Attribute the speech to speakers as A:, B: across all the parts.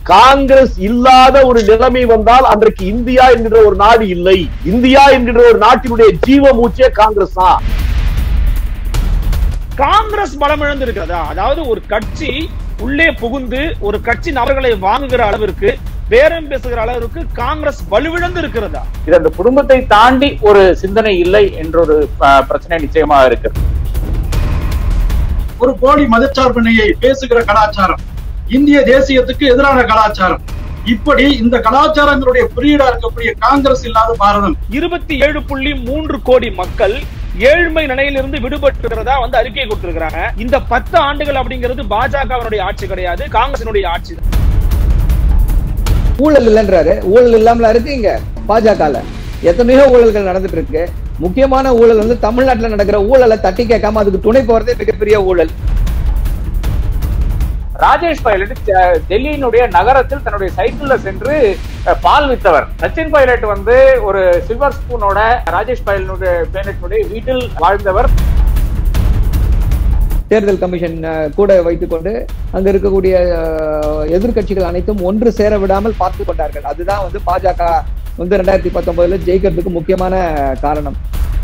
A: காங்கிரஸ் இல்லாத ஒரு நிலைமை வந்தால் அன்றைக்கு இந்தியா என்கிற ஒரு நாடு இல்லை இந்தியா என்கிற ஒரு நாட்டினுடைய ஜீவ மூச்சே காங்கிரஸ் தான்
B: காங்கிரஸ் பலம் இழந்து இருக்கிறதா அதாவது ஒரு கட்சி உள்ளே புகுந்து ஒரு கட்சி நபர்களை வாங்குகிற அளவிற்கு பேரம் பேசுகிற அளவிற்கு காங்கிரஸ் வலுவிழந்து இருக்கிறதா
C: இது அந்த குடும்பத்தை தாண்டி ஒரு சிந்தனை இல்லை என்ற ஒரு அஹ், பிரச்சனை நிச்சயமா இருக்கு
D: ஒரு போலி மதச்சார்பினையை பேசுகிற கலாச்சாரம் இந்திய தேசியத்துக்கு எதிரான கலாச்சாரம் இப்படி இந்த கலாச்சாரங்களுடைய குறியீடா இருக்கக்கூடிய காங்கிரஸ் இல்லாத பாரதம்
B: இருபத்தி ஏழு புள்ளி மூன்று கோடி மக்கள் ஏழ்மை நிலையிலிருந்து விடுபட்டுகிறதா வந்து அறிக்கை கொடுத்திருக்கிறாங்க இந்த பத்து ஆண்டுகள் அப்படிங்கிறது பாஜகவினுடைய ஆட்சி கிடையாது காங்கிரசினுடைய ஆட்சி தான்.
E: ஊழல் இல்லைன்றாரு ஊழல் இல்லாமல இருக்கு இங்க பாஜகல எத்தனையோ ஊழல்கள் நடந்துட்டு இருக்கு முக்கியமான ஊழல் வந்து தமிழ்நாட்டுல நடக்கிற ஊழலை தட்டி கேட்காம அதுக்கு துணை போறதே மிகப்பெரிய ஊழல்
C: ராஜேஷ் பைலட் அஹ், டெல்லியினுடைய நகரத்தில் தன்னுடைய சைக்கிள்ல சென்று அஹ், பால் வித்தவர் சச்சின் பைலட் வந்து ஒரு சில்வர் ஸ்பூனோட ராஜேஷ் பைலனுடைய பைலட்டுடைய வீட்டில் வாழ்ந்தவர்
E: தேர்தல் கமிஷன் அஹ், கூட வைத்துக்கொண்டு அங்க இருக்கக்கூடிய அஹ், எதிர்க்கட்சிகள் அனைத்தும் ஒன்று சேர விடாமல் பார்த்து கொண்டார்கள் அதுதான் வந்து பாஜக வந்து ரெண்டாயிரத்தி பத்தொன்பதுல ஜெயிக்கிறதுக்கு முக்கியமான காரணம்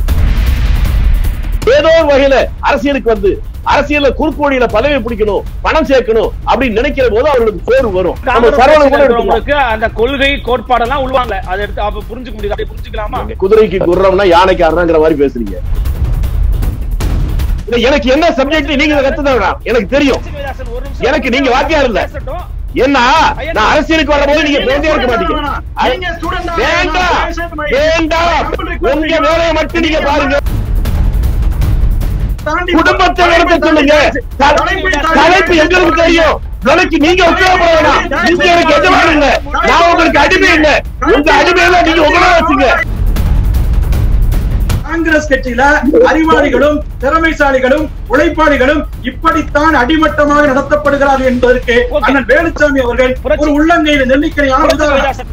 A: ஏதோ ஒரு வகையில அரசியலுக்கு வந்து அரசியல்ல குறுக்கு வழியில பதவி பிடிக்கணும் பணம் சேர்க்கணும் அப்படின்னு நினைக்கிற போது அவர்களுக்கு சோறு வரும் நம்ம
B: காங்கிரஸ்
A: சரவணன்
B: கட்சியில
A: கூட எடுத்துக்கலாம்.
B: இருக்கிறவங்களுக்கு அந்த கொள்கை கோட்பாடெல்லாம் உள்வாங்க அதை எடுத்து அப்ப புரிஞ்சுக்க முடியுது அப்படி புரிஞ்சுக்கலாமா
A: குதிரைக்கு குர்ரம்னா யானைக்கு அறங்கிற மாதிரி பேசுறீங்க இல்ல, எனக்கு என்ன சப்ஜெக்ட் நீங்க கத்துதான் எனக்கு தெரியும்
B: லட்சுமிதாசன் ஒரு நிமிஷம்
A: எனக்கு நீங்க வாத்தியார் இல்ல.
B: பேசட்டும்.
A: ஏன்னா நான் அரசியலுக்கு வரும்போது நீங்க பேசியே இருக்க மாட்டீங்க
D: நீங்க student ஆ
A: வேண்டாம்
D: வேண்டாம்.
A: வேண்டாம் உங்க வேலையை மட்டும் நீங்க பாருங்க
D: தாண்டி
A: குடும்பத்தை நடத்த சொல்லுங்க தலைப்பு எங்களுக்கு தெரியும் நாளைக்கு நீங்க உத்தரவுப்பட வேணாம் நீங்க எனக்கு எஜமானம் இல்ல நான் உங்களுக்கு அடிமை இல்ல உங்க அடிமையில நீங்க உங்களா வச்சுங்க
D: காங்கிரஸ் கட்சியில அறிவாளிகளும் திறமைசாலிகளும் உழைப்பாளிகளும் இப்படித்தான் அடிமட்டமாக நடத்தப்படுகிறார்கள் என்பதற்கு
B: Okay.
D: அண்ணன் வேலுச்சாமி அவர்கள்
B: புரட்சி-
D: ஒரு உள்ளங்கையில் நெல்லிக்கணியான உதாரணம்
B: லட்சுமிதாசன்.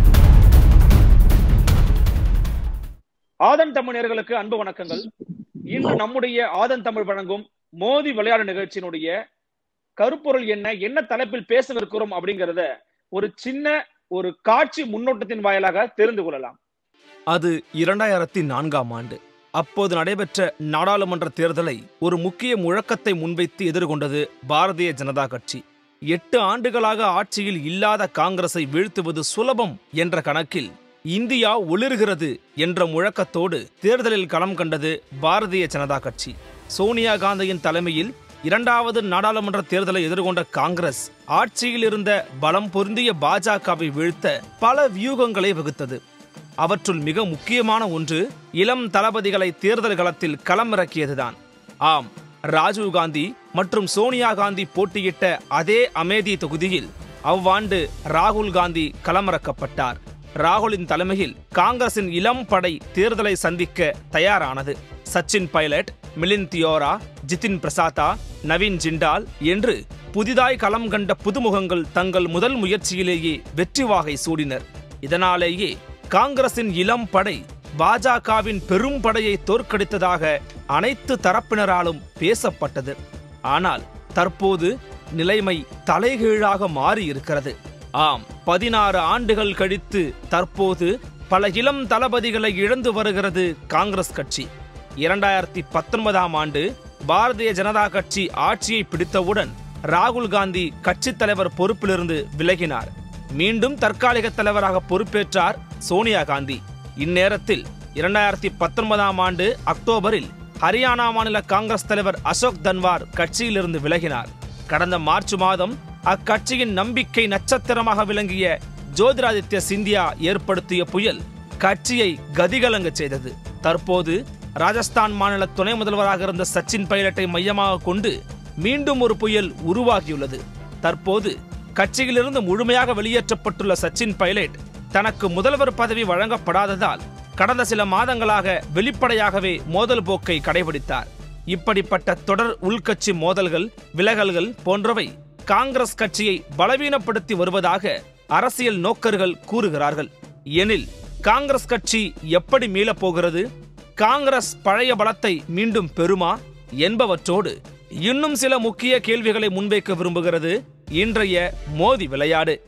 B: ஆதன் தமிழர்களுக்கு அன்பு வணக்கங்கள் இன்று நம்முடைய ஆதன் தமிழ் வழங்கும் மோதி விளையாடு நிகழ்ச்சியினுடைய கருப்பொருள் என்ன என்ன தலைப்பில் பேசவிருக்கிறோம் அப்படிங்கறத ஒரு சின்ன ஒரு காட்சி முன்னோட்டத்தின் வாயிலாக தெரிந்து கொள்ளலாம்
F: அது இரண்டாயிரத்தி நான்காம் ஆண்டு அப்போது நடைபெற்ற நாடாளுமன்ற தேர்தலை ஒரு முக்கிய முழக்கத்தை முன்வைத்து எதிர்கொண்டது பாரதிய ஜனதா கட்சி எட்டு ஆண்டுகளாக ஆட்சியில் இல்லாத காங்கிரஸை வீழ்த்துவது சுலபம் என்ற கணக்கில் இந்தியா ஒளிர்கிறது என்ற முழக்கத்தோடு தேர்தலில் களம் கண்டது பாரதிய ஜனதா கட்சி சோனியா காந்தியின் தலைமையில் இரண்டாவது நாடாளுமன்ற தேர்தலை எதிர்கொண்ட காங்கிரஸ் ஆட்சியில் இருந்த பலம் பொருந்திய பாஜகவை வீழ்த்த பல வியூகங்களை வகுத்தது அவற்றுள் மிக முக்கியமான ஒன்று இளம் தளபதிகளை தேர்தல் களத்தில் களமிறக்கியதுதான் ஆம் ராஜீவ் காந்தி மற்றும் சோனியா காந்தி போட்டியிட்ட அதே அமேதி தொகுதியில் அவ்வாண்டு ராகுல் காந்தி களமிறக்கப்பட்டார் ராகுலின் தலைமையில் காங்கிரசின் இளம் படை தேர்தலை சந்திக்க தயாரானது சச்சின் பைலட் மிலிந்த் தியோரா ஜிதின் பிரசாதா நவீன் ஜிண்டால் என்று புதிதாய் களம் கண்ட புதுமுகங்கள் தங்கள் முதல் முயற்சியிலேயே வெற்றி வாகை சூடினர் இதனாலேயே காங்கிரசின் இளம் படை பாஜகவின் பெரும் படையை தோற்கடித்ததாக அனைத்து தரப்பினராலும் பேசப்பட்டது ஆனால் தற்போது நிலைமை தலைகீழாக மாறி இருக்கிறது ஆம் பதினாறு ஆண்டுகள் கழித்து தற்போது பல இளம் தளபதிகளை இழந்து வருகிறது காங்கிரஸ் கட்சி இரண்டாயிரத்தி பத்தொன்பதாம் ஆண்டு பாரதிய ஜனதா கட்சி ஆட்சியை பிடித்தவுடன் ராகுல் காந்தி கட்சித் தலைவர் பொறுப்பிலிருந்து விலகினார் மீண்டும் தற்காலிக தலைவராக பொறுப்பேற்றார் சோனியா காந்தி இந்நேரத்தில் இரண்டாயிரத்தி பத்தொன்பதாம் ஆண்டு அக்டோபரில் ஹரியானா மாநில காங்கிரஸ் தலைவர் அசோக் தன்வார் கட்சியிலிருந்து விலகினார் கடந்த மார்ச் மாதம் அக்கட்சியின் நம்பிக்கை நட்சத்திரமாக விளங்கிய ஜோதிராதித்ய சிந்தியா ஏற்படுத்திய புயல் கட்சியை கதிகலங்கச் செய்தது தற்போது ராஜஸ்தான் மாநில துணை முதல்வராக இருந்த சச்சின் பைலட்டை மையமாக கொண்டு மீண்டும் ஒரு புயல் உருவாகியுள்ளது தற்போது கட்சியிலிருந்து முழுமையாக வெளியேற்றப்பட்டுள்ள சச்சின் பைலட் தனக்கு முதல்வர் பதவி வழங்கப்படாததால் கடந்த சில மாதங்களாக வெளிப்படையாகவே மோதல் போக்கை கடைபிடித்தார் இப்படிப்பட்ட தொடர் உள்கட்சி மோதல்கள் விலகல்கள் போன்றவை காங்கிரஸ் கட்சியை பலவீனப்படுத்தி வருவதாக அரசியல் நோக்கர்கள் கூறுகிறார்கள் எனில் காங்கிரஸ் கட்சி எப்படி மீளப் போகிறது காங்கிரஸ் பழைய பலத்தை மீண்டும் பெறுமா என்பவற்றோடு இன்னும் சில முக்கிய கேள்விகளை முன்வைக்க விரும்புகிறது இன்றைய மோதி விளையாடு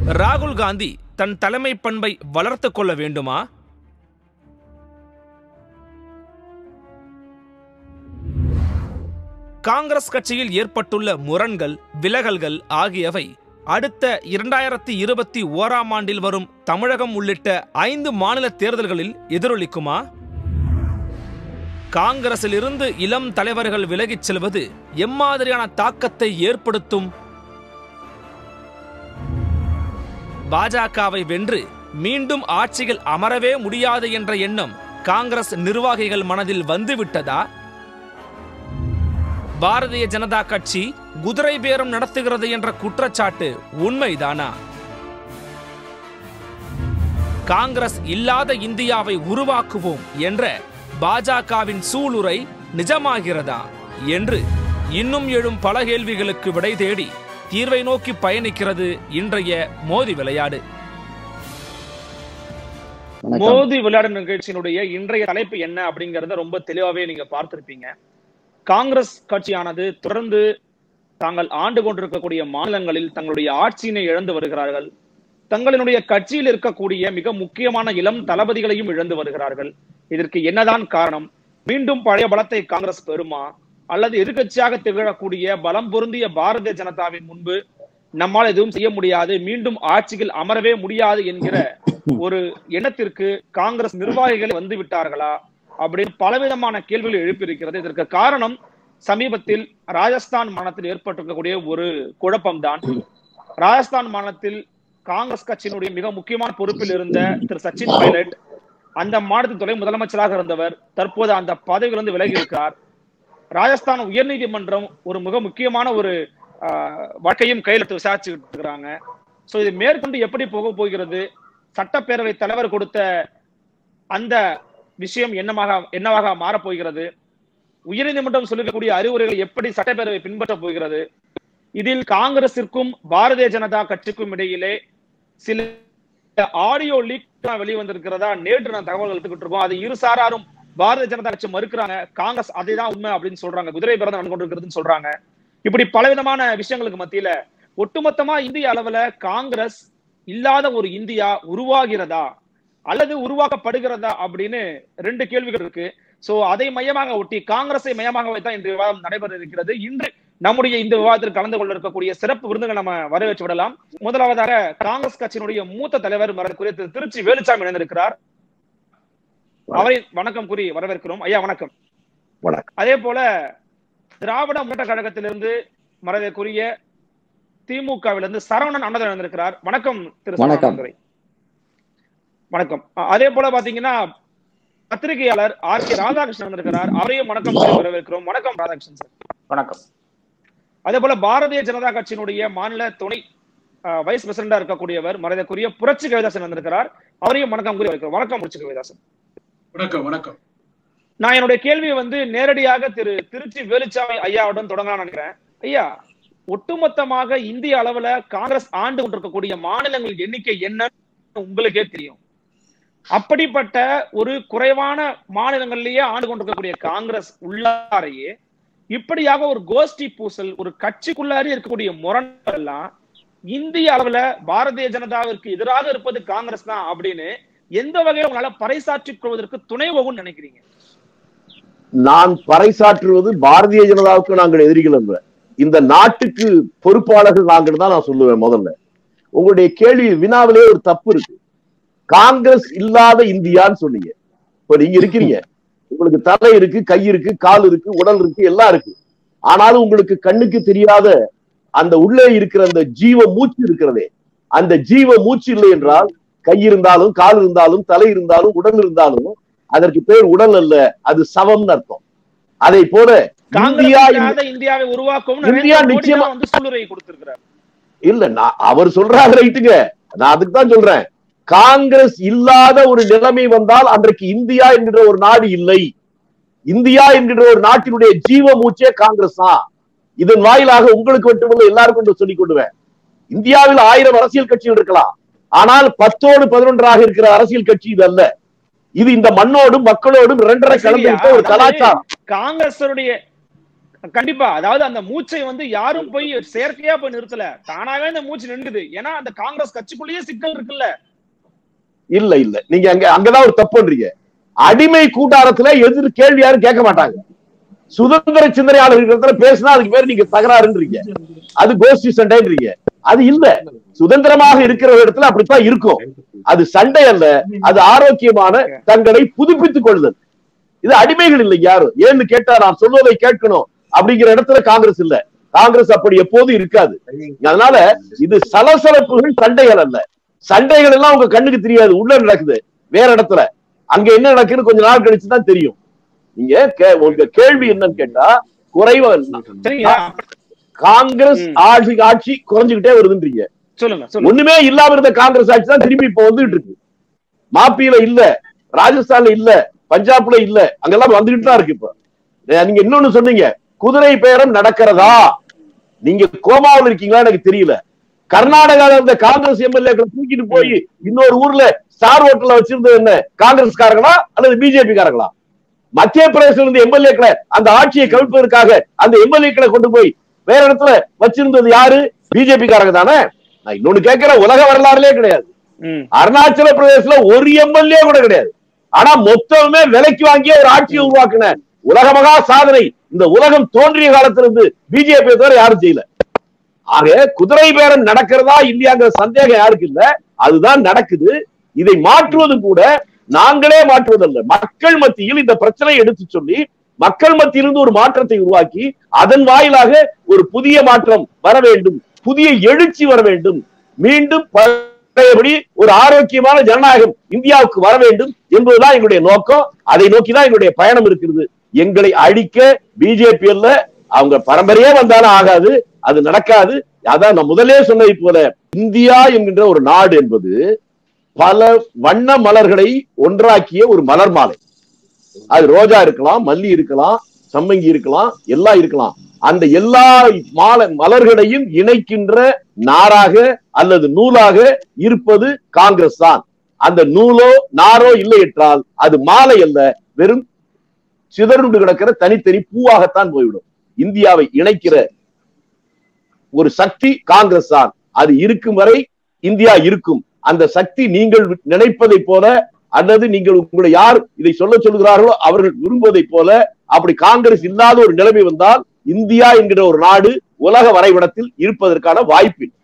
F: ராகுல் காந்தி தன் தலைமை பண்பை வளர்த்துக் கொள்ள வேண்டுமா காங்கிரஸ் கட்சியில் ஏற்பட்டுள்ள முரண்கள் விலகல்கள் ஆகியவை அடுத்த இரண்டாயிரத்தி இருபத்தி ஓராம் ஆண்டில் வரும் தமிழகம் உள்ளிட்ட ஐந்து மாநில தேர்தல்களில் எதிரொலிக்குமா காங்கிரசிலிருந்து இளம் தலைவர்கள் விலகிச் செல்வது எம்மாதிரியான தாக்கத்தை ஏற்படுத்தும் பாஜகவை வென்று மீண்டும் ஆட்சியில் அமரவே முடியாது என்ற எண்ணம் காங்கிரஸ் நிர்வாகிகள் மனதில் வந்துவிட்டதா பாரதிய ஜனதா கட்சி குதிரை பேரம் நடத்துகிறது என்ற குற்றச்சாட்டு உண்மைதானா காங்கிரஸ் இல்லாத இந்தியாவை உருவாக்குவோம் என்ற பாஜகவின் சூளுரை நிஜமாகிறதா என்று இன்னும் எழும் பல கேள்விகளுக்கு விடை தேடி தீர்வை நோக்கி பயணிக்கிறது இன்றைய மோதி விளையாடு
E: வணக்கம்
B: மோதி விளையாடு நிகழ்ச்சியினுடைய இன்றைய தலைப்பு என்ன அப்படிங்கறத ரொம்ப தெளிவாவே நீங்க பார்த்திருப்பீங்க காங்கிரஸ் கட்சியானது தொடர்ந்து தாங்கள் ஆண்டு கொண்டிருக்கக்கூடிய மாநிலங்களில் தங்களுடைய ஆட்சியினை இழந்து வருகிறார்கள் தங்களினுடைய கட்சியில் இருக்கக்கூடிய மிக முக்கியமான இளம் தளபதிகளையும் இழந்து வருகிறார்கள் இதற்கு என்னதான் காரணம் மீண்டும் பழைய பலத்தை காங்கிரஸ் பெறுமா அல்லது எதிர்க்கட்சியாக திகழக்கூடிய பலம் பொருந்திய பாரதிய ஜனதாவின் முன்பு நம்மால் எதுவும் செய்ய முடியாது மீண்டும் ஆட்சியில் அமரவே முடியாது என்கிற ஒரு எண்ணத்திற்கு காங்கிரஸ் நிர்வாகிகள் வந்து விட்டார்களா அப்படின்னு பலவிதமான கேள்விகள் எழுப்பியிருக்கிறது இதற்கு காரணம் சமீபத்தில் ராஜஸ்தான் மாநிலத்தில் ஏற்பட்டிருக்கக்கூடிய ஒரு குழப்பம்தான் ராஜஸ்தான் மாநிலத்தில் காங்கிரஸ் கட்சியினுடைய மிக முக்கியமான பொறுப்பில் இருந்த திரு சச்சின் பைலட் அந்த மாநிலத்தின் துணை முதலமைச்சராக இருந்தவர் தற்போது அந்த பதவியிலிருந்து விலகி இருக்கிறார் ராஜஸ்தான் உயர்நீதிமன்றம் ஒரு மிக முக்கியமான ஒரு ஆஹ், வழக்கையும் கையில் எடுத்து விசாரிச்சுட்டு இருக்கிறாங்க சோ இது மேற்கொண்டு எப்படி போக போகிறது சட்டப்பேரவை தலைவர் கொடுத்த அந்த விஷயம் என்னமாக என்னவாக மாறப் போகிறது உயர்நீதிமன்றம் சொல்லிருக்கக்கூடிய அறிவுரைகள் எப்படி சட்டப்பேரவை பின்பற்ற போகிறது இதில் காங்கிரசிற்கும் பாரதிய ஜனதா கட்சிக்கும் இடையிலே சில ஆடியோ லீக் வெளிவந்திருக்கிறதா நேற்று நான் தகவல் எடுத்துக்கிட்டு இருக்கோம் அது இரு சாராரும் பாரதிய ஜனதா கட்சி மறுக்கிறாங்க காங்கிரஸ் அதேதான் உண்மை அப்படின்னு சொல்றாங்க குதிரை பிறந்த நடந்து கொண்டிருக்கிறதுன்னு சொல்றாங்க இப்படி பலவிதமான விஷயங்களுக்கு மத்தியில ஒட்டுமொத்தமா இந்திய அளவுல காங்கிரஸ் இல்லாத ஒரு இந்தியா உருவாகிறதா அல்லது உருவாக்கப்படுகிறதா அப்படின்னு ரெண்டு கேள்விகள் இருக்கு சோ அதை மையமாக ஒட்டி காங்கிரஸை மையமாக வைத்தான் இந்த விவாதம் நடைபெற இருக்கிறது இன்று நம்முடைய இந்த விவாதத்தில் கலந்து கொள்ள இருக்கக்கூடிய சிறப்பு விருந்துகளை நம்ம வரவேற்று விடலாம் முதலாவதாக காங்கிரஸ் கட்சியினுடைய மூத்த தலைவர் குறித்து திருச்சி வேலுச்சாமி இணைந்திருக்கிறார் அவரை வணக்கம் கூறி வரவேற்கிறோம் ஐயா வணக்கம்
A: வணக்கம்.
B: அதே போல திராவிட முன்னேற்ற கழகத்திலிருந்து மரதற்குரிய திமுகவிலிருந்து சரவணன் அண்ணன் இணைந்திருக்கிறார் வணக்கம் திரு
E: வணக்கம்.
B: சரவணன் வணக்கம் அ- அதே போல பாத்தீங்கன்னா பத்திரிகையாளர் ஆர் கே ராதாகிருஷ்ணன் இருக்கிறார் அவரையும் வணக்கம் கூறி வரவேற்கிறோம் வணக்கம் ராதாகிருஷ்ணன் சார்
C: வணக்கம்
B: அதே போல பாரதிய ஜனதா கட்சியினுடைய மாநில துணை அஹ், வைஸ் பிரசிடண்டா இருக்கக்கூடியவர் மரியாதைக்குரிய புரட்சி கவிதாசன் வந்திருக்கிறார் அவரையும் வணக்கம் கூறி வைக்கிறோம் வணக்கம் புரட்சி கவிதாசன்
D: வணக்கம் வணக்கம்
B: நான் என்னுடைய கேள்வியை வந்து நேரடியாக திரு திருச்சி வேலுச்சாமி ஐயாவுடன் தொடங்கலாம் நினைக்கிறேன் ஐயா ஒட்டுமொத்தமாக இந்திய அளவுல காங்கிரஸ் ஆண்டு கொண்டிருக்கக்கூடிய மாநிலங்கள் எண்ணிக்கை என்னன்னு உங்களுக்கே தெரியும் அப்படிப்பட்ட ஒரு குறைவான மாநிலங்களிலேயே ஆண்டு கொண்டிருக்கக்கூடிய காங்கிரஸ் உள்ளாரையே இப்படியாக ஒரு கோஷ்டி பூசல் ஒரு கட்சிக்குள்ளாரே இருக்கக்கூடிய முரண்கள் எல்லாம் இந்திய அளவுல பாரதிய ஜனதாவிற்கு எதிராக இருப்பது காங்கிரஸ் தான் அப்படின்னு எந்த வகையில உங்களால பறைசாற்றிக் கொள்வதற்கு துணை போகும்னு நினைக்கிறீங்க
A: நான் பறைசாற்றுவது பாரதிய ஜனதாவுக்கு நாங்கள் எதிரிகள் என்ற இந்த நாட்டுக்கு பொறுப்பாளர்கள் நாங்கள் தான் நான் சொல்லுவேன் முதல்ல உங்களுடைய கேள்வி வினாவிலே ஒரு தப்பு இருக்கு காங்கிரஸ் இல்லாத இந்தியான்னு சொன்னீங்க இப்ப நீங்க இருக்கிறீங்க உங்களுக்கு தலை இருக்கு கை இருக்கு கால் இருக்கு உடல் இருக்கு எல்லாம் இருக்கு ஆனாலும் உங்களுக்கு கண்ணுக்கு தெரியாத அந்த உள்ளே இருக்கிற அந்த ஜீவ மூச்சு இருக்கிறதே அந்த ஜீவ மூச்சு இல்லை என்றால் கை இருந்தாலும் கால் இருந்தாலும் தலை இருந்தாலும் உடல் இருந்தாலும் அதற்கு பேர் உடல் அல்ல அது சவம்னு அர்த்தம் அதை போல இந்தியா
B: காங்கிரஸ்
A: இந்த-
B: இல்லாத இந்தியாவை உருவாக்கும்
A: இந்தியா
B: நரேந்திர மோடி
A: நிச்சயமா-
B: தான் வந்து சூளுரை கொடுத்திருக்கிறார்
A: இல்ல நான் அவர் சொல்றாரு ரைட்டுங்க நான் அதுக்கு தான் சொல்றேன் காங்கிரஸ் இல்லாத ஒரு நிலைமை வந்தால் அன்றைக்கு இந்தியா என்கிற ஒரு நாடு இல்லை இந்தியா என்கிற ஒரு நாட்டினுடைய ஜீவ மூச்சே காங்கிரஸ் தான் இதன் வாயிலாக உங்களுக்கு மட்டுமல்ல எல்லாருக்கும் ஒன்று சொல்லிக் கொள்வேன் இந்தியாவில் ஆயிரம் அரசியல் கட்சிகள் இருக்கலாம் ஆனால் பத்தோடு பதினொன்றாக இருக்கிற அரசியல் கட்சி இது அல்ல இது இந்த மண்ணோடும் மக்களோடும் இரண்டரை கலந்து
B: சரியா?
A: விட்ட ஒரு
B: அதாவது
A: கலாச்சாரம்
B: காங்கிரஸருடைய கண்டிப்பா அதாவது அந்த மூச்சை வந்து யாரும் போய் செயற்கையா போய் நிறுத்தல தானாவே அந்த மூச்சு நின்றுது ஏன்னா அந்த காங்கிரஸ் கட்சிக்குள்ளேயே சிக்கல் இருக்குல்ல
A: இல்ல இல்ல நீங்க அங்க அங்கதான் ஒரு தப்பு பண்றீங்க அடிமை கூட்டாரத்துல எதிர் கேள்வி யாரும் கேட்க மாட்டாங்க சுதந்திர சிந்தனையாளர்கள் பேசினா அதுக்கு பேர் நீங்க தகராறுன்றீங்க அது கோஷ்டி சண்டைன்றீங்க அது இல்ல சுதந்திரமாக இருக்கிற இடத்துல அப்படித்தான் இருக்கும் அது சண்டை அல்ல அது ஆரோக்கியமான தங்களை புதுப்பித்துக் கொள்ளுதல் இது அடிமைகள் இல்லை யாரும் ஏன்னு கேட்டா நான் சொல்வதை கேட்கணும் அப்படிங்கிற இடத்துல காங்கிரஸ் இல்ல காங்கிரஸ் அப்படி எப்போதும் இருக்காது அதனால இது சலசலப்புகள் சண்டைகள் அல்ல சண்டைகள் எல்லாம் உங்க கண்ணுக்கு தெரியாது உள்ள நடக்குது வேற இடத்துல அங்க என்ன நடக்குன்னு கொஞ்ச நாள் கழிச்சு தான் தெரியும் நீங்க கே- உங்க கேள்வி என்னன்னு கேட்டா குறைவா
B: சரிங்களா
A: காங்கிரஸ்
B: ம்.
A: ஆட்சி ஆட்சி குறைஞ்சுக்கிட்டே வருதுன்றீங்க
B: சொல்லுங்க சொல்லுங்க
A: ஒண்ணுமே இல்லாம இருந்த காங்கிரஸ் ஆட்சி தான் திரும்பி இப்ப வந்துகிட்டு இருக்கு மாப்பியில இல்ல ராஜஸ்தான்ல இல்ல பஞ்சாப்ல இல்ல அங்கெல்லாம் வந்துகிட்டு தான் இருக்கு இப்ப அஹ் நீங்க இன்னொன்னு சொன்னீங்க குதிரை பேரம் நடக்கிறதா நீங்க கோமாவில் இருக்கீங்களா எனக்கு தெரியல கர்நாடகால இருந்த காங்கிரஸ் எம்எல்ஏக்களை தூக்கிட்டு போய் இன்னொரு ஊர்ல ஸ்டார் ஹோட்டல்ல வச்சிருந்தது என்ன காங்கிரஸ்காரங்களா அல்லது பிஜேபி காரங்களா மத்திய பிரதேசத்துல இருந்த எம்எல்ஏக்களை அந்த ஆட்சியை கவிழ்ப்பதற்காக அந்த எம்எல்ஏக்களை கொண்டு போய் வேற இடத்துல வச்சிருந்தது யாரு பிஜேபி காரங்க தானே நான் இன்னொன்னு கேட்கிறேன் உலக வரலாறுலயே கிடையாது
B: ம்
A: அருணாச்சல பிரதேசல ஒரு எம்எல்ஏ கூட கிடையாது ஆனா மொத்தமே விலைக்கு வாங்கிய ஒரு ஆட்சியை உருவாக்குன உலக மகா சாதனை இந்த உலகம் தோன்றிய காலத்திலிருந்து பிஜேபி தவிர யாரும் செய்யல ஆக குதிரை பேரம் நடக்கிறதா இல்லையாங்கிற சந்தேகம் யாருக்கு இல்ல அதுதான் நடக்குது இதை மாற்றுவதும் கூட நாங்களே மாற்றுவதல்ல மக்கள் மத்தியில் இந்த பிரச்சனையை எடுத்து சொல்லி மக்கள் மத்தியிலிருந்து ஒரு மாற்றத்தை உருவாக்கி அதன் வாயிலாக ஒரு புதிய மாற்றம் வர வேண்டும் புதிய எழுச்சி வர வேண்டும் மீண்டும் பழையபடி ஒரு ஆரோக்கியமான ஜனநாயகம் இந்தியாவுக்கு வர வேண்டும் என்பதுதான் எங்களுடைய நோக்கம் அதை நோக்கி தான் எங்களுடைய பயணம் இருக்கிறது எங்களை அழிக்க பிஜேபி அல்ல அவங்க பரம்பரையே வந்தாலும் ஆகாது அது நடக்காது அதான் நான் முதலே சொன்னதை போல இந்தியா என்கின்ற ஒரு நாடு என்பது பல வண்ண மலர்களை ஒன்றாக்கிய ஒரு மலர் மாலை அது ரோஜா இருக்கலாம் மல்லி இருக்கலாம் சம்மங்கி இருக்கலாம் எல்லாம் இருக்கலாம் அந்த எல்லா மாலை மலர்களையும் இணைக்கின்ற நாராக அல்லது நூலாக இருப்பது காங்கிரஸ் தான் அந்த நூலோ நாரோ இல்லை என்றால் அது மாலை அல்ல வெறும் சிதறுண்டு கிடக்கிற தனித்தனி பூவாகத்தான் போய்விடும் இந்தியாவை இணைக்கிற ஒரு சக்தி காங்கிரஸ் தான் அது இருக்கும் வரை இந்தியா இருக்கும் அந்த சக்தி நீங்கள் நினைப்பதை போல அல்லது நீங்கள் உங்களை யார் இதை சொல்ல சொல்கிறார்களோ அவர்கள் விரும்புவதை போல அப்படி காங்கிரஸ் இல்லாத ஒரு நிலைமை வந்தால் இந்தியா என்கிற ஒரு நாடு உலக வரைபடத்தில் இருப்பதற்கான வாய்ப்பு இல்லை.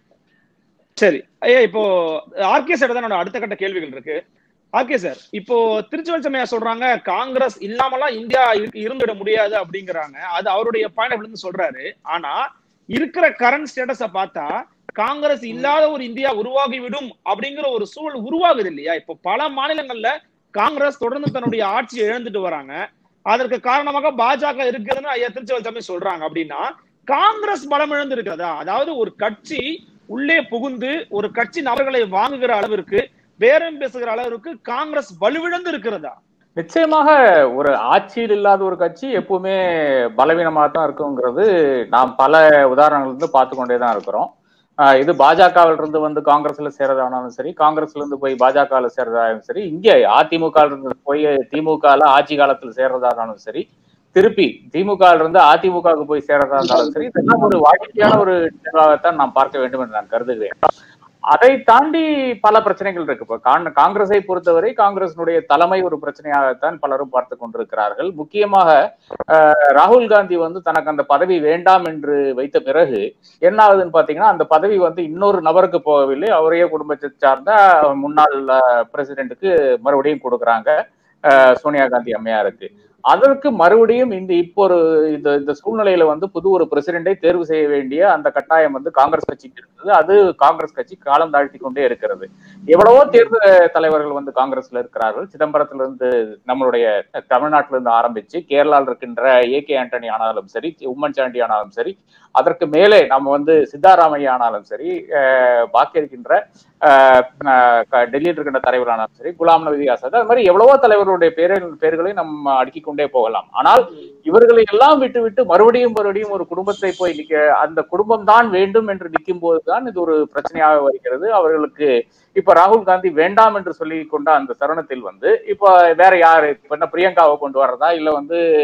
B: சரி ஐயா இப்போ ஆர்கே சார் தான் என்னோட அடுத்த கட்ட கேள்விகள் இருக்கு ஆர்கே சார் இப்போ திருச்சுவல் சமயா சொல்றாங்க காங்கிரஸ் இல்லாமலாம் இந்தியா இருக்கு- இருந்துட முடியாது அப்படிங்கிறாங்க அது அவருடைய பாயிண்ட் இருந்து சொல்றாரு ஆனா இருக்கிற கரண்ட் ஸ்டேட்டஸ பார்த்தா காங்கிரஸ் இல்லாத ஒரு இந்தியா உருவாகிவிடும் அப்படிங்கிற ஒரு சூழல் உருவாகுது இல்லையா இப்போ பல மாநிலங்கள்ல காங்கிரஸ் தொடர்ந்து தன்னுடைய ஆட்சியை இழந்துட்டு வராங்க அதற்கு காரணமாக பாஜக இருக்குதுன்னு ஐயா திருச்செவல் சாமி சொல்றாங்க அப்படின்னா காங்கிரஸ் பலம் இழந்து இருக்கிறதா அதாவது ஒரு கட்சி உள்ளே புகுந்து ஒரு கட்சி நபர்களை வாங்குகிற அளவிற்கு பேரம் பேசுகிற அளவிற்கு காங்கிரஸ் வலுவிழந்து இருக்கிறதா
C: நிச்சயமாக ஒரு ஆட்சியில் இல்லாத ஒரு கட்சி எப்பவுமே பலவீனமாக தான் இருக்குங்கிறது நாம் பல உதாரணங்கள் இருந்து பார்த்து கொண்டே தான் இருக்கிறோம் ஆஹ் இது பாஜகவில் இருந்து வந்து காங்கிரஸ்ல சேர்றதானாலும் சரி காங்கிரஸ்ல இருந்து போய் பாஜகவில் சேர்றதாலும் சரி இங்கே அதிமுக இருந்து போய் திமுகல ஆட்சி காலத்தில் சேர்றதானாலும் சரி திருப்பி திமுக இருந்து அதிமுகவுக்கு போய் சேர்றதா இருந்தாலும் சரி இதெல்லாம் ஒரு வாடிக்கையான ஒரு நிகழ்வாகத்தான் நாம் பார்க்க வேண்டும் என்று நான் கருதுகிறேன் அதை தாண்டி பல பிரச்சனைகள் இருக்கு இப்போ காங்- காங்கிரஸை பொறுத்தவரை காங்கிரசினுடைய தலைமை ஒரு பிரச்சனையாகத்தான் பலரும் பார்த்து கொண்டிருக்கிறார்கள் முக்கியமாக அஹ், ராகுல் காந்தி வந்து தனக்கு அந்த பதவி வேண்டாம் என்று வைத்த பிறகு என்ன ஆகுதுன்னு பாத்தீங்கன்னா அந்த பதவி வந்து இன்னொரு நபருக்கு போகவில்லை அவரையே குடும்பத்தை சார்ந்த முன்னாள் பிரசிடென்ட்டுக்கு மறுபடியும் கொடுக்குறாங்க அஹ், சோனியா காந்தி அம்மையாருக்கு அதற்கு மறுபடியும் இந்த இப்போ ஒரு இந்த இந்த சூழ்நிலையில வந்து புது ஒரு பிரசிடென்டை தேர்வு செய்ய வேண்டிய அந்த கட்டாயம் வந்து காங்கிரஸ் கட்சிக்கு இருந்தது அது காங்கிரஸ் கட்சி காலம் தாழ்த்தி கொண்டே இருக்கிறது எவ்வளவோ தேர்தல் தலைவர்கள் வந்து காங்கிரஸ்ல இருக்கிறார்கள் சிதம்பரத்துல இருந்து நம்மளுடைய தமிழ்நாட்டில இருந்து ஆரம்பிச்சு கேரளாவில் இருக்கின்ற ஏ கே ஆண்டனி ஆனாலும் சரி உம்மன் சாண்டி ஆனாலும் சரி அதற்கு மேலே நம்ம வந்து சித்தாராமையா ஆனாலும் சரி அஹ் பாக்கி இருக்கின்ற அஹ் அஹ் டெல்லியில் இருக்கின்ற தலைவரானாலும் சரி குலாம் நபி ஆசாத் அது மாதிரி எவ்வளவோ தலைவர்களுடைய பேரை பேர்களை நம்ம அடுக்கிக் கொண்டே போகலாம் ஆனால் இவர்களை எல்லாம் விட்டு விட்டு மறுபடியும் மறுபடியும் ஒரு குடும்பத்தை போய் நிக்க அந்த குடும்பம் தான் வேண்டும் என்று நிற்கும் போதுதான் இது ஒரு பிரச்சனையாக வருகிறது அவர்களுக்கு இப்ப ராகுல் காந்தி வேண்டாம் என்று சொல்லி கொண்ட அந்த தருணத்தில் வந்து இப்ப வேற யாரு இப்ப என்ன பிரியங்காவை கொண்டு வர்றதா இல்ல வந்து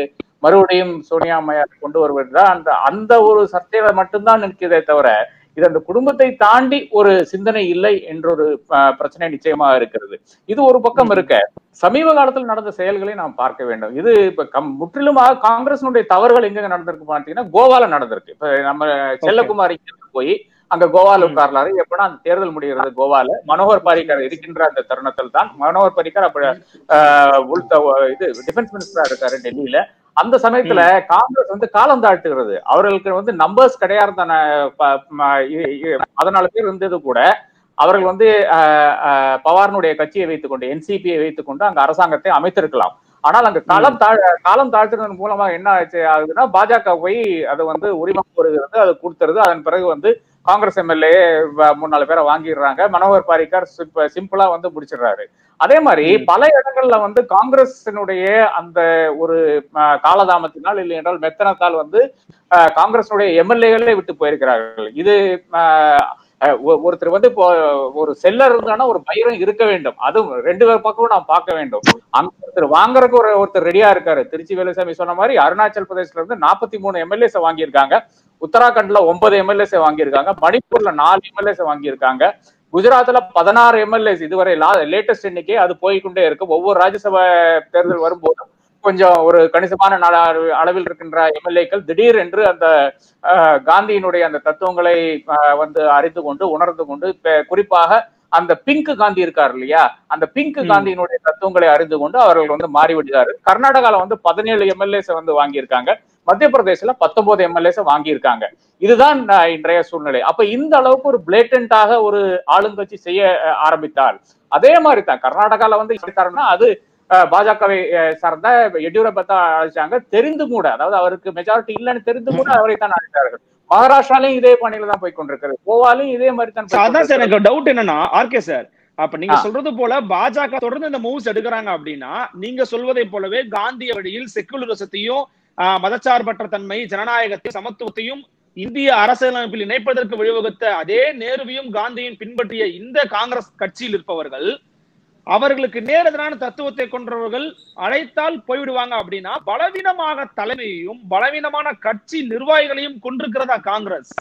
C: மறுபடியும் சோனியா அம்மையார் கொண்டு வருவது தான் அந்த அந்த ஒரு சர்ச்சையில மட்டும்தான் நிற்கிறதே தவிர இது அந்த குடும்பத்தை தாண்டி ஒரு சிந்தனை இல்லை என்ற ஒரு அஹ், பிரச்சனை நிச்சயமா இருக்கிறது இது ஒரு பக்கம் இருக்க சமீப காலத்தில் நடந்த செயல்களை நாம் பார்க்க வேண்டும் இது இப்ப கம் முற்றிலுமாக காங்கிரசினுடைய தவறுகள் எங்க நடந்திருக்கு பார்த்தீங்கன்னா கோவால நடந்திருக்கு இப்ப நம்ம செல்லகுமார் இங்க போய் அங்க கோவால உட்கார்லாரு எப்படின்னா அந்த தேர்தல் முடிகிறது கோவால மனோகர் பாரிக்கர் இருக்கின்ற அந்த தருணத்தில் தான் மனோகர் பாரிக்கர் அப்ப ஆஹ், உள்த இது டிஃபென்ஸ் மினிஸ்டரா இருக்காரு டெல்லியில அந்த சமயத்துல காங்கிரஸ் வந்து காலம் தாழ்த்துகிறது அவர்களுக்கு வந்து நம்பர்ஸ் கிடையாது தானே ப- ம- இ- இ- பதினாலு பேர் இருந்தது கூட அவர்கள் வந்து ஆஹ், ஆஹ், பவாரினுடைய கட்சியை வைத்துக்கொண்டு என்சிபியை வைத்துக்கொண்டு அங்க அரசாங்கத்தை அமைத்திருக்கலாம் ஆனால் அங்க காலம் தாழ் காலம் தாழ்த்துறதன் மூலமா என்ன ஆச்சு ஆகுதுன்னா பாஜக போய் அது வந்து உரிமம் கோருகிறது அது கொடுத்துருது அதன் பிறகு வந்து காங்கிரஸ் எம்எல்ஏ மூணு நாலு பேரை வாங்கிடுறாங்க மனோகர் பாரிக்கர் சிம்ப- சிம்பிளா வந்து முடிச்சிடுறாரு அதே மாதிரி பல இடங்கள்ல வந்து காங்கிரசினுடைய அந்த ஒரு அஹ், காலதாமத்தினால் இல்லை என்றால் மெத்தனத்தால் வந்து அஹ், காங்கிரசினுடைய எம்எல்ஏகளே விட்டு போயிருக்கிறார்கள் இது அஹ், அஹ், ஒ- ஒருத்தர் வந்து இப்போ ஒரு செல்லர் இருந்தானா ஒரு பயிரும் இருக்க வேண்டும் அதுவும் ரெண்டு பேர் பக்கமும் நாம் பார்க்க வேண்டும் அங்க ஒருத்தர் வாங்குறதுக்கு ஒரு ஒருத்தர் ரெடியா இருக்காரு திருச்சி வேலுசாமி சொன்ன மாதிரி அருணாச்சல் பிரதேசல இருந்து நாற்பத்தி மூணு எம்எல்ஏஸ் வாங்கியிருக்காங்க உத்தராகண்ட்ல ஒன்பது எம்எல்ஏஸ் வாங்கியிருக்காங்க மணிப்பூர்ல நாலு எம்எல்ஏஸ் வாங்கியிருக்காங்க குஜராத்ல பதினாறு எம்எல்ஏஸ் இதுவரை லேட்டஸ்ட் எண்ணிக்கை அது போய்க்கொண்டே இருக்கு ஒவ்வொரு ராஜ்யசபா தேர்தல் வரும்போதும் கொஞ்சம் ஒரு கணிசமான நல- அளவில் இருக்கின்ற எம்எல்ஏக்கள் திடீர் என்று அந்த அஹ், காந்தியினுடைய அந்த தத்துவங்களை அஹ், வந்து அறிந்து கொண்டு உணர்ந்து கொண்டு இப்ப குறிப்பாக அந்த பிங்க் காந்தி இருக்கார் இல்லையா அந்த பிங்க்
B: ம்.
C: காந்தியினுடைய தத்துவங்களை அறிந்து கொண்டு அவர்கள் வந்து மாறிவிடுகிறாரு கர்நாடகால வந்து பதினேழு எம்எல்ஏஸ் வந்து வாங்கியிருக்காங்க மத்திய பிரதேசல பத்தொன்பது எம்எல்ஏஸ் வாங்கியிருக்காங்க இதுதான் அஹ், இன்றைய சூழ்நிலை அப்ப இந்த அளவுக்கு ஒரு பிளேட்டன்டாக ஒரு ஆளுங்கட்சி செய்ய அஹ், ஆரம்பித்தால் அதே மாதிரி தான் கர்நாடகால வந்து இருக்காருன்னா அது அஹ், பாஜகவை அஹ், சார்ந்த எடியூரப்பா தான் அழைச்சாங்க தெரிந்து கூட அதாவது அவருக்கு மெஜாரிட்டி இல்லைன்னு தெரிந்து கூட அவரை தான் அழைத்தார்கள் மகாராஷ்டிராலையும் இதே பாணியில தான் போய் கொண்டிருக்கிறது கோவாலையும் இதே மாதிரி தான்
B: So,
C: போய்
B: அதான் சார்
C: கொண்டிருக்கிறது.
B: எனக்கு டவுட் என்னன்னா ஆர்கே சார் அப்ப நீங்க
C: ஆ.
B: சொல்றது போல பாஜக தொடர்ந்து இந்த மூவ்ஸ் எடுக்கிறாங்க அப்படின்னா நீங்க சொல்வதை போலவே காந்திய வழியில் செக்குலரிசத்தையும் ஆஹ், மதச்சார்பற்ற தன்மை ஜனநாயகத்தையும் சமத்துவத்தையும் இந்திய அரசியலமைப்பில் இணைப்பதற்கு வழிவகுத்த அதே நேருவையும் காந்தியும் பின்பற்றிய இந்த காங்கிரஸ் கட்சியில் இருப்பவர்கள் அவர்களுக்கு நேரெதிரான தத்துவத்தை கொண்டவர்கள் அழைத்தால் போய்விடுவாங்க அப்படின்னா பலவீனமாக தலைமையையும் பலவீனமான கட்சி நிர்வாகிகளையும் கொண்டிருக்கிறதா காங்கிரஸ்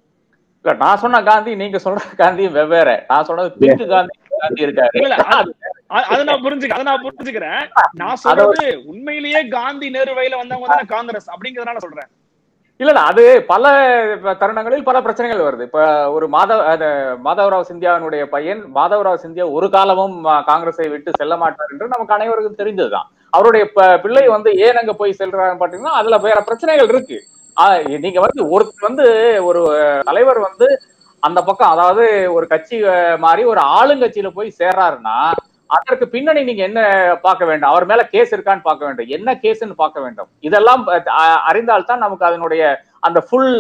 C: இல்ல நான் சொன்ன காந்தி நீங்க சொல்ற காந்தி வெவ்வேறு நான் சொன்னது பிங்க் காந்தி காந்தி இருக்காரு
B: இல்ல, அது- அ- அதை நான் புரிஞ்சுக்க அதை நான் புரிஞ்சுக்கிறேன் நான் சொல்றது உண்மையிலேயே காந்தி நேரு வழியில வந்தவங்க தானே காங்கிரஸ் அப்படிங்கறதுனால சொல்றேன்
C: இல்ல இல்ல அது பல தருணங்களில் பல பிரச்சனைகள் வருது இப்ப ஒரு மாதவ அது மாதவராவ் சிந்தியாவினுடைய பையன் மாதவராவ் சிந்தியா ஒரு காலமும் அஹ், காங்கிரஸை விட்டு செல்ல மாட்டார் என்று நமக்கு அனைவருக்கும் தெரிந்ததுதான் அவருடைய ப- பிள்ளை வந்து ஏன் அங்க போய் செல்றாருன்னு பாத்தீங்கன்னா அதுல வேற பிரச்சனைகள் இருக்கு ஆஹ், நீங்க வந்து ஒருத்தர் வந்து ஒரு அஹ், தலைவர் வந்து அந்த பக்கம் அதாவது ஒரு கட்சி அஹ், மாறி ஒரு ஆளுங்கட்சியில போய் சேர்றாருன்னா அதற்கு பின்னணி நீங்க என்ன பார்க்க வேண்டும் அவர் மேல கேஸ் இருக்கான்னு பார்க்க வேண்டும் என்ன கேஸ்ன்னு பார்க்க வேண்டும் இதெல்லாம் அஹ், அறிந்தால்தான் நமக்கு அதனுடைய அந்த ஃபுல்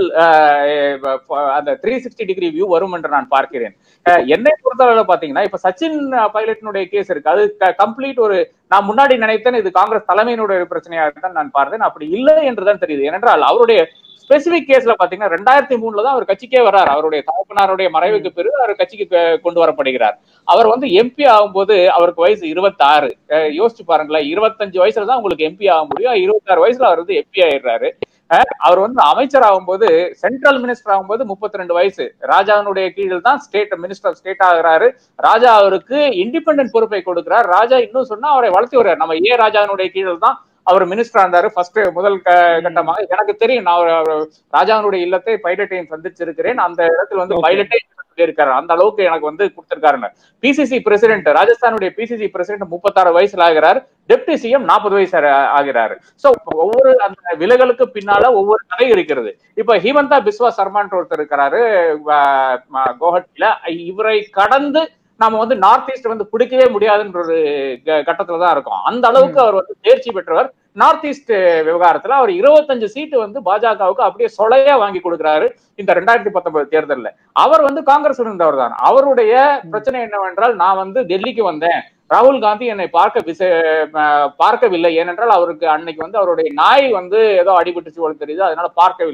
C: அந்த த்ரீ சிக்ஸ்டி டிகிரி வியூ வரும் என்று நான் பார்க்கிறேன் அஹ், என்னை பொறுத்தவரை பாத்தீங்கன்னா இப்ப சச்சின் பைலட்டினுடைய கேஸ் இருக்கு அது கம்ப்ளீட் ஒரு நான் முன்னாடி நினைத்தேன் இது காங்கிரஸ் தலைமையினுடைய பிரச்சனையாக தான் நான் பார்த்தேன் அப்படி இல்லை என்றுதான் தெரியுது ஏனென்றால் அவருடைய ஸ்பெசிபிக் கேஸ்ல பாத்தீங்கன்னா ரெண்டாயிரத்தி மூணுல தான் அவர் கட்சிக்கே வர்றார் அவருடைய தகப்பனாருடைய மறைவுக்கு பிறகு அவர் கட்சிக்கு கொ- கொண்டு வரப்படுகிறார் அவர் வந்து எம்பி ஆகும்போது அவருக்கு வயசு இருபத்தி ஆறு யோசிச்சு பாருங்களேன் இருபத்தஞ்சு வயசுல தான் உங்களுக்கு எம்பி ஆக முடியும் இருபத்தாறு வயசுல அவர் வந்து எம்பி ஆயிடுறாரு அஹ் அவர் வந்து அமைச்சர் ஆகும்போது சென்ட்ரல் மினிஸ்டர் ஆகும்போது முப்பத்தி ரெண்டு வயசு ராஜாவினுடைய கீழில் தான் ஸ்டேட் மினிஸ்டர் ஆஃப் ஸ்டேட் ஆகுறாரு ராஜா அவருக்கு இண்டிபெண்டன்ட் பொறுப்பை கொடுக்கிறார் ராஜா இன்னும் சொன்னா அவரை வளர்த்தி வர்றாரு நம்ம ஏ ராஜாவினுடைய கீழில் தான் அவர் மினிஸ்டர் இருந்தாரு ஃபர்ஸ்ட் முதல் க- கட்டமாக எனக்கு தெரியும் நான் அவர் அவர் ராஜாவினுடைய இல்லத்தை பைலட்டையும் சந்திச்சிருக்கிறேன் அந்த இடத்துல வந்து
B: Okay.
C: பைலட்டை இருக்காரு அந்த அளவுக்கு எனக்கு வந்து கொடுத்திருக்காருன்னு பிசிசி பிரசிடென்ட் ராஜஸ்தானுடைய பிசிசி பிரசிடென்ட் முப்பத்தாறு வயசுல ஆகிறார் டெப்டி சிஎம் நாற்பது வயசு ஆ- ஆகிறாரு சோ ஒவ்வொரு அந்த விலகலுக்கு பின்னால ஒவ்வொரு கதை இருக்கிறது இப்ப ஹிமந்தா பிஸ்வா சர்மான்ற ஒருத்தர் இருக்கிறாரு வ- ம- குவஹாட்டில இவரை கடந்து நாம வந்து நார்த் ஈஸ்ட் வந்து பிடிக்கவே முடியாதுன்ற ஒரு க- கட்டத்துல தான் இருக்கோம் அந்த அளவுக்கு அவர் வந்து தேர்ச்சி பெற்றவர் நார்த் ஈஸ்ட் விவகாரத்துல அவர் இருபத்தஞ்சு சீட்டு வந்து பாஜகவுக்கு அப்படியே சொலையா வாங்கி கொடுக்கிறாரு இந்த ரெண்டாயிரத்தி பத்தொன்பது தேர்தல்ல அவர் வந்து காங்கிரஸ் இருந்தவர் தான் அவருடைய பிரச்சனை என்னவென்றால் நான் வந்து டெல்லிக்கு வந்தேன் ராகுல் காந்தி என்னை பார்க்க விச அஹ் பார்க்கவில்லை ஏனென்றால் அவருக்கு அன்னைக்கு வந்து அவருடைய நாய் வந்து ஏதோ அடிபட்டுச்சு போல தெரியுது அதனால பார்க்கவில்லை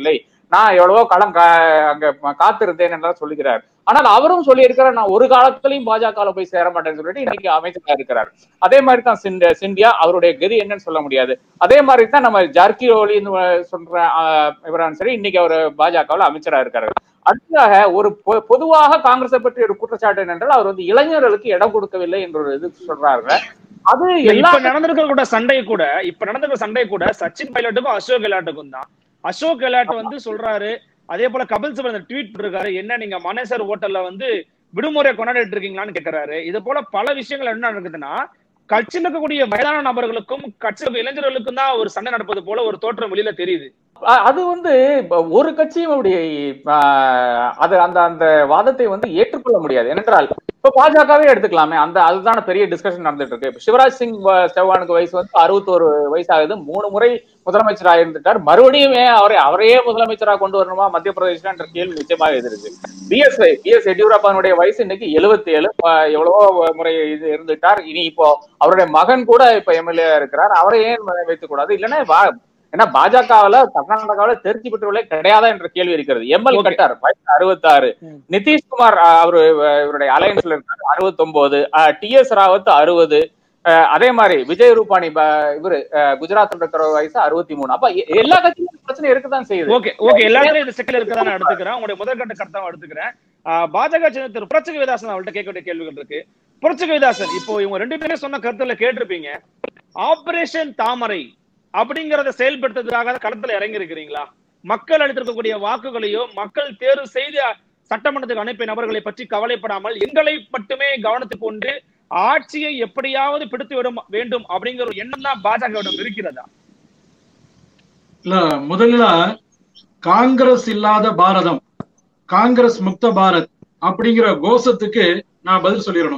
C: நான் எவ்வளவோ களம் கா- அங்க காத்திருந்தேன் என்றால் சொல்லுகிறார் ஆனால் அவரும் சொல்லியிருக்கிறார் நான் ஒரு காலத்திலையும் பாஜக போய் சேர மாட்டேன்னு சொல்லிட்டு இன்னைக்கு அமைச்சரா இருக்கிறார் அதே மாதிரி தான் சிண்ட சிண்டியா அவருடைய கதி என்னன்னு சொல்ல முடியாது அதே மாதிரி தான் நம்ம ஜார்கிஹோலின்னு சொல்ற ஆஹ், இவரான சரி இன்னைக்கு அவர் பாஜகவில் அமைச்சரா இருக்காரு அடுத்ததாக ஒரு பொ- பொதுவாக காங்கிரஸை பற்றி ஒரு குற்றச்சாட்டு என்னென்றால் அவர் வந்து இளைஞர்களுக்கு இடம் கொடுக்கவில்லை என்ற ஒரு இது சொல்றாங்க அது எல்லா
B: இப்ப நடந்திருக்கிற கூட சண்டை கூட இப்ப நடந்திருக்கிற சண்டை கூட சச்சின் பைலட்டுக்கும் அசோக் கெலாட்டுக்கும் தான் அசோக் கெலாட் வந்து சொல்றாரு அதே போல கபில் சிபல் ட்வீட் போட்டிருக்காரு என்ன நீங்க மனேசர் ஹோட்டல்ல வந்து விடுமுறை கொண்டாடிட்டு இருக்கீங்களான்னு கேக்குறாரு இது போல பல விஷயங்கள் என்ன நடக்குதுன்னா கட்சியில் இருக்கக்கூடிய வயதான நபர்களுக்கும் கட்சியில் இளைஞர்களுக்கும் தான் ஒரு சண்டை நடப்பது போல ஒரு தோற்றம் வெளியில தெரியுது
C: அ- அது வந்து இப்ப ஒரு கட்சியும் அப்படி ஆஹ், அது அந்த அந்த வாதத்தை வந்து ஏற்றுக்கொள்ள முடியாது ஏனென்றால் இப்ப பாஜகவே எடுத்துக்கலாமே அந்த அதுதான பெரிய டிஸ்கஷன் நடந்துட்டு இருக்கு இப்ப சிவராஜ் சிங் வ- சௌஹானுக்கு வயசு வந்து அறுபத்தோரு வயசாகுது மூணு முறை முதலமைச்சராக இருந்துட்டார் மறுபடியும் ஏன் அவரை அவரையே முதலமைச்சராக கொண்டு வரணுமா மத்திய பிரதேசம் என்ற கேள்வி நிச்சயமாக எதிர்க்கு பிஎஸ் பி எஸ் எடியூரப்பானுடைய வயசு இன்னைக்கு எழுபத்தி ஏழு எவ்வளவோ முறை இது இருந்துட்டார் இனி இப்போ அவருடைய மகன் கூட இப்ப எம்எல்ஏ இருக்கிறார் அவரை ஏன் வைத்துக் கூடாது இல்லைன்னா வா- ஏன்னா பாஜகவுல கர்நாடகாவில தேர்ச்சி பெற்றவர்களே கிடையாதா என்ற கேள்வி இருக்கிறது எம்எல்
B: Okay.
C: கட்டார் வயசு அறுபத்தாறு
B: ம்.
C: நிதிஷ்குமார் அஹ், அவரு அஹ், இவருடைய அலையன்ஸ்ல இருக்காரு அறுபத்தொன்பது டி எஸ் ராவத் அறுபது அதே மாதிரி விஜய் ரூபானி ப- இவரு அஹ், குஜராத்ல இருக்கிற வயசு அறுபத்தி மூணு அப்ப எ- எல்லா கட்சியும் பிரச்சனை இருக்குதான் செய்யுது
B: ஓகே ஓகே எல்லாத்துலயும் இந்த சிக்கல் இருக்கதான் நான் எடுத்துக்கிறேன் உங்களுடைய முதற்கட்ட கருத்தாவை எடுத்துக்கிறேன் ஆஹ் பாஜக சேர்ந்த திரு புரட்சி விதாசன் அவள்கிட்ட கேட்க வேண்டிய கேள்விகள் இருக்கு புரட்சி விதாசன் இப்போ இவங்க ரெண்டு பேரும் சொன்ன கருத்துல கேட்டிருப்பீங்க ஆபரேஷன் தாமரை அப்படிங்கறத செயல்படுத்துறதுக்காக களத்துல இறங்கி இருக்கிறீங்களா மக்கள் அளித்திருக்கக்கூடிய வாக்குகளையோ மக்கள் தேர்வு செய்து சட்டமன்றத்துக்கு அனுப்பிய நபர்களை பற்றி கவலைப்படாமல் எங்களை மட்டுமே கவனத்துக்கு கொண்டு ஆட்சியை எப்படியாவது பிடித்து விட வேண்டும் அப்படிங்கிற ஒரு எண்ணம் தான் பாஜகவிடம் இருக்கிறதா
D: இல்ல முதல்ல காங்கிரஸ் இல்லாத பாரதம் காங்கிரஸ் முக்த பாரத் அப்படிங்கிற கோஷத்துக்கு நான் பதில் சொல்லிடணும்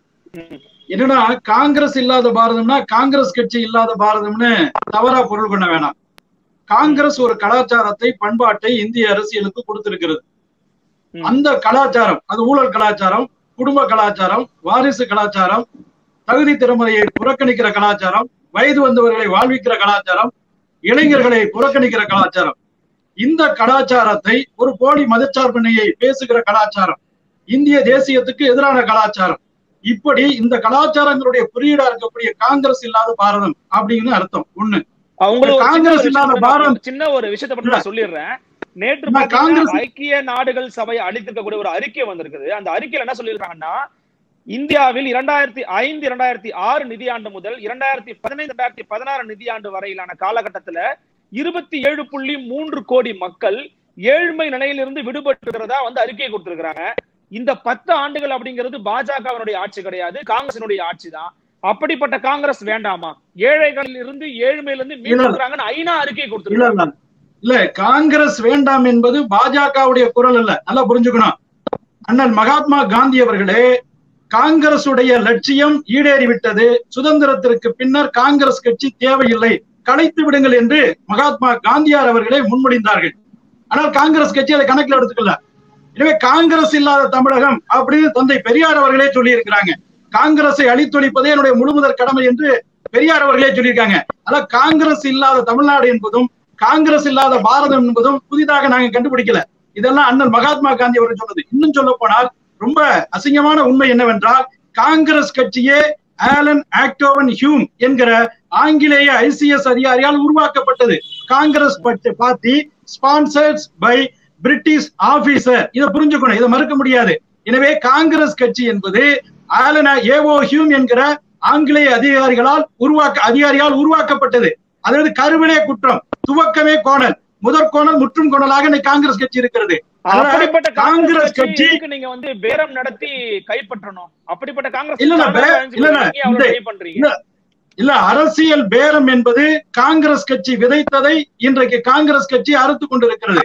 D: என்னன்னா காங்கிரஸ் இல்லாத பாரதம்னா காங்கிரஸ் கட்சி இல்லாத பாரதம்னு தவறா பொருள் பண்ண வேணாம் காங்கிரஸ் ஒரு கலாச்சாரத்தை பண்பாட்டை இந்திய அரசியலுக்கு கொடுத்திருக்கிறது
B: ம்.
D: அந்த கலாச்சாரம் அது ஊழல் கலாச்சாரம் குடும்ப கலாச்சாரம் வாரிசு கலாச்சாரம் தகுதி திறமையை புறக்கணிக்கிற கலாச்சாரம் வயது வந்தவர்களை வாழ்விக்கிற கலாச்சாரம் இளைஞர்களை புறக்கணிக்கிற கலாச்சாரம் இந்த கலாச்சாரத்தை ஒரு போலி மதச்சார்பினையை பேசுகிற கலாச்சாரம் இந்திய தேசியத்துக்கு எதிரான கலாச்சாரம் இப்படி இந்த கலாச்சாரங்களுடைய குறியீடா இருக்கக்கூடிய காங்கிரஸ் இல்லாத பாரதம் அப்படின்னு அர்த்தம் ஒண்ணு
B: உங்களுக்கு ஒரு சின்ன
D: காங்கிரஸ்
B: ஒரு
D: இல்லாத
B: விஷயத்தை
D: பாரம்
B: நான் சின்ன ஒரு விஷயத்தை பற்றி நான் சொல்லிடுறேன் நேற்று
D: நான்
B: பாத்தீங்கன்னா
D: காங்கிரஸ்
B: ஐக்கிய நாடுகள் சபை அளித்திருக்கக்கூடிய ஒரு அறிக்கை வந்திருக்குது அந்த அறிக்கையில என்ன சொல்லியிருக்காங்கன்னா இந்தியாவில் இரண்டாயிரத்தி ஐந்து இரண்டாயிரத்தி ஆறு நிதியாண்டு முதல் இரண்டாயிரத்தி பதினைந்து இரண்டாயிரத்தி பதினாறு நிதியாண்டு வரையிலான காலகட்டத்துல இருபத்தி ஏழு புள்ளி மூன்று கோடி மக்கள் ஏழ்மை நிலையிலிருந்து விடுபட்டுகிறதா வந்து அறிக்கை கொடுத்திருக்கிறாங்க இந்த பத்து ஆண்டுகள் அப்படிங்கிறது பாஜகவினுடைய ஆட்சி கிடையாது காங்கிரசினுடைய ஆட்சி தான் அப்படிப்பட்ட காங்கிரஸ் வேண்டாமா ஏழைகளில் இருந்து ஏழ்மையிலிருந்து மீட்கிறாங்கன்னு ஐநா அறிக்கை
D: இல்ல
B: கொடுத்திருக்காங்க
D: இல்ல இல்ல காங்கிரஸ் வேண்டாம் என்பது பாஜகவுடைய குரல் இல்ல நல்லா புரிஞ்சுக்கணும் அண்ணன் மகாத்மா காந்தி அவர்களே காங்கிரசுடைய லட்சியம் ஈடேறிவிட்டது சுதந்திரத்திற்கு பின்னர் காங்கிரஸ் கட்சி தேவையில்லை கலைத்து விடுங்கள் என்று மகாத்மா காந்தியார் அவர்களே முன்மொழிந்தார்கள் ஆனால் காங்கிரஸ் கட்சி அதை கணக்கில் எடுத்துக்கல எனவே காங்கிரஸ் இல்லாத தமிழகம் அப்படின்னு தந்தை பெரியார் அவர்களே சொல்லி இருக்கிறாங்க காங்கிரஸை அழித்தொழிப்பதே என்னுடைய முழுமுதற் கடமை என்று பெரியார் அவர்களே சொல்லியிருக்காங்க அதான் காங்கிரஸ் இல்லாத தமிழ்நாடு என்பதும் காங்கிரஸ் இல்லாத பாரதம் என்பதும் புதிதாக நாங்க கண்டுபிடிக்கல இதெல்லாம் அண்ணன் மகாத்மா காந்தி அவர்கள் சொன்னது இன்னும் சொல்ல போனால் ரொம்ப அசிங்கமான உண்மை என்னவென்றால் காங்கிரஸ் கட்சியே ஆலன் ஆக்டோவன் ஹியூம் என்கிற ஆங்கிலேய ஐசிஎஸ் அதிகாரியால் உருவாக்கப்பட்டது Congress party sponsors by British officer இதை புரிஞ்சுக்கணும் இதை மறுக்க முடியாது எனவே காங்கிரஸ் கட்சி என்பது ஆலன ஏஓ ஹியூம் என்கிற ஆங்கிலேய அதிகாரிகளால் உருவாக்க அதிகாரியால் உருவாக்கப்பட்டது அதாவது கருவிலே குற்றம் துவக்கமே கோணல் முதற் கோணல் முற்றும் கோணலாக இன்னைக்கு காங்கிரஸ் கட்சி இருக்கிறது அதனால
B: அப்படிப்பட்ட
D: காங்கிரஸ்
B: காங்கிரஸ்
D: கட்சி
B: கட்சி எதுக்கு நீங்க வந்து பேரம் நடத்தி கைப்பற்றணும் அப்படிப்பட்ட காங்கிரஸ்
D: இல்ல, இல்ல,
B: தானா
D: பே-
B: அழிஞ்சு
D: இல்ல, இல்ல,
B: போய் அவ்வளவு
D: இந்த-
B: ட்ரை பண்றீங்க
D: இல்ல இல்ல அரசியல் பேரம் என்பது காங்கிரஸ் கட்சி விதைத்ததை இன்றைக்கு காங்கிரஸ் கட்சி அறுத்து கொண்டிருக்கிறது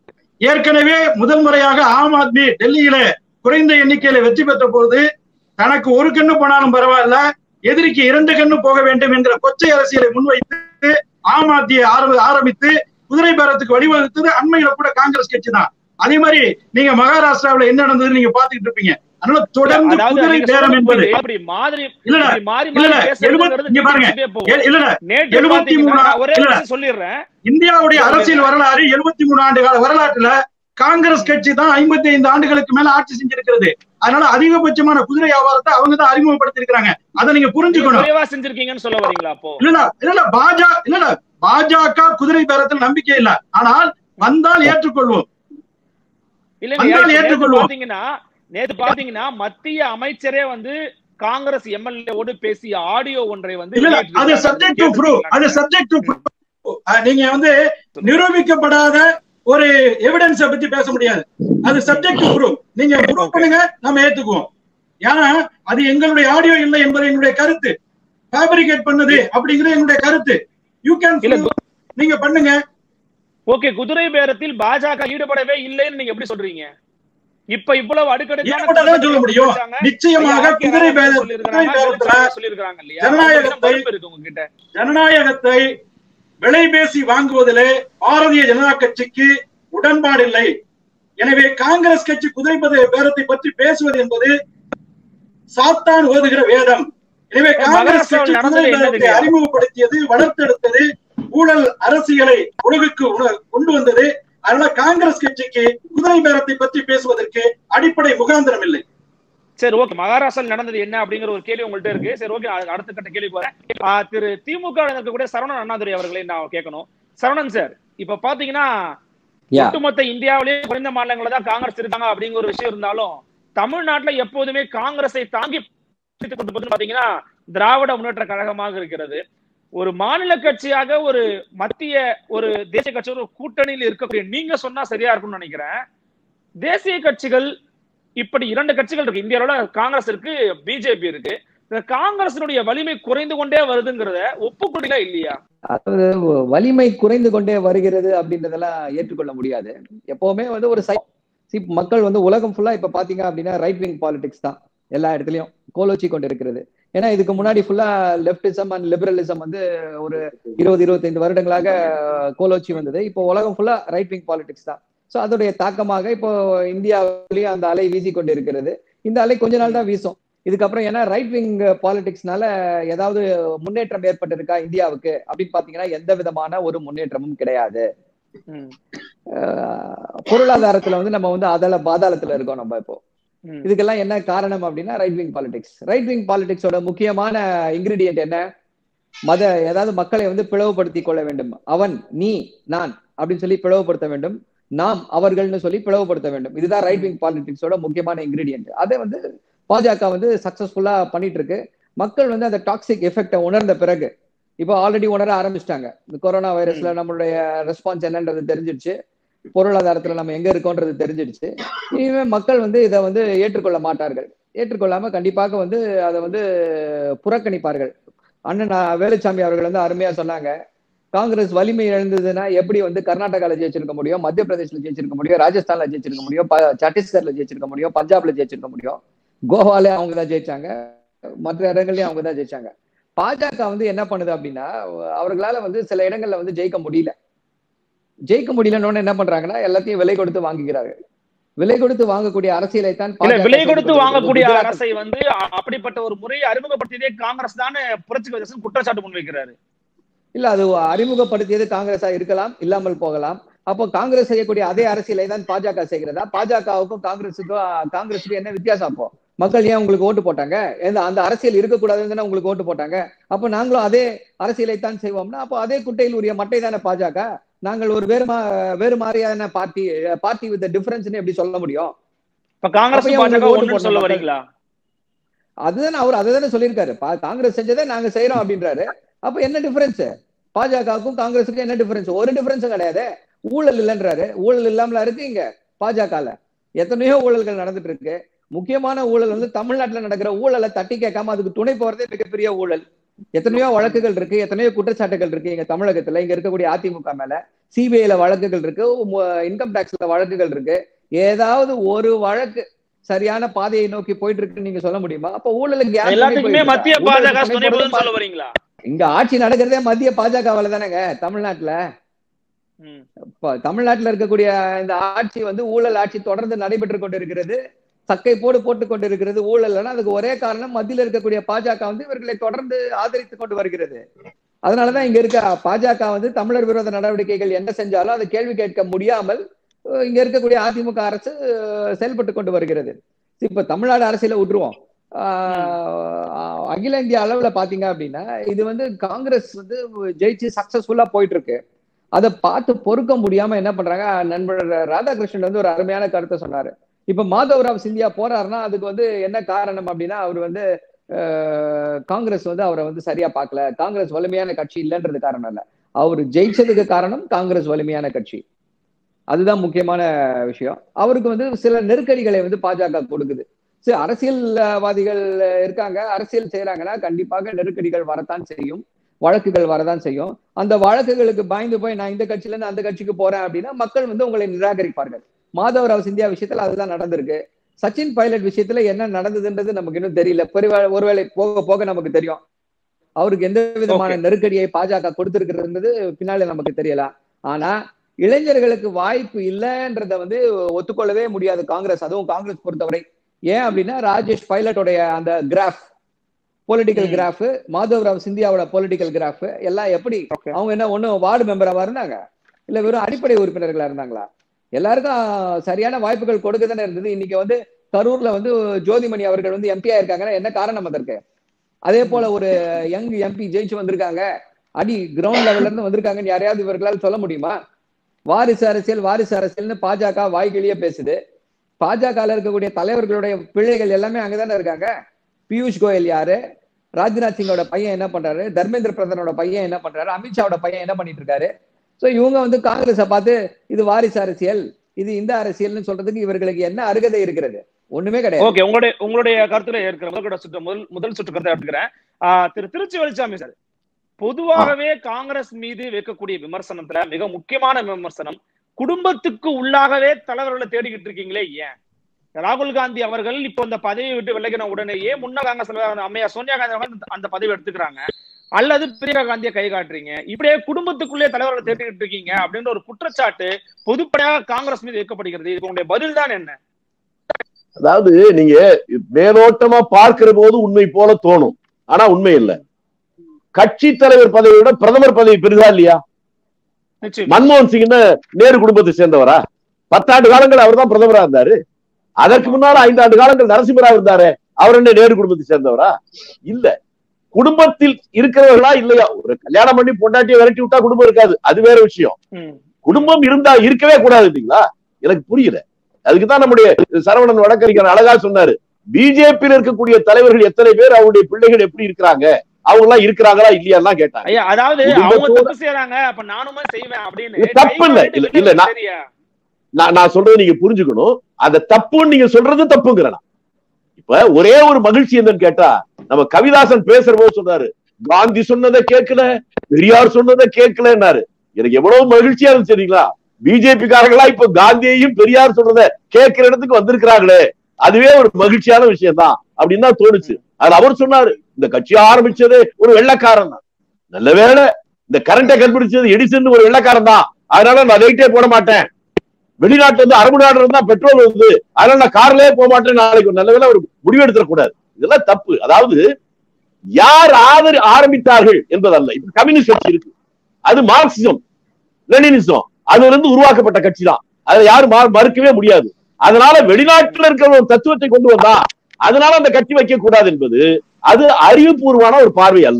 D: ஏற்கனவே முதல் முறையாக ஆம் ஆத்மி டெல்லியில குறைந்த எண்ணிக்கையில வெற்றி பெற்ற போது தனக்கு ஒரு கண்ணு போனாலும் பரவாயில்ல எதிரிக்கு இரண்டு கண்ணு போக வேண்டும் என்கிற கொச்சை அரசியலை முன்வைத்து ஆம் ஆத்மியை ஆரம்பி ஆரம்பித்து குதிரை பேரத்துக்கு வழிவகுத்தது அண்மையில கூட காங்கிரஸ் கட்சி தான் அதே மாதிரி நீங்க மகாராஷ்டிராவுல என்ன நடந்ததுன்னு நீங்க பாத்துக்கிட்டு இருப்பீங்க அதனால தொடர்ந்து
B: அதாவது
D: குதிரை
B: நீங்க
D: பேரம்
B: சொல்றது
D: என்பது
B: புரியுது. இப்படி மாதிரி
D: இல்ல
B: இப்படி மாறி
D: இல்ல,
B: மாறி
D: இல்ல, எழுபத்தி-
B: பேசுறதுங்கிறது
D: இங்க பாருங்க.
B: நீட்டிச்சுட்டே போகும்.
D: இல்ல, இல்ல
B: நேற்று
D: எழுபத்தி
B: பாத்தீங்கன்னா,
D: மூணா-
B: நான் ஒரே
D: இல்ல.
B: விஷயம் சொல்லிடுறேன்
D: இந்தியாவுடைய அரசியல் வரலாறு எழுபத்தி மூணு ஆண்டு கால வரலாற்றுல காங்கிரஸ் கட்சி தான் ஐம்பத்தி ஐந்து ஆண்டுகளுக்கு மேல ஆட்சி செஞ்சிருக்கிறது அதனால அதிகபட்சமான குதிரை வியாபாரத்தை அவங்க தான் அறிமுகப்படுத்தி இருக்காங்க அதை நீங்க
B: நீங்க
D: புரிஞ்சுக்கணும்
B: குறைவா செஞ்சிருக்கீங்கன்னு சொல்ல வரீங்களா அப்போ
D: இல்ல இல்ல பாஜக இல்ல பாஜக குதிரை பேரத்தில் நம்பிக்கை இல்ல ஆனால் வந்தால் ஏற்றுக்கொள்வோம்
B: இல்லைங்க
D: வந்தால்
B: இப்ப நேத்து
D: ஏற்றுக்கொள்வோம்.
B: பாத்தீங்கன்னா நேத்து பாத்தீங்கன்னா மத்திய அமைச்சரே வந்து காங்கிரஸ் எம்எல்ஏ ஓடு பேசிய ஆடியோ ஒன்றை வந்து
D: இல்ல இல்ல அது
B: வெளியிட்டிருக்காங்க.
D: சப்ஜெக்ட் டு ப்ரூவ் அது சப்ஜெக்ட் டு நீங்க வந்து நிரூபிக்கப்படாத ஒரு எவிடன்ஸ பத்தி பேச முடியாது அது சப்ஜெக்ட் டு ப்ரூவ் நீங்க ப்ரூவ் பண்ணுங்க நம்ம ஏத்துக்குவோம் ஏன்னா அது எங்களுடைய ஆடியோ இல்லை என்பது எங்களுடைய கருத்து ஃபேப்ரிகேட் பண்ணது அப்படிங்கிறது எங்களுடைய கருத்து யூ கேன்
B: இல்ல,
D: நீங்க பண்ணுங்க
B: ஓகே குதிரை பேரத்தில் பாஜக ஈடுபடவே இல்லைன்னு நீங்க எப்படி சொல்றீங்க இப்ப இவ்வளவு அடுக்கடுக்கான
D: ஈடுபடதான் சொல்ல முடியும்.
B: பேசுறாங்க.
D: நிச்சயமாக
B: ஐயா,
D: குதிரை பேர
B: சொல்லியிருக்கிறாங்க,
D: குதிரை பேரத்துல
B: சொல்லியிருக்கிறாங்க இல்லையா
D: ஜனநாயகத்தை-
B: அவங்களுக்கு பொறுப்பு இருக்கு உங்ககிட்ட
D: ஜனநாயகத்தை விலை பேசி வாங்குவதிலே பாரதிய ஜனதா கட்சிக்கு உடன்பாடில்லை எனவே காங்கிரஸ் கட்சி குதிரை பத- பேரத்தை பற்றி பேசுவது என்பது சாத்தான் ஓதுகிற வேதம் எனவே காங்கிரஸ் கட்சி
B: மகாராஷ்டிராவில்
D: குதிரை
B: நடந்தது
D: பேரத்தை
B: என்னதுங்க?
D: அறிமுகப்படுத்தியது வளர்த்தெடுத்தது ஊழல் அரசியலை உலகுக்கு உண- கொண்டு வந்தது அதனால காங்கிரஸ் கட்சிக்கு குதிரை பேரத்தை பற்றி பேசுவதற்கு அடிப்படை முகாந்திரம் இல்லை
B: சரி ஓகே மகாராஷ்டிராவில் நடந்தது என்ன அப்படிங்கிற ஒரு கேள்வி உங்கள்ட்ட இருக்கு சரி ஓகே அடுத்த கட்ட கேள்வி போறேன் ஆ, திரு திமுக ல இருக்கக்கூடிய சரவணன் அண்ணாதுரை அவர்களை நான் கேட்கணும் சரவணன் சார் இப்ப பாத்தீங்கன்னா
E: யா
B: ஒட்டுமொத்த இந்தியாவிலேயே குறைந்த மாநிலங்கள தான் காங்கிரஸ் இருக்காங்க அப்படிங்கிற ஒரு விஷயம் இருந்தாலும் தமிழ்நாட்டுல எப்போதுமே காங்கிரஸை தாங்கி பிடித்துக் கொண்டு போகுதுன்னு பாத்தீங்கன்னா திராவிட முன்னேற்ற கழகமாக இருக்கிறது ஒரு மாநில கட்சியாக ஒரு மத்திய ஒரு தேசிய கட்சி ஒரு கூட்டணியில் இருக்கக்கூடிய நீங்க சொன்னா சரியா இருக்கும்னு நினைக்கிறேன் தேசிய கட்சிகள் இப்படி இரண்டு கட்சிகள் இருக்கு இந்தியாவோட காங்கிரஸ் இருக்கு பிஜேபி இருக்கு இந்த காங்கிரசினுடைய வலிமை குறைந்து கொண்டே வருதுங்கிறத ஒப்புக்கொள்ளல இல்லையா
E: அதாவது வலிமை குறைந்து கொண்டே வருகிறது அப்படின்றதெல்லாம் ஏற்றுக்கொள்ள முடியாது எப்பவுமே வந்து ஒரு சை see, மக்கள் வந்து உலகம் ஃபுல்லா இப்ப பாத்தீங்க அப்படின்னா ரைட் விங் பாலிடிக்ஸ் தான் எல்லா இடத்துலயும் கோலோச்சி கொண்டு இருக்கிறது ஏன்னா இதுக்கு முன்னாடி ஃபுல்லா லெப்டிசம் அண்ட் லிபரலிசம் வந்து ஒரு இருபது இருபத்தைந்து வருடங்களாக கோலோச்சி வந்தது இப்போ உலகம் ஃபுல்லா ரைட் விங் பாலிடிக்ஸ் தான் ஸோ அதோடைய தாக்கமாக இப்போ இந்தியாவிலேயே அந்த அலை வீசி கொண்டு இருக்கிறது இந்த அலை கொஞ்ச நாள் தான் வீசும் இதுக்கப்புறம் ஏன்னா ரைட் விங் பாலிடிக்ஸ்னால ஏதாவது முன்னேற்றம் ஏற்பட்டிருக்கா இந்தியாவுக்கு அப்படின்னு பாத்தீங்கன்னா எந்த விதமான ஒரு முன்னேற்றமும் கிடையாது
B: ம்,
E: அஹ் பொருளாதாரத்துல வந்து நம்ம வந்து அதல பாதாளத்துல இருக்கோம் நம்ம இப்போ
B: ம்.
E: இதுக்கெல்லாம் என்ன காரணம் அப்படின்னா right wing politics right wing பாலிடிக்ஸோட முக்கியமான இன்கிரீடியன்ட் என்ன மத ஏதாவது மக்களை வந்து பிளவுபடுத்தி கொள்ள வேண்டும் அவன் நீ நான் அப்படின்னு சொல்லி பிளவுபடுத்த வேண்டும் நாம் அவர்கள்னு சொல்லி பிளவுபடுத்த வேண்டும் இதுதான் ரைட் விங் பாலிடிக்ஸோட முக்கியமான இன்கிரீடியன்ட் அதை வந்து பாஜக வந்து சக்சஸ்ஃபுல்லா பண்ணிட்டு இருக்கு மக்கள் வந்து அந்த டாக்ஸிக் எஃபெக்டை உணர்ந்த பிறகு இப்போ ஆல்ரெடி உணர ஆரம்பிச்சிட்டாங்க இந்த கொரோனா வைரஸ்ல நம்மளுடைய ரெஸ்பான்ஸ் என்னன்றது தெரிஞ்சிடுச்சு பொருளாதாரத்துல நம்ம எங்க இருக்கோன்றது தெரிஞ்சிடுச்சு இனிமே மக்கள் வந்து இதை வந்து ஏற்றுக்கொள்ள மாட்டார்கள் ஏற்றுக்கொள்ளாம கண்டிப்பாக வந்து அதை வந்து புறக்கணிப்பார்கள் அண்ணன் நான் வேலுச்சாமி அவர்கள் வந்து அருமையா சொன்னாங்க காங்கிரஸ் வலிமை இழந்ததுன்னா எப்படி வந்து கர்நாடகால ஜெயிச்சிருக்க முடியும் மத்திய பிரதேஷ்ல ஜெயிச்சிருக்க முடியும் ராஜஸ்தான்ல ஜெயிச்சிருக்க முடியும் ப- சத்தீஸ்கர்ல ஜெயிச்சிருக்க முடியும் பஞ்சாப்ல ஜெயிச்சிருக்க முடியும் கோவால அவங்க தான் ஜெயிச்சாங்க மற்ற இடங்கள்லயும் அவங்க தான் ஜெயிச்சாங்க பாஜக வந்து என்ன பண்ணுது அப்படின்னா அவர்களால வந்து சில இடங்கள்ல வந்து ஜெயிக்க முடியல ஜெயிக்க முடியலன்னு என்ன பண்றாங்கன்னா எல்லாத்தையும் விலை கொடுத்து வாங்குகிறார்கள் விலை கொடுத்து வாங்கக்கூடிய அரசியலை தான்
B: இல்ல
E: பாஜக
B: விலை
E: செய்து
B: கொடுத்து
E: கொண்டிருக்கிறது.
B: வாங்கக்கூடிய
E: குஜராத்
B: அரசை வந்து அ- அப்படிப்பட்ட ஒரு முறையை அறிமுகப்படுத்தியதே காங்கிரஸ் தானே புரட்சி கட்சி குற்றச்சாட்டு முன்வைக்கிறாரு
E: இல்ல அது அறிமுகப்படுத்தியது காங்கிரஸா இருக்கலாம் இல்லாமல் போகலாம் அப்போ காங்கிரஸ் செய்யக்கூடிய அதே அரசியலை தான் பாஜக செய்கிறதா பாஜகவுக்கும் காங்கிரஸுக்கும் காங்கிரஸுக்கும் என்ன வித்தியாசம் அப்போ மக்கள் ஏன் உங்களுக்கு ஓட்டு போட்டாங்க எந்த அந்த அரசியல் இருக்கக்கூடாதுன்னு தானே உங்களுக்கு ஓட்டு போட்டாங்க அப்போ நாங்களும் அதே அரசியலை தான் செய்வோம்னா அப்போ அதே குட்டையில் உரிய மட்டை தானே பாஜக நாங்கள் ஒரு வேறு மா வேறு மாதிரியான பார்ட்டி பார்ட்டி வித் டிஃபரன்ஸ்னு எப்படி சொல்ல முடியும்
B: இப்ப காங்கிரஸ்
E: அப்ப ஏன்
B: பாஜக
E: உங்களுக்கு ஓட்டு
B: ஒண்ணுன்னு சொல்ல
E: போடணும்
B: வரீங்களா
E: அதுதானே அவர் அதை தானே சொல்லியிருக்காரு பா- காங்கிரஸ் செஞ்சதை நாங்க செய்யறோம் அப்படின்றாரு அப்ப என்ன டிஃபரன்ஸ் பாஜகவுக்கும் காங்கிரஸுக்கும் என்ன டிஃபரன்ஸ் ஒரு டிஃபரன்ஸும் கிடையாது ஊழல் இல்லைன்றாரு ஊழல் இல்லாமல இருக்கு இங்க பாஜகல எத்தனையோ ஊழல்கள் நடந்துட்டு இருக்கு முக்கியமான ஊழல் வந்து தமிழ்நாட்டுல நடக்கிற ஊழலை தட்டி கேட்காம அதுக்கு துணை போறதே மிகப்பெரிய ஊழல் எத்தனையோ வழக்குகள் இருக்கு எத்தனையோ குற்றச்சாட்டுகள் இருக்கு இங்க தமிழகத்துல இங்க இருக்கக்கூடிய அதிமுக மேல சிபிஐல வழக்குகள் இருக்கு இன்கம் டாக்ஸ்ல வழக்குகள் இருக்கு ஏதாவது ஒரு வழக்கு சரியான பாதையை நோக்கி போயிட்டு இருக்குன்னு நீங்க சொல்ல முடியுமா அப்ப ஊழலுக்கு யார் துணை
B: எல்லாத்துக்குமே
E: போயிட்டு
B: மத்திய
E: இருக்கா?
B: பாஜக
E: ஊழலுக்கு
B: துணை
E: போறது
B: போகுதுன்னு சொல்ல வரீங்களா
E: இங்க ஆட்சி நடக்கிறதே மத்திய பாஜகவால தானேங்க தமிழ்நாட்டுல
B: ம்.
E: இப்ப தமிழ்நாட்டுல இருக்கக்கூடிய இந்த ஆட்சி வந்து ஊழல் ஆட்சி தொடர்ந்து நடைபெற்று கொண்டிருக்கிறது சக்கை போடு போட்டுக் கொண்டிருக்கிறது ஊழல்னா அதுக்கு ஒரே காரணம் மத்தியில் இருக்கக்கூடிய பாஜக வந்து இவர்களை தொடர்ந்து ஆதரித்துக் கொண்டு வருகிறது அதனாலதான் இங்க இருக்க பாஜக வந்து தமிழர் விரோத நடவடிக்கைகள் என்ன செஞ்சாலும் அதை கேள்வி கேட்க முடியாமல் அஹ், இங்க இருக்கக்கூடிய அதிமுக அரசு அஹ், செயல்பட்டு கொண்டு வருகிறது இப்ப தமிழ்நாடு அரசியல விட்டுருவோம் ஆஹ், அகில இந்திய அளவுல பாத்தீங்க அப்படின்னா இது வந்து காங்கிரஸ் வந்து ஜெயிச்சு சக்சஸ்ஃபுல்லா போயிட்டு இருக்கு அதை பார்த்து பொறுக்க முடியாம என்ன பண்றாங்க நண்பர் ராதாகிருஷ்ணன் வந்து ஒரு அருமையான கருத்தை சொன்னாரு இப்ப மாதவராவ் சிந்தியா போறாருன்னா அதுக்கு வந்து என்ன காரணம் அப்படின்னா அவர் வந்து அஹ், காங்கிரஸ் வந்து அவரை வந்து சரியா பார்க்கல காங்கிரஸ் வலிமையான கட்சி இல்லைன்றது காரணம் இல்ல அவர் ஜெயிச்சதுக்கு காரணம் காங்கிரஸ் வலிமையான கட்சி அதுதான் முக்கியமான விஷயம் அவருக்கு வந்து சில நெருக்கடிகளை வந்து பாஜக கொடுக்குது சரி அரசியல்வாதிகள் இருக்காங்க அரசியல் செய்யறாங்கன்னா கண்டிப்பாக நெருக்கடிகள் வரத்தான் செய்யும் வழக்குகள் வரதான் செய்யும் அந்த வழக்குகளுக்கு பயந்து போய் நான் இந்த கட்சியில இருந்து அந்த கட்சிக்கு போறேன் அப்படின்னா மக்கள் வந்து உங்களை நிராகரிப்பார்கள் மாதவராவ் சிந்தியா விஷயத்துல அதுதான் நடந்திருக்கு சச்சின் பைலட் விஷயத்துல என்ன நடந்ததுன்றது நமக்கு இன்னும் தெரியல பெருவே- ஒருவேளை போக போக நமக்கு தெரியும் அவருக்கு எந்த விதமான
B: Okay.
E: நெருக்கடியை பாஜக கொடுத்திருக்கிறது பின்னால நமக்கு தெரியலாம் ஆனா இளைஞர்களுக்கு வாய்ப்பு இல்லைன்றத வந்து ஒத்துக்கொள்ளவே முடியாது காங்கிரஸ் அதுவும் காங்கிரஸ் பொறுத்தவரை ஏன் அப்படின்னா ராஜேஷ் பைலட்டோடைய அந்த கிராஃப் பொலிட்டிக்கல்
B: ம்.
E: கிராஃப் மாதவராவ் சிந்தியாவோட பொலிட்டிக்கல் கிராஃப் எல்லாம் எப்படி
B: Okay.
E: அவங்க என்ன ஒண்ணும் வார்டு மெம்பராவா இருந்தாங்க இல்ல வெறும் அடிப்படை உறுப்பினர்களா இருந்தாங்களா எல்லாருக்கும் சரியான வாய்ப்புகள் கொடுக்க தானே இருந்தது இன்னைக்கு வந்து கரூர்ல வந்து ஜோதிமணி அவர்கள் வந்து எம்பியா இருக்காங்கன்னா என்ன காரணம் அதற்கு அதே போல ஒரு யங் எம்பி ஜெயிச்சு வந்திருக்காங்க அடி கிரவுண்ட் லெவல்ல இருந்து வந்திருக்காங்கன்னு யாரையாவது இவர்களால் சொல்ல முடியுமா வாரிசு அரசியல் வாரிசு அரசியல்னு பாஜக வாய்க்கிலேயே பேசுது பாஜகல இருக்கக்கூடிய தலைவர்களுடைய பிள்ளைகள் எல்லாமே அங்கதானே இருக்காங்க பியூஷ் கோயல் யாரு ராஜ்நாத் சிங்கோட பையன் என்ன பண்றாரு தர்மேந்திர பிரதானோட பையன் என்ன பண்றாரு அமித்ஷாவோட பையன் என்ன பண்ணிட்டு இருக்காரு சோ இவங்க வந்து காங்கிரஸை பார்த்து இது வாரிசு அரசியல் இது இந்த அரசியல்னு சொல்றதுக்கு இவர்களுக்கு என்ன அருகதை இருக்கிறது ஒண்ணுமே கிடையாது
B: ஓகே உங்களுடைய உங்களுடைய கருத்துல இருக்கிற முதல் சுற்று முதல் முதல் சுற்று கருத்தை எடுத்துக்கிறேன் ஆஹ் திரு திருச்சி வெளிச்சாமி சார் பொதுவாகவே காங்கிரஸ் மீது வைக்கக்கூடிய விமர்சனத்துல மிக முக்கியமான விமர்சனம் குடும்பத்துக்கு உள்ளாகவே தலைவர்களை தேடிக்கிட்டு இருக்கீங்களே ஏன் ராகுல் காந்தி அவர்கள் இப்போ இந்த பதவியை விட்டு விலகின உடனேயே முன்னாள் காங்கிரஸ் தலைவர் அம்மையா சோனியா காந்தி அவர்கள் அந்த பதவி எடுத்துக்கிறாங்க அல்லது பிரியங்கா காந்தியை கை காட்டுறீங்க இப்படியே குடும்பத்துக்குள்ளே தலைவர்களை தேடிக்கிட்டு இருக்கீங்க அப்படின்ற ஒரு குற்றச்சாட்டு பொதுப்படையாக காங்கிரஸ் மீது வைக்கப்படுகிறது இதுக்கு உங்களுடைய பதில் தான் என்ன
A: அதாவது நீங்க மேலோட்டமா பார்க்கிற போது உண்மை போல தோணும் ஆனா உண்மை இல்ல கட்சி தலைவர் பதவியை விட பிரதமர் பதவி பெரிதா இல்லையா
B: நிச்சயம்
A: மன்மோகன் சிங் நேரு குடும்பத்தை சேர்ந்தவரா பத்தாண்டு காலங்கள் அவர் தான் பிரதமரா இருந்தாரு அதற்கு முன்னால ஐந்தாண்டு காலங்கள் நரசிம்மரா இருந்தாரு அவர் என்ன நேரு குடும்பத்தை சேர்ந்தவரா இல்ல குடும்பத்தில் இருக்கிறவர்களா இல்லையா ஒரு கல்யாணம் பண்ணி பொண்டாட்டியை விரட்டி விட்டா குடும்பம் இருக்காது அது வேற விஷயம்
B: ம்.
A: குடும்பம் இருந்தா இருக்கவே கூடாது இல்லைங்களா எனக்கு புரியல அதுக்குதான் நம்முடைய சரவணன் வழக்கறிஞர் அழகா சொன்னாரு பிஜேபியில் இருக்கக்கூடிய தலைவர்கள் எத்தனை பேர் அவருடைய பிள்ளைகள் எப்படி இருக்கிறாங்க அவங்க எல்லாம் இருக்கிறாங்களா இல்லையாலாம் கேட்டாங்க
B: ஐயா அதாவது அவங்க
A: குடும்பத்தோட-
B: தப்பு செய்யறாங்க அப்ப நானுமே செய்வேன் அப்படின்னு
A: இது தப்பு இல்ல.
B: கை
A: இல்ல,
B: காட்டி
A: இல்ல, நான்-
B: சரியா
A: நான் நான் சொல்றது நீங்க புரிஞ்சுக்கணும் அந்த தப்புன்னு நீங்க சொல்றது தப்புங்கிற நான். இப்ப ஒரே ஒரு மகிழ்ச்சி என்னன்னு கேட்டா நம்ம கவிதாசன் பேசுற போது சொன்னாரு காந்தி சொன்னதை கேட்கல பெரியார் சொன்னதை கேட்கலன்னாரு எனக்கு எவ்வளவு மகிழ்ச்சியா இருந்துச்சு தெரியுங்களா பிஜேபி காரங்களா இப்ப காந்தியையும் பெரியார் சொன்னதை கேட்கிற இடத்துக்கு வந்திருக்கிறாங்களே அதுவே ஒரு மகிழ்ச்சியான விஷயம் தான் அப்படின்னு தான் தோணுச்சு அது அவர் சொன்னாரு இந்த கட்சி ஆரம்பிச்சது ஒரு வெள்ளக்காரன் தான் நல்ல வேளை இந்த கரண்டை கண்டுபிடிச்சது எடிசன் ஒரு வெள்ளக்காரன் தான் அதனால நான் லைட்டே போட மாட்டேன் வெளிநாட்டுல இருந்து அரபு நாடுல இருந்தா பெட்ரோல் வருது அதனால நான் கார்லயே போக மாட்டேன் நாளைக்கு ஒரு நல்ல வேளை ஒரு முடிவு எடுத்துடக்கூடாது இதெல்லாம் தப்பு அதாவது யார் ஆதரி ஆரம்பித்தார்கள் என்பதல்ல இப்ப கம்யூனிஸ்ட் கட்சி இருக்கு அது மார்க்சிசம் லெனினிசம் அதுல இருந்து உருவாக்கப்பட்ட கட்சி தான் அதை யாரும் மா- மறுக்கவே முடியாது அதனால வெளிநாட்டுல இருக்கிற ஒரு தத்துவத்தை கொண்டு வந்தா அதனால அந்த கட்சி வைக்க கூடாது என்பது அது அறிவுபூர்வமான ஒரு பார்வை அல்ல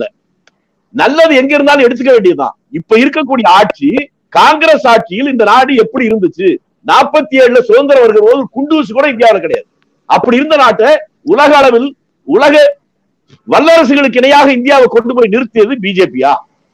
A: நல்லது எங்க இருந்தாலும் எடுத்துக்க வேண்டியதுதான் இப்ப இருக்கக்கூடிய ஆட்சி காங்கிரஸ் ஆட்சியில் இந்த நாடு எப்படி இருந்துச்சு நாற்பத்தி ஏழுல சுதந்திரம் வருகிற போது குண்டூசி கூட இந்தியாவில் கிடையாது அப்படி இருந்த நாட்டை உலக அளவில் உலக வல்லரசுகளுக்கு இணையாக இந்தியாவை கொண்டு போய் நிறுத்தியது பிஜேபியா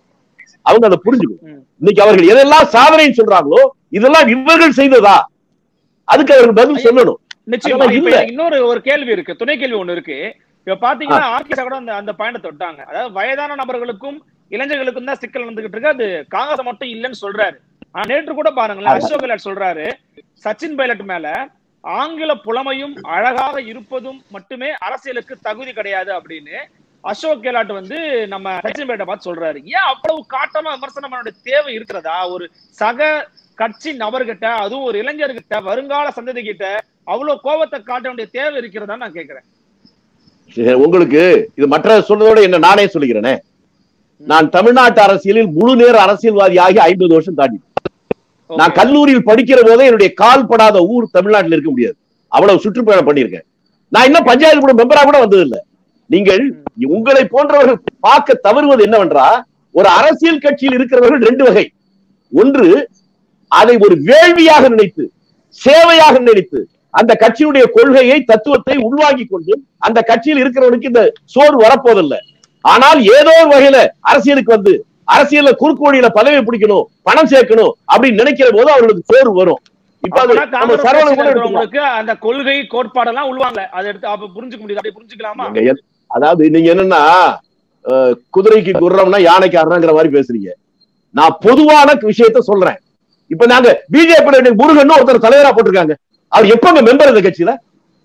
A: அவங்க அதை புரிஞ்சுக்கணும்
B: ம்.
A: இன்னைக்கு அவர்கள் எதெல்லாம் சாதனை சொல்றாங்களோ இதெல்லாம் இவர்கள் செய்ததா அதுக்கு அவர்கள் பதில் சொல்லணும்
B: நிச்சயமா
A: அதெல்லாம்
B: இப்ப
A: இல்ல.
B: எனக்கு இன்னொரு ஒரு கேள்வி இருக்கு துணை கேள்வி ஒண்ணு இருக்கு இப்ப பாத்தீங்கன்னா ஆர்கேஷா கூட அந்த அந்த பாயிண்ட் தொட்டாங்க அதாவது வயதான நபர்களுக்கும் இளைஞர்களுக்கும் தான் சிக்கல் நடந்துகிட்டு இருக்கு அது காங்கிரஸ் மட்டும் இல்லைன்னு சொல்றாரு ஆனா நேற்று கூட பாருங்களேன் அசோக் கெலாட் சொல்றாரு சச்சின் பைலட் மேல ஆங்கில புலமையும் அழகாக இருப்பதும் மட்டுமே அரசியலுக்கு தகுதி கிடையாது அப்படின்னு அசோக் கெலாட் வந்து நம்ம சச்சின் பைலட்டை பார்த்து சொல்றாரு ஏன் அவ்வளவு காட்டமா விமர்சனம் பண்ண வேண்டிய தேவை இருக்கிறதா ஒரு சக கட்சி நபர்கிட்ட அதுவும் ஒரு இளைஞர்கிட்ட வருங்கால சந்ததி கிட்ட அவ்வளவு கோபத்தை காட்ட வேண்டிய தேவை இருக்கிறதா நான் கேக்குறேன்
A: சரி, உங்களுக்கு இது மற்ற சொல்றதோட என்ன நானே சொல்லிக்கிறேனே நான் தமிழ்நாட்டு அரசியலில் முழு நேர அரசியல்வாதி ஆகி ஐம்பது வருஷம் தாண்டி நான்
B: Okay.
A: கல்லூரியில் படிக்கிற போதே என்னுடைய கால் படாத ஊர் தமிழ்நாட்டில் இருக்க முடியாது அவ்வளவு சுற்றுப்பயணம் பண்ணியிருக்கேன் நான் இன்னும் பஞ்சாயத்து கூட மெம்பரா கூட வந்ததில்லை நீங்கள் உங்களை போன்றவர்கள் பார்க்க தவறுவது என்னவென்றா ஒரு அரசியல் கட்சியில் இருக்கிறவர்கள் ரெண்டு வகை ஒன்று அதை ஒரு வேள்வியாக நினைத்து சேவையாக நினைத்து அந்த கட்சியுடைய கொள்கையை தத்துவத்தை உள்வாங்கிக் கொண்டு அந்த கட்சியில் இருக்கிறவனுக்கு இந்த சோறு வரப்போதில்லை ஆனால் ஏதோ ஒரு வகையில அரசியலுக்கு வந்து அரசியல்ல குறுக்கு வழியில பதவி பிடிக்கணும் பணம் சேர்க்கணும் அப்படின்னு நினைக்கிற போது அவர்களுக்கு சோறு வரும் இப்ப அது
B: அப்பனா
A: நம்ம
B: காங்கிரஸ்
A: சரவணன்
B: கட்சியில
A: கூட எடுத்துக்கலாம்.
B: இருக்கிறவங்களுக்கு அந்த கொள்கை கோட்பாடெல்லாம் உள்வாங்க அதை எடுத்து அப்ப புரிஞ்சுக்க முடியுது அப்படி புரிஞ்சுக்கலாமா
A: நீங்க எத்- அதாவது நீங்க என்னன்னா அஹ், குதிரைக்கு குர்ரம்னா யானைக்கு அறங்கிற மாதிரி பேசுறீங்க நான் பொதுவான விஷயத்த சொல்றேன் இப்ப நாங்க பிஜேபி முருகன் ஒருத்தர் தலைவரா போட்டிருக்காங்க அவர் எப்பங்க மெம்பர் இந்த கட்சியில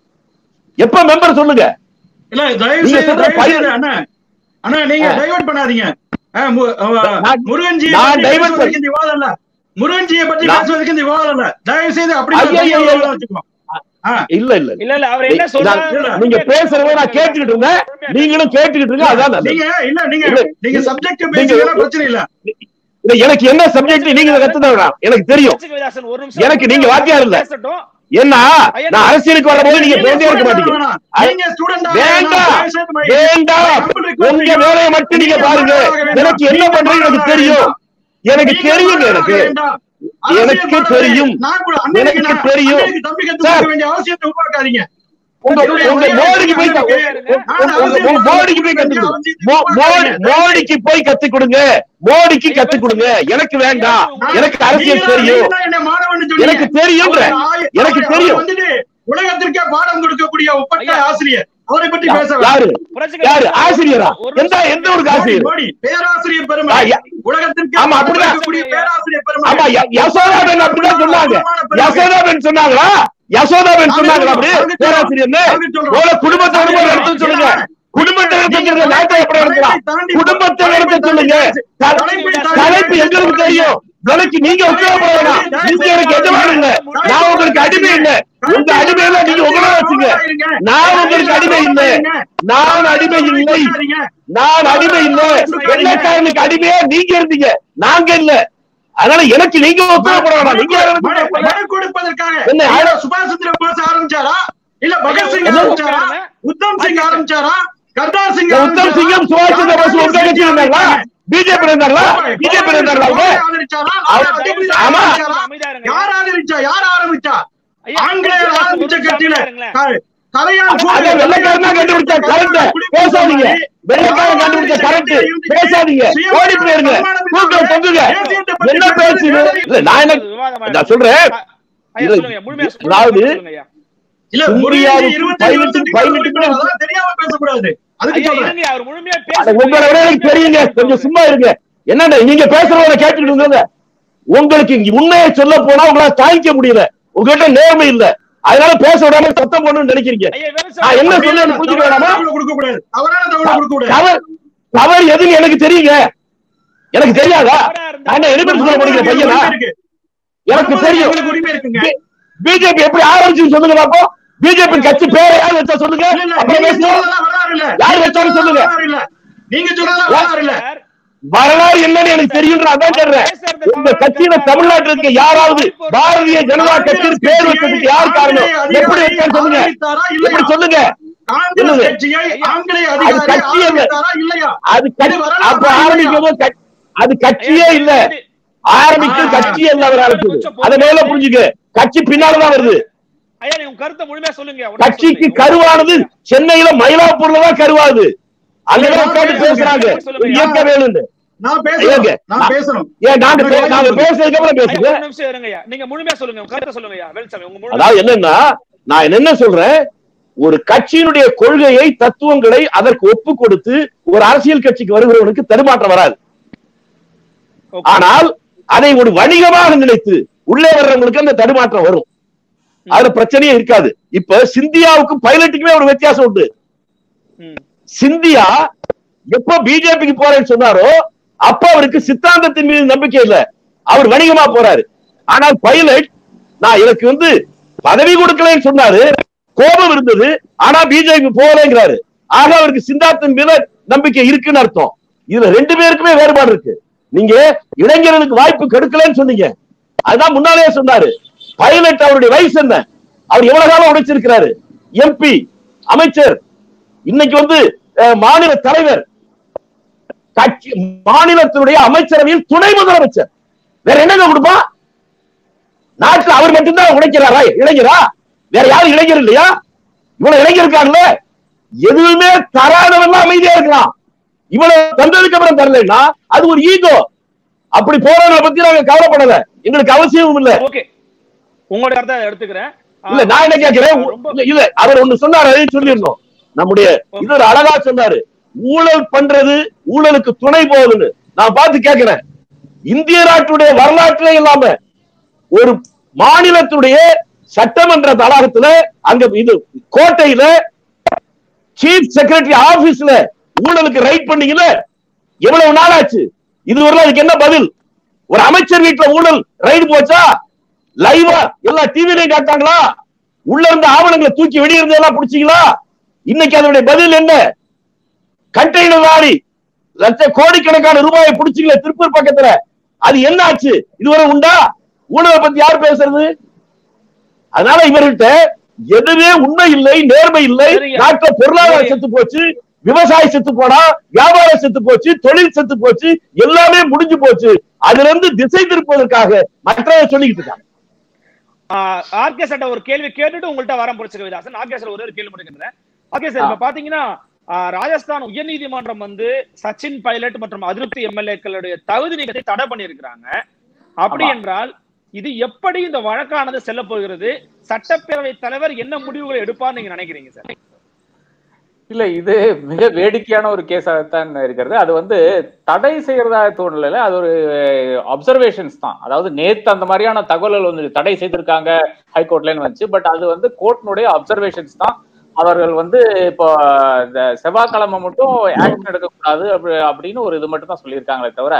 A: எப்ப மெம்பர் சொல்லுங்க
D: இல்ல தயவு
A: நீங்க
D: செய்து
A: சொல்ற
D: தயவு
A: பயிர்
D: செய்து அண்ணா அண்ணா நீங்க டைவர்ட் பண்ணாதீங்க ஆ, மு- அவ-
A: நான்-
D: முருகன்ஜியை
A: நான்
D: பத்தி
A: divert
D: பேசுவதற்கு இந்த விவாதம் இல்ல முருகன்ஜியை பற்றி
A: நான்-
D: பேசுவதற்கு இந்த விவாதம் இல்ல தயவு செய்து அப்படி
A: ஐயா, ஐயா, ஐயா.
D: வச்சுக்கோ
A: இல்ல இல்ல
B: இல்ல இல்ல அவர் என்ன
A: நான்-
B: சொல்றாரு
A: நீங்க பேசுறத நான் கேட்டுக்கிட்டு இருந்தேன் நீங்களும் கேட்டுக்கிட்டு இருங்க அதான் நல்லது.
D: நீங்க இல்ல நீங்க
A: இல்ல,
D: நீங்க
A: இல்ல,
D: சப்ஜெக்ட்
A: நீங்க-
D: பேசுறீங்க பிரச்சனை இல்ல
A: இல்ல, எனக்கு என்ன சப்ஜெக்ட் நீங்க கத்துதான் எனக்கு தெரியும்
B: விலாசன் ஒரு நிமிஷம்
A: எனக்கு நீங்க வாத்தியார் இல்ல.
B: பேசட்டும்
A: ஏன்னா நான் அரசியலுக்கு வரும்போது நீங்க பேசவே இருக்க மாட்டீங்க
D: நீங்க ஸ்டூடெண்டா
A: வேண்டாம் வேண்டாம் உங்க வேலையை மட்டும் நீங்க பாருங்க எனக்கு என்ன பண்றீங்க எனக்கு தெரியும் எனக்கு தெரியும் எனக்கு எனக்கு தெரியும் எனக்கு தெரியும் சார்
D: அவசியத்தை உருவாக்காதீங்க
A: உங்க உங்க மோடிக்கு போய் க- உங்க- உங்க- உங்க மோடிக்கு போய் கத்து கொடுங்க மோ- மோடி மோடிக்கு போய் கத்து கொடுங்க மோடிக்கு கத்து கொடுங்க எனக்கு வேண்டாம் எனக்கு அரசியல் தெரியும் எனக்கு தெரியும்ன்ற எனக்கு தெரியும்
D: வந்துட்டு உலகத்திற்கே பாடம் கொடுக்கக்கூடிய ஒப்பற்ற
B: ஐயா.
D: ஆசிரியர் அவரை பற்றி பேச வேண்டாம்.
A: யாரு
B: புரட்சிகர-
A: யாரு ஆசிரியரா
B: ஒரு
A: எந்த
B: நிமிஷம்
A: எந்த ஒரு
D: மோடி,
A: ஆசிரியர்
D: மோடி, பேராசிரியர்
A: ஆ,
D: பெருமை
A: யா-
D: உலகத்திற்கே
A: ஆமா,
D: பாடம்
A: அப்படிதான்.
D: கொடுக்கக்கூடிய பேராசிரியர் பெருமை
A: ஆமா ய- யசோதாபன் அப்படிதான் சொன்னாங்க யசோதாபன் சொன்னாங்களா யசோதாபன் சொன்னாங்களா அப்படி பேராசிரியர்னு போல குடும்பத்தை வரும்போது நடத்த சொல்லுங்க குடும்பத்தை நடத்த சொல்லுங்க நாட்டை எப்படி நடத்தலாம் குடும்பத்தை நடத்த சொல்லுங்க த- தலைப்பு எங்களுக்கு தெரியும் எனக்கு நீங்க உத்தரவு வேணாம் நீங்க எனக்கு எஜமான் இல்ல நான் உங்களுக்கு அடிமை இல்ல உங்க அடிமை இல்ல நீங்க உங்கள வச்சுங்க நான் உங்களுக்கு அடிமை இல்ல நான் அடிமை இல்லை நான் அடிமை இல்ல வெள்ளைக்காரனுக்கு அடிமையா நீங்க இருந்தீங்க நாங்க இல்ல அதனால எனக்கு நீங்க உத்தரவு போட வேணாம் நீங்க யாரும் எனக்கு உத்தரவு போட
D: மனு கொடுப்பதற்காக
A: என்ன?
D: ஐயா, சுபாஷ் சந்திர போஸ் ஆரம்பிச்சாரா இல்ல பகத்சிங்
B: என்ன?
D: ஆரம்பிச்சாரா உத்தம் சிங் ஆரம்பிச்சாரா கர்தார் சிங்
A: வேண்டாம். உத்தம் சிங்கம் சுபாஷ் சந்திர போஸ் உங்க கட்சி இருந்தாங்களா பிஜேபி இருந்தாங்களா பிஜேபி இருந்தாங்களா அவங்க
D: ஆதரிச்சாரா
A: அவர்
D: AWS
A: ஆமா.
D: ஆதரிச்சாரா?
B: அமைதியா இருங்க.
D: யார் ஆதரிச்சா யார் ஆரம்பிச்சா
B: ஐயா,
D: ஆங்கிலேயர்
B: ஒரு
D: ஆரம்பிச்ச
B: நிமிஷம்
D: கட்சியில
B: இருங்களேன்.
D: க- கரையான்
A: அத
D: சூரியன்
A: வெள்ளைக்காரனா கண்டுபிடிச்ச கரண்ட் பேசாதீங்க வெள்ளைக்காரன் கண்டுபிடிச்ச கரண்ட் பேசாதீங்க ஓடி போயிருங்க கூட்டம் தொங்குங்க என்ன பேசுது இல்ல நான் என்ன
B: விவாதமா
A: நான் சொல்றேன்
B: ஐயா,
A: இல்ல,
B: சொல்லுங்க, முழுமையா சொல்லுங்க,
A: அதாவது
B: சொல்லுங்க ஐயா.
D: இல்ல
A: இந்தியாவுக்கு
D: முருகன் இருபத்தி
A: பதினெட்டு-
D: இருபத்தி
A: பதினெட்டு பேர்
D: அதெல்லாம் தெரியாம பேசக்கூடாது அதுக்கு
B: ஐயா,
D: சொல்றேன்
B: இருங்க, அவர் முழுமையா
A: அட,
B: பேசுங்க.
A: உங்களை விட எனக்கு தெரியுங்க கொஞ்சம் சும்மா இருங்க என்னங்க நீங்க பேசுறவங்க கேட்டுக்கிட்டு இருந்தீங்க உங்களுக்கு இங்க உண்மையை சொல்ல போனா உங்களால தாங்கிக்க முடியல உங்ககிட்ட நேர்மை இல்ல அதனால பேச விடாம சத்தம் போடணும்னு நினைக்கிறீங்க
B: ஐயா, வேற
A: நான் என்ன
B: சொல்லுங்க.
A: சொல்ல எனக்கு புரிஞ்சுக்க வேணாமா
D: தவறான கொடுக்க கூடாது தவறான தகவலை கொடுக்க கூடாது
A: தவறு தவறு எதுன்னு எனக்கு தெரியுங்க எனக்கு தெரியாதா
B: தவறா இருந்தா-
A: நான் எலிமெண்ட் சொல்ல படிக்கிற பையனா
D: இருக்கு.
A: எனக்கு தெரியும்
D: உங்களுக்கு உரிமை இருக்குங்க
A: பிஜேபி எப்படி ஆரம்பிச்சு சொல்லுங்க பாப்போம் பிஜேபி கட்சி பேரை யார் வச்சா சொல்லுங்க
D: இல்ல, இல்ல,
A: அப்புறம்
D: நீங்க
A: பேசுவோம்
D: சொல்றதெல்லாம் வரலாறு இல்ல.
A: யார்
D: நீங்க
A: வச்சாலும்
D: சொல்றதெல்லாம்
A: சொல்லுங்க.
D: வரலாறு இல்ல. நீங்க சொல்றதெல்லாம் வரலாறு இல்ல.
B: சார்,
A: வரலாறு என்னன்னு எனக்கு தெரியுன்ற அதான் சொல்றேன் உங்க கட்சியில தமிழ்நாட்டில் இருக்க யாராவது பாரதிய ஜனதா கட்சியின் பேர் வச்சதுக்கு யார் காரணம் எப்படி வச்சான்னு சொல்லுங்க
D: ஆதரித்தாரா இல்லையா?
A: எப்படி சொல்லுங்க
D: காங்கிரஸ்
A: சொல்லுங்க.
D: கட்சியை ஆங்கிலேய
A: அது
D: அதிகாரி
A: கட்சி அல்ல.
D: ஆதரித்தாரா இல்லையா?
A: அது கட்சி அப்ப ஆரம்பிக்கும் போது கட்சி- அது கட்சியே இல்ல ஆரம்பிக்கும் கட்சி அல்ல அவர் ஆரம்பிச்சது அதை மேல புரிஞ்சுக்க கட்சி பின்னாலதான் வருது
B: ஐயா, நீங்க உங்க கருத்தை முழுமையா சொல்லுங்க உடனே
A: கட்சிக்கு
B: சொல்லுங்க.
A: கருவானது சென்னையில மயிலாப்பூர்ல தான் கருவாது அங்கதான் உட்கார்ந்து பேசுறாங்க இயக்க வேணும்னு
D: நான்
A: ஏங்க,
D: பேசணும் நான்
A: நான்-
D: பேசணும்
A: ஏன் நாங்க பே- நாங்க பேசுறதுக்கு அப்புறம்
B: ஐயா,
A: பேசுங்க
B: ஒரு நிமிஷம் இருங்க ஐயா. நீங்க முழுமையா சொல்லுங்க உங்க கருத்தை சொல்லுங்க ஐயா வேலுசாமி உங்க முழு
A: அதாவது என்னன்னா நான் என்ன சொல்றேன் ஒரு கட்சியினுடைய கொள்கையை தத்துவங்களை அதற்கு ஒப்பு கொடுத்து ஒரு அரசியல் கட்சிக்கு வருகிறவனுக்கு தடுமாற்றம் வராது
B: Okay.
A: ஆனால் அதை ஒரு வணிகமாக நினைத்து உள்ளே வர்றவங்களுக்கு அந்த தடுமாற்றம் வரும் அதுல பிரச்சனையே இருக்காது இப்ப சிந்தியாவுக்கும் பைலட்டுக்குமே ஒரு வித்தியாசம் உண்டு
B: ம்.
A: சிந்தியா எப்ப பிஜேபிக்கு போறேன்னு சொன்னாரோ அப்ப அவருக்கு சித்தாந்தத்தின் மீது நம்பிக்கை இல்ல அவர் வணிகமா போறாரு ஆனால் பைலட் நான் எனக்கு வந்து பதவி கொடுக்கலன்னு சொன்னாரு கோபம் இருந்தது ஆனா பிஜேபி போகலைங்கிறாரு ஆக அவருக்கு சித்தார்த்தன் மீது நம்பிக்கை இருக்குன்னு அர்த்தம் இதுல ரெண்டு பேருக்குமே வேறுபாடு இருக்கு நீங்க இளைஞர்களுக்கு வாய்ப்பு கெடுக்கலன்னு சொன்னீங்க அதுதான் முன்னாலே சொன்னாரு பைலட் அவருடைய வயசு என்ன அவர் எவ்வளவு காலம் உடைச்சிருக்கிறாரு எம்பி அமைச்சர் இன்னைக்கு வந்து அஹ், மாநில தலைவர் கட்சி மாநிலத்தினுடைய அமைச்சரவையில் துணை முதலமைச்சர் வேற என்னங்க கொடுப்பா நாட்டுல அவர் மட்டும்தான் உழைக்கிறாரா இளைஞரா வேற யாரும் இளைஞர் இல்லையா இவ்வளவு இளைஞர் இருக்காங்கல்ல எதுவுமே தராதவெல்லாம் அமைதியா இருக்கலாம் இவ்வளவு தந்ததுக்கு அப்புறம் தரலைன்னா அது ஒரு ஈகோ அப்படி போறவங்களை பத்தி நாங்க கவலைப்படல எங்களுக்கு அவசியமும் இல்ல
B: ஓகே உங்களுடைய கருத்தை எடுத்துக்கிறேன்
A: இல்ல நான் என்ன கேட்கிறேன்
B: ரொம்ப
A: இல்ல, இல்ல அவர் ஒண்ணு சொன்னாரு அதையும் சொல்லிடணும் நம்முடைய இது ஒரு அழகா சொன்னாரு ஊழல் பண்றது ஊழலுக்கு துணை போகுதுன்னு நான் பார்த்து கேட்கிறேன் இந்திய நாட்டுடைய வரலாற்றிலே இல்லாம ஒரு மாநிலத்துடைய சட்டமன்ற தடாகத்துல அங்க இது கோட்டையில சீஃப் செக்ரட்டரி ஆபீஸ்ல ஊழலுக்கு ரைட் பண்ணீங்கல்ல எவ்வளவு நாள் ஆச்சு இதுவரை அதுக்கு என்ன பதில் ஒரு அமைச்சர் வீட்டுல ஊழல் ரைடு போச்சா லைவா எல்லா டிவிலையும் காட்டாங்களா உள்ள இருந்த ஆவணங்களை தூக்கி வெளியே இருந்ததெல்லாம் பிடிச்சீங்களா இன்னைக்கு அதனுடைய பதில் என்ன கண்டெய்னர் லாரி லட்ச கோடிக்கணக்கான ரூபாயை பிடிச்சிக்கல திருப்பூர் பக்கத்துல அது என்ன ஆச்சு இதுவரை உண்டா ஊழலை பத்தி யார் பேசுறது அதனால இவர்கிட்ட எதுவே உண்மை இல்லை நேர்மை இல்லை
B: சரிங்க.
A: நாட்டுல பொருளாதாரம்
B: சரி.
A: செத்து போச்சு விவசாயம் செத்து போனா வியாபாரம் செத்து போச்சு தொழில் செத்து போச்சு எல்லாமே முடிஞ்சு போச்சு அதுல இருந்து திசை திருப்பதற்காக மற்றவங்க சொல்லிக்கிட்டு இருக்காங்க
B: ஆர்கே சட்ட ஒரு கேள்வி கேட்டுட்டு உங்கள்ட்ட வரம் புடிச்சு கவிதாசன் ஆர்கே சார் ஒரே ஒரு கேள்வி முடிக்கிறேன் ஆர்கே சார் இப்ப பாத்தீங்கன்னா ஆஹ், ராஜஸ்தான் உயர்நீதிமன்றம் வந்து சச்சின் பைலட் மற்றும் அதிருப்தி எம்எல்ஏக்களுடைய தகுதி நீக்கத்தை தடை பண்ணியிருக்கிறாங்க அப்படி
C: ஆமா.
B: என்றால் இது எப்படி இந்த வழக்கானது செல்ல போகிறது சட்டப்பேரவை தலைவர் என்ன முடிவுகளை எடுப்பார் நீங்க நினைக்கிறீங்க சார்
C: இல்ல இது மிக வேடிக்கையான ஒரு கேஸாகத்தான் இருக்கிறது அது வந்து தடை செய்யறதா தோணல அது ஒரு அப்சர்வேஷன்ஸ் தான் அதாவது நேத்து அந்த மாதிரியான தகவல்கள் வந்து தடை செய்திருக்காங்க ஹைகோர்ட்லன்னு வந்துச்சு பட் அது வந்து கோர்ட்னுடைய அப்சர்வேஷன்ஸ் தான் அவர்கள் வந்து இப்போ இந்த செவ்வாய்க்கிழமை மட்டும் ஆக்ஷன் எடுக்கக்கூடாது அப்படி- அப்படின்னு ஒரு இது மட்டும் தான் சொல்லியிருக்காங்களே தவிர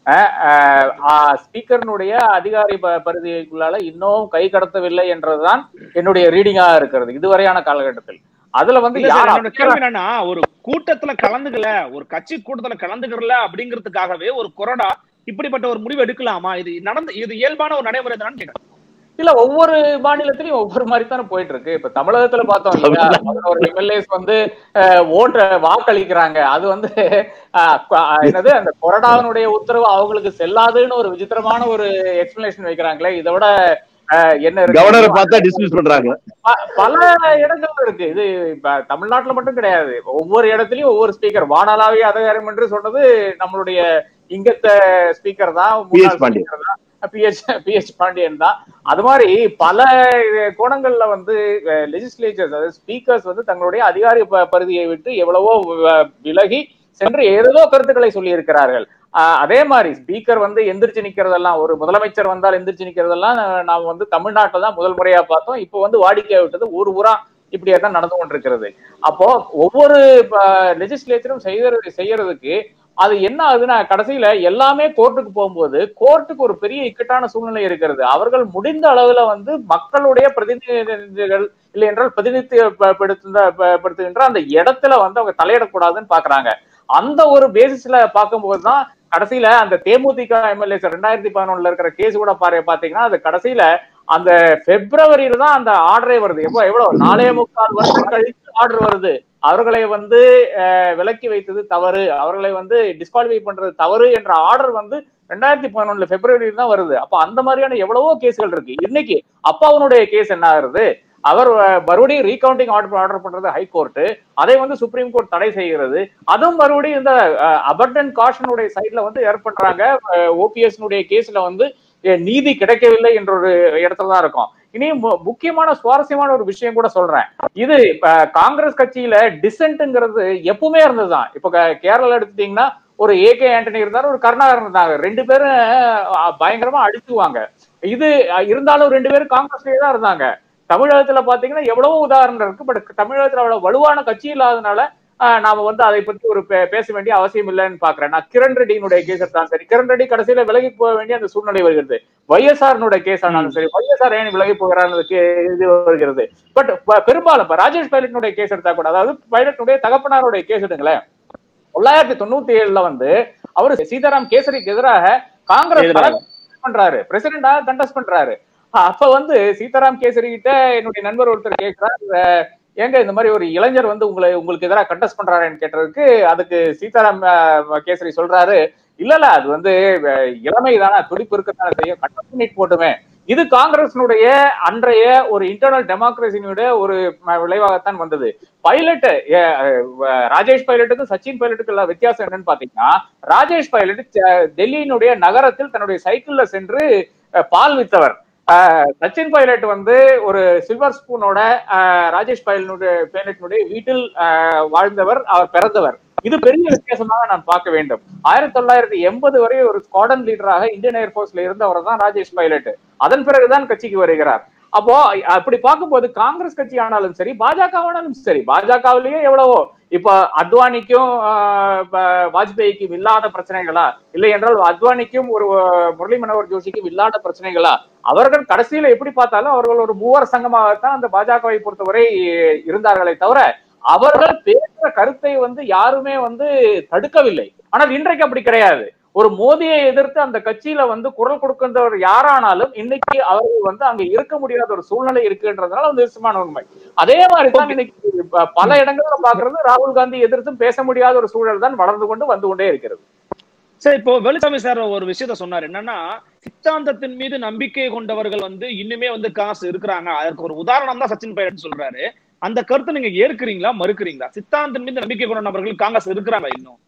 C: ஸ்பீக்கர்னுடைய அதிகாரி ப- பரிதிக்குள்ளால இன்னும் கை கடத்தவில்லை என்றதுதான் என்னுடைய ரீடிங்கா இருக்கிறது இதுவரையான காலகட்டத்தில் அதுல வந்து
B: இல்ல சார்,
C: யார்
B: என்னோட கேள்வி என்னன்னா ஒரு கூட்டத்துல கலந்துக்கல ஒரு கட்சி கூட்டத்துல கலந்துக்கல அப்படிங்கிறதுக்காகவே ஒரு கொறடா இப்படிப்பட்ட ஒரு முடிவு எடுக்கலாமா இது நடந்து இது இயல்பான ஒரு நடைமுறை தான் கேட்கிறேன்
C: இல்ல ஒவ்வொரு மாநிலத்திலயும் ஒவ்வொரு மாதிரி தானே போயிட்டு இருக்கு இப்ப தமிழகத்துல பார்த்தோம் இல்லையா பதினோரு எம்எல்ஏஸ் வந்து அஹ், ஓட்ட வாக்களிக்கிறாங்க அது வந்து அஹ், க- அஹ், என்னது அந்த கொறடாவினுடைய உத்தரவு அவங்களுக்கு செல்லாதுன்னு ஒரு விசித்திரமான ஒரு எக்ஸ்பிளனேஷன் வைக்கிறாங்களே இதை விட அஹ், என்ன இருக்கு?
A: கவர்னரை பார்த்தா டிஸ்மிஸ் பண்றாங்க
C: ப- பல இடங்கள்ல இருக்கு இது இப்ப தமிழ்நாட்டுல மட்டும் கிடையாது ஒவ்வொரு இடத்துலயும் ஒவ்வொரு ஸ்பீக்கர் வானளாவிய அதிகாரம் என்று சொன்னது நம்மளுடைய இங்கத்த ஸ்பீக்கர் தான்
A: PS பாண்டியன்.
C: ஸ்பீக்கர் தான் பிஹெச் பிஹெச் பாண்டியன் தான் அது மாதிரி பல கோணங்கள்ல வந்து லெஜிஸ்லேச்சர்ஸ் அதாவது ஸ்பீக்கர்ஸ் வந்து தங்களுடைய அதிகாரி ப- பரிதியை விட்டு எவ்வளவோ வ- விலகி சென்று ஏதோ கருத்துக்களை சொல்லி இருக்கிறார்கள் ஆஹ் அதே மாதிரி ஸ்பீக்கர் வந்து எந்திரிச்சு நிக்கிறதெல்லாம் ஒரு முதலமைச்சர் வந்தால் எந்திரிச்சு நிக்கிறதெல்லாம் நா- நாம் வந்து தமிழ்நாட்டில் தான் முதல் முறையா பார்த்தோம் இப்போ வந்து வாடிக்கையா விட்டது ஊர் ஊரா இப்படியே தான் நடந்து கொண்டிருக்கிறது அப்போ ஒவ்வொரு லெஜிஸ்லேச்சரும் செய்யறது செய்யறதுக்கு அது என்ன ஆகுதுன்னா கடைசியில எல்லாமே கோர்ட்டுக்கு போகும்போது கோர்ட்டுக்கு ஒரு பெரிய இக்கட்டான சூழ்நிலை இருக்கிறது அவர்கள் முடிந்த அளவுல வந்து மக்களுடைய பிரதிநிதிகள் இல்லை என்றால் பிரதிநிதித்துவப்படுத்துகின்ற அந்த இடத்துல வந்து அவங்க தலையிடக்கூடாதுன்னு பாக்குறாங்க அந்த ஒரு பேசிஸ்ல பார்க்கும்போது தான் கடைசியில அந்த தேமுதிக எம்எல்ஏ ரெண்டாயிரத்தி பதினொன்னுல இருக்கிற கேஸ் கூட பாரு பாத்தீங்கன்னா அது கடைசியில அந்த பிப்ரவரியில தான் அந்த ஆர்டரே வருது எவ்வளவு எவ்வளவு நாலே முக்கால் வருஷம் கழித்து ஆர்டர் வருது அவர்களை வந்து அஹ், விலக்கி வைத்தது தவறு அவர்களை வந்து டிஸ்குவாலிஃபை பண்றது தவறு என்ற ஆர்டர் வந்து ரெண்டாயிரத்தி பதினொன்னுல பிப்ரவரியில தான் வருது அப்ப அந்த மாதிரியான எவ்வளவோ கேஸ்கள் இருக்கு இன்னைக்கு அப்பாவுனுடைய கேஸ் என்ன ஆகுறது அவர் அஹ், மறுபடியும் ரீகவுண்டிங் ஆர்டர் ஆர்டர் பண்றது ஹைகோர்ட் அதை வந்து சுப்ரீம் கோர்ட் தடை செய்கிறது அதுவும் மறுபடியும் இந்த அபர்டன் காஷனுடைய சைட்ல வந்து ஏர் பண்றாங்க ஓபிஎஸ் கேஸ்ல வந்து அஹ், நீதி கிடைக்கவில்லை என்ற ஒரு இடத்துல தான் இருக்கும் இனி மு- முக்கியமான சுவாரஸ்யமான ஒரு விஷயம் கூட சொல்றேன் இது இப்ப காங்கிரஸ் கட்சியில டிசென்ட்ங்கிறது எப்பவுமே இருந்ததுதான் இப்ப க- கேரளா எடுத்துட்டீங்கன்னா ஒரு ஏகே ஆண்டனி இருந்தாரு ஒரு கருணாகரன் இருந்தாங்க ரெண்டு பேரும் அஹ், பயங்கரமா அடிச்சுவாங்க இது அஹ், இருந்தாலும் ரெண்டு பேரும் காங்கிரஸ்லயே தான் இருந்தாங்க தமிழகத்துல பாத்தீங்கன்னா எவ்வளவோ உதாரணம் இருக்கு பட் தமிழகத்துல அவ்வளவு வலுவான கட்சி இல்லாதனால ஆஹ் நாம வந்து அதை பத்தி ஒரு பே- பேச வேண்டிய அவசியம் இல்லைன்னு பாக்குறேன் நான் கிரண் ரெட்டியினுடைய கேஸ் எடுத்தாலும் சரி கிரண் ரெட்டி கடைசியில விலகி போக வேண்டிய அந்த சூழ்நிலை வருகிறது ஒய்எஸ்ஆர் கேஸ் ஆனாலும் சரி ஒய்எஸ்ஆர் ஏன் விலகி போகிறான்னு இது வருகிறது பட் பெரும்பாலும் இப்ப ராஜேஷ் பைலட்னுடைய கேஸ் எடுத்தா கூட அதாவது பைலட்னுடைய தகப்பனாருடைய கேஸ் எடுங்களேன் தொள்ளாயிரத்தி தொண்ணூத்தி ஏழுல வந்து அவர் சீதாராம் கேசரிக்கு எதிராக காங்கிரஸ்
B: எதிராக.
C: contest பண்றாரு பிரசிடென்டாக கண்டெஸ்ட் பண்றாரு அப்ப வந்து சீதாராம் கேசரி கிட்ட என்னுடைய நண்பர் ஒருத்தர் கேட்கிறார் "அஹ், ஏங்க இந்த மாதிரி ஒரு இளைஞர் வந்து உங்களை உங்களுக்கு எதிராக கண்டெஸ்ட் பண்றாருன்னு கேட்டதுக்கு அதுக்கு சீதாராம் அஹ், கேசரி சொல்றாரு இல்ல இல்ல அது வந்து அஹ், இளமை தானே துடிப்பு இருக்கத்தானே செய்யும் கண்டெஸ்ட் பண்ணிட்டு போட்டுமே இது காங்கிரசினுடைய அன்றைய ஒரு இன்டர்னல் டெமோக்ரஸினுடைய ஒரு ம- விளைவாகத்தான் வந்தது பைலட் ராஜேஷ் பைலட்டுக்கும் சச்சின் பைலட்டுக்கும் உள்ள வித்தியாசம் என்னன்னு பாத்தீங்கன்னா ராஜேஷ் பைலட் ச- டெல்லியினுடைய நகரத்தில் தன்னுடைய சைக்கிள்ல சென்று அஹ், பால் வித்தவர் அஹ், சச்சின் பைலட் வந்து ஒரு சில்வர் ஸ்பூனோட அஹ், ராஜேஷ் பைலனுடைய பைலட்டினுடைய வீட்டில் அஹ், வாழ்ந்தவர் அவர் பிறந்தவர் இது பெரிய வித்தியாசமாக நான் பார்க்க வேண்டும் ஆயிரத்தி தொள்ளாயிரத்தி எண்பது வரை ஒரு ஸ்குவாடன் லீடராக இந்தியன் ஏர்போர்ஸ்ல இருந்தவர் தான் ராஜேஷ் பைலட் அதன் பிறகுதான் கட்சிக்கு வருகிறார் அப்போ அப்படி பார்க்கும்போது காங்கிரஸ் கட்சி ஆனாலும் சரி பாஜக ஆனாலும் சரி பாஜகவிலேயே எவ்வளவோ இப்ப அத்வானிக்கும் ஆஹ், ப- வாஜ்பேயிக்கும் இல்லாத பிரச்சனைகளா இல்லை என்றால் அத்வானிக்கும் ஒரு ஆஹ், முரளி மனோகர் ஜோஷிக்கும் இல்லாத பிரச்சனைகளா அவர்கள் கடைசியில எப்படி பார்த்தாலும் அவர்கள் ஒரு மூவர் சங்கமாகத்தான் அந்த பாஜகவை பொறுத்தவரை இருந்தார்களே தவிர அவர்கள் பேசுற கருத்தை வந்து யாருமே வந்து தடுக்கவில்லை ஆனால் இன்றைக்கு அப்படி கிடையாது ஒரு மோதியை எதிர்த்து அந்த கட்சியில வந்து குரல் கொடுக்கின்றவர் யாரானாலும் இன்னைக்கு அவர்கள் வந்து அங்க இருக்க முடியாத ஒரு சூழ்நிலை இருக்குன்றதுனால வந்து நிச்சயமான உண்மை அதே மாதிரி தான் இன்னைக்கு ப- பல இடங்கள்ல பாக்குறது ராகுல் காந்தி எதிர்த்தும் பேச முடியாத ஒரு சூழல் தான் வளர்ந்து கொண்டு வந்து கொண்டே இருக்கிறது
B: சரி இப்போ வெளிச்சாமி சார் ஒரு விஷயத்த சொன்னார் என்னன்னா சித்தாந்தத்தின் மீது நம்பிக்கை கொண்டவர்கள் வந்து இன்னுமே வந்து காசு இருக்கிறாங்க அதற்கு ஒரு உதாரணம் தான் சச்சின் பைலட் சொல்றாரு அந்த கருத்தை நீங்க ஏற்கிறீங்களா மறுக்கிறீங்களா சித்தாந்தத்தின் மீது நம்பிக்கை கொண்ட நபர்கள் காங்கிரஸ் இருக்கிறாங்க இன்னும்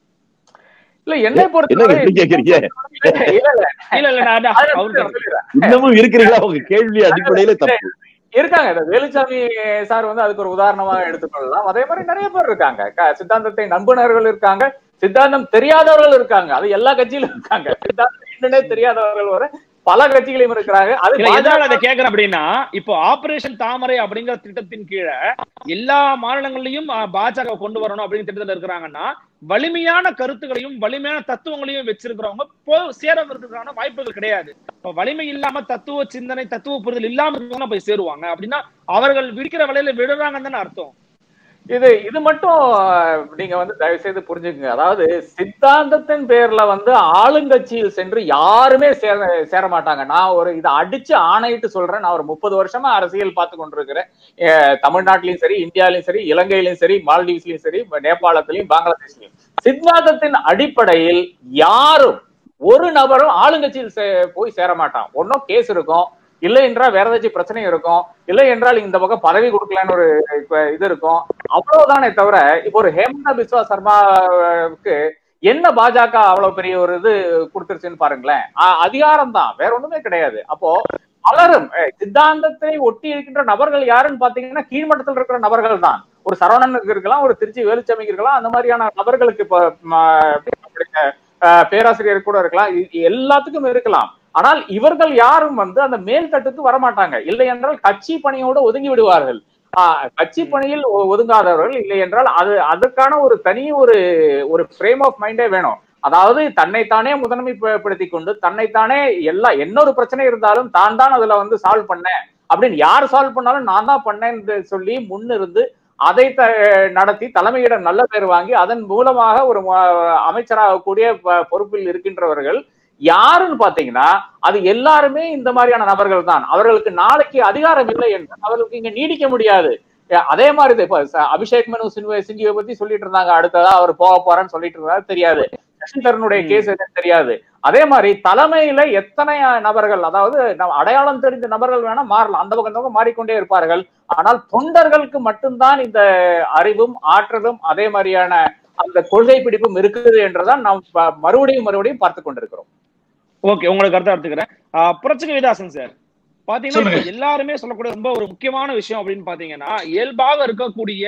C: இல்ல என்னை
A: என்ன
C: பொறுத்தவரை
A: எப்படி கேக்குறீங்க
C: இல்ல இல்ல
B: இல்ல இல்ல நான்
C: அதுல
B: அவருக்கு
C: சொல்லிடுறேன்.
A: இன்னமும் இருக்கிறீங்களா உங்க கேள்வி அடிப்படையில தப்பு
C: இருக்காங்க இந்த வேலுச்சாமி சார் வந்து அதுக்கு ஒரு உதாரணமா எடுத்துக்கொள்ளலாம் அதே மாதிரி நிறைய பேர் இருக்காங்க க- சித்தாந்தத்தை நம்புனர்கள் இருக்காங்க சித்தாந்தம் தெரியாதவர்கள் இருக்காங்க அது எல்லா கட்சியிலும் இருக்காங்க சித்தாந்தம் என்னன்னே தெரியாதவர்கள் வர பல கட்சிகளையும் இருக்கிறாங்க அது
B: இல்ல எதனால அதை
C: பாஜக
B: கேக்குறேன் அப்படின்னா இப்போ ஆபரேஷன் தாமரை அப்படிங்கிற திட்டத்தின் கீழே எல்லா மாநிலங்களையும் அஹ், பாஜக கொண்டு வரணும் அப்படின்னு திட்டத்தில் இருக்கிறாங்கன்னா வலிமையான கருத்துக்களையும் வலிமையான தத்துவங்களையும் வச்சிருக்கிறவங்க போ சேரவதற்கான வாய்ப்புகள் கிடையாது இப்ப வலிமை இல்லாம தத்துவ சிந்தனை தத்துவ புரிதல் இல்லாம இருக்கவங்க போய் சேருவாங்க அப்படின்னா அவர்கள் விடுக்கிற வலையில விடுறாங்கன்னு தானே அர்த்தம்
C: இது இது மட்டும் அஹ், நீங்க வந்து தயவு செய்து புரிஞ்சுக்குங்க அதாவது சித்தாந்தத்தின் பேர்ல வந்து ஆளுங்கட்சியில் சென்று யாருமே சேர சேர மாட்டாங்க நான் ஒரு இதை அடிச்சு ஆணையிட்டு சொல்றேன் நான் ஒரு முப்பது வருஷமா அரசியல் பார்த்து கொண்டிருக்கிறேன் அஹ், தமிழ்நாட்டிலயும் சரி இந்தியாலயும் சரி இலங்கையிலும் சரி மால்டீவ்ஸ்லயும் சரி நேபாளத்திலையும் பங்களாதேஷ்லயும் சித்தாந்தத்தின் அடிப்படையில் யாரும் ஒரு நபரும் ஆளுங்கட்சியில் சே- போய் சேர மாட்டான் ஒன்னும் கேஸ் இருக்கும் இல்லை என்றால் வேற ஏதாச்சும் பிரச்சனை இருக்கும் இல்லை என்றால் இந்த பக்கம் பதவி கொடுக்கலன்னு ஒரு இப்ப இது இருக்கும் அவ்வளவுதானே தவிர இப்போ ஒரு ஹேமந்தா பிஸ்வா சர்மாவுக்கு என்ன பாஜக அவ்வளவு பெரிய ஒரு இது கொடுத்துருச்சுன்னு பாருங்களேன் அ- அதிகாரம் தான் வேற ஒண்ணுமே கிடையாது அப்போ பலரும் அஹ், சித்தாந்தத்தை ஒட்டி இருக்கின்ற நபர்கள் யாருன்னு பாத்தீங்கன்னா கீழ்மட்டத்தில் இருக்கிற நபர்கள் தான் ஒரு சரவணனுக்கு இருக்கலாம் ஒரு திருச்சி வேலுச்சாமிக்கு இருக்கலாம் அந்த மாதிரியான நபர்களுக்கு இப்போ ம- நம்முடைய, அஹ், பேராசிரியர் கூட இருக்கலாம் இது எல்லாத்துக்கும் இருக்கலாம் ஆனால் இவர்கள் யாரும் வந்து அந்த மேல் தட்டுக்கு வரமாட்டாங்க இல்லை என்றால் கட்சி பணியோடு ஒதுங்கி விடுவார்கள் ஆஹ் கட்சி பணியில் ஒ- ஒதுங்காதவர்கள் இல்லை என்றால் அது அதுக்கான ஒரு தனி ஒரு ஒரு ஃப்ரேம் ஆஃப் மைண்டே வேணும் அதாவது தன்னைத்தானே முதன்மைப்படுத்தி கொண்டு தன்னைத்தானே எல்லா என்ன ஒரு பிரச்சனை இருந்தாலும் தான் தான் அதுல வந்து சால்வ் பண்ணேன் அப்படின்னு யார் சால்வ் பண்ணாலும் நான் தான் பண்ணேன்னு சொல்லி முன்னிருந்து அதை த- நடத்தி தலைமையிடம் நல்ல பேர் வாங்கி அதன் மூலமாக ஒரு ம- அமைச்சராகக்கூடிய ப- பொறுப்பில் இருக்கின்றவர்கள் யாருன்னு பாத்தீங்கன்னா அது எல்லாருமே இந்த மாதிரியான நபர்கள் தான் அவர்களுக்கு நாளைக்கு அதிகாரம் இல்லை என்றால் அவர்களுக்கு இங்க நீடிக்க முடியாது அஹ் அதே மாதிரி தான் இப்ப ச- அபிஷேக் மனு சின்ஹு சிங்கியை பத்தி சொல்லிட்டு இருந்தாங்க அடுத்ததா அவர் போக போறேன்னு சொல்லிட்டு இருந்தாரு தெரியாது சசிதரனுடைய கேஸ் எதுன்னு தெரியாது அதே மாதிரி தலைமையில எத்தனை நபர்கள் அதாவது நம்ம அடையாளம் தெரிந்த நபர்கள் வேணா மாறலாம் அந்த பக்கம் இந்த பக்கம் மாறிக்கொண்டே இருப்பார்கள் ஆனால் தொண்டர்களுக்கு மட்டும்தான் இந்த அறிவும் ஆற்றலும் அதே மாதிரியான அந்த கொள்கை பிடிப்பும் இருக்குது என்றுதான் நாம் ப- மறுபடியும் மறுபடியும் பார்த்து கொண்டிருக்கிறோம்
B: ஓகே உங்களுக்கு கருத்தா எடுத்துக்கிறேன் ஆஹ் புரட்சிக விதாசன் சார் பாத்தீங்கன்னா
D: சொல்லுங்க.
B: இப்ப எல்லாருமே சொல்லக்கூடிய ரொம்ப ஒரு முக்கியமான விஷயம் அப்படின்னு பாத்தீங்கன்னா இயல்பாக இருக்கக்கூடிய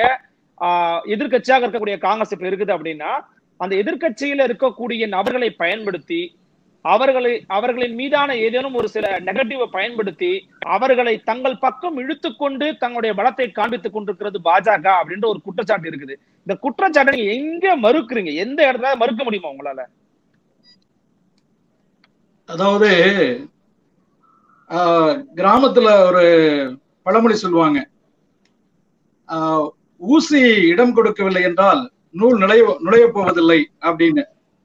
B: ஆஹ் எதிர்க்கட்சியாக இருக்கக்கூடிய காங்கிரஸ் இப்ப இருக்குது அப்படின்னா அந்த எதிர்க்கட்சியில இருக்கக்கூடிய நபர்களை பயன்படுத்தி அவர்களை அவர்களின் மீதான ஏதேனும் ஒரு சில நெகட்டிவை பயன்படுத்தி அவர்களை தங்கள் பக்கம் இழுத்துக்கொண்டு தங்களுடைய பலத்தை காண்பித்துக் கொண்டிருக்கிறது பாஜக அப்படின்ற ஒரு குற்றச்சாட்டு இருக்குது இந்த குற்றச்சாட்டை நீங்க எங்க மறுக்கிறீங்க எந்த இடத்துல மறுக்க முடியுமா உங்களால
D: அதாவது ஆஹ், கிராமத்துல ஒரு பழமொழி சொல்லுவாங்க ஆஹ், ஊசி இடம் கொடுக்கவில்லை என்றால் நூல் நுழைய நுழைய போவதில்லை அப்படின்னு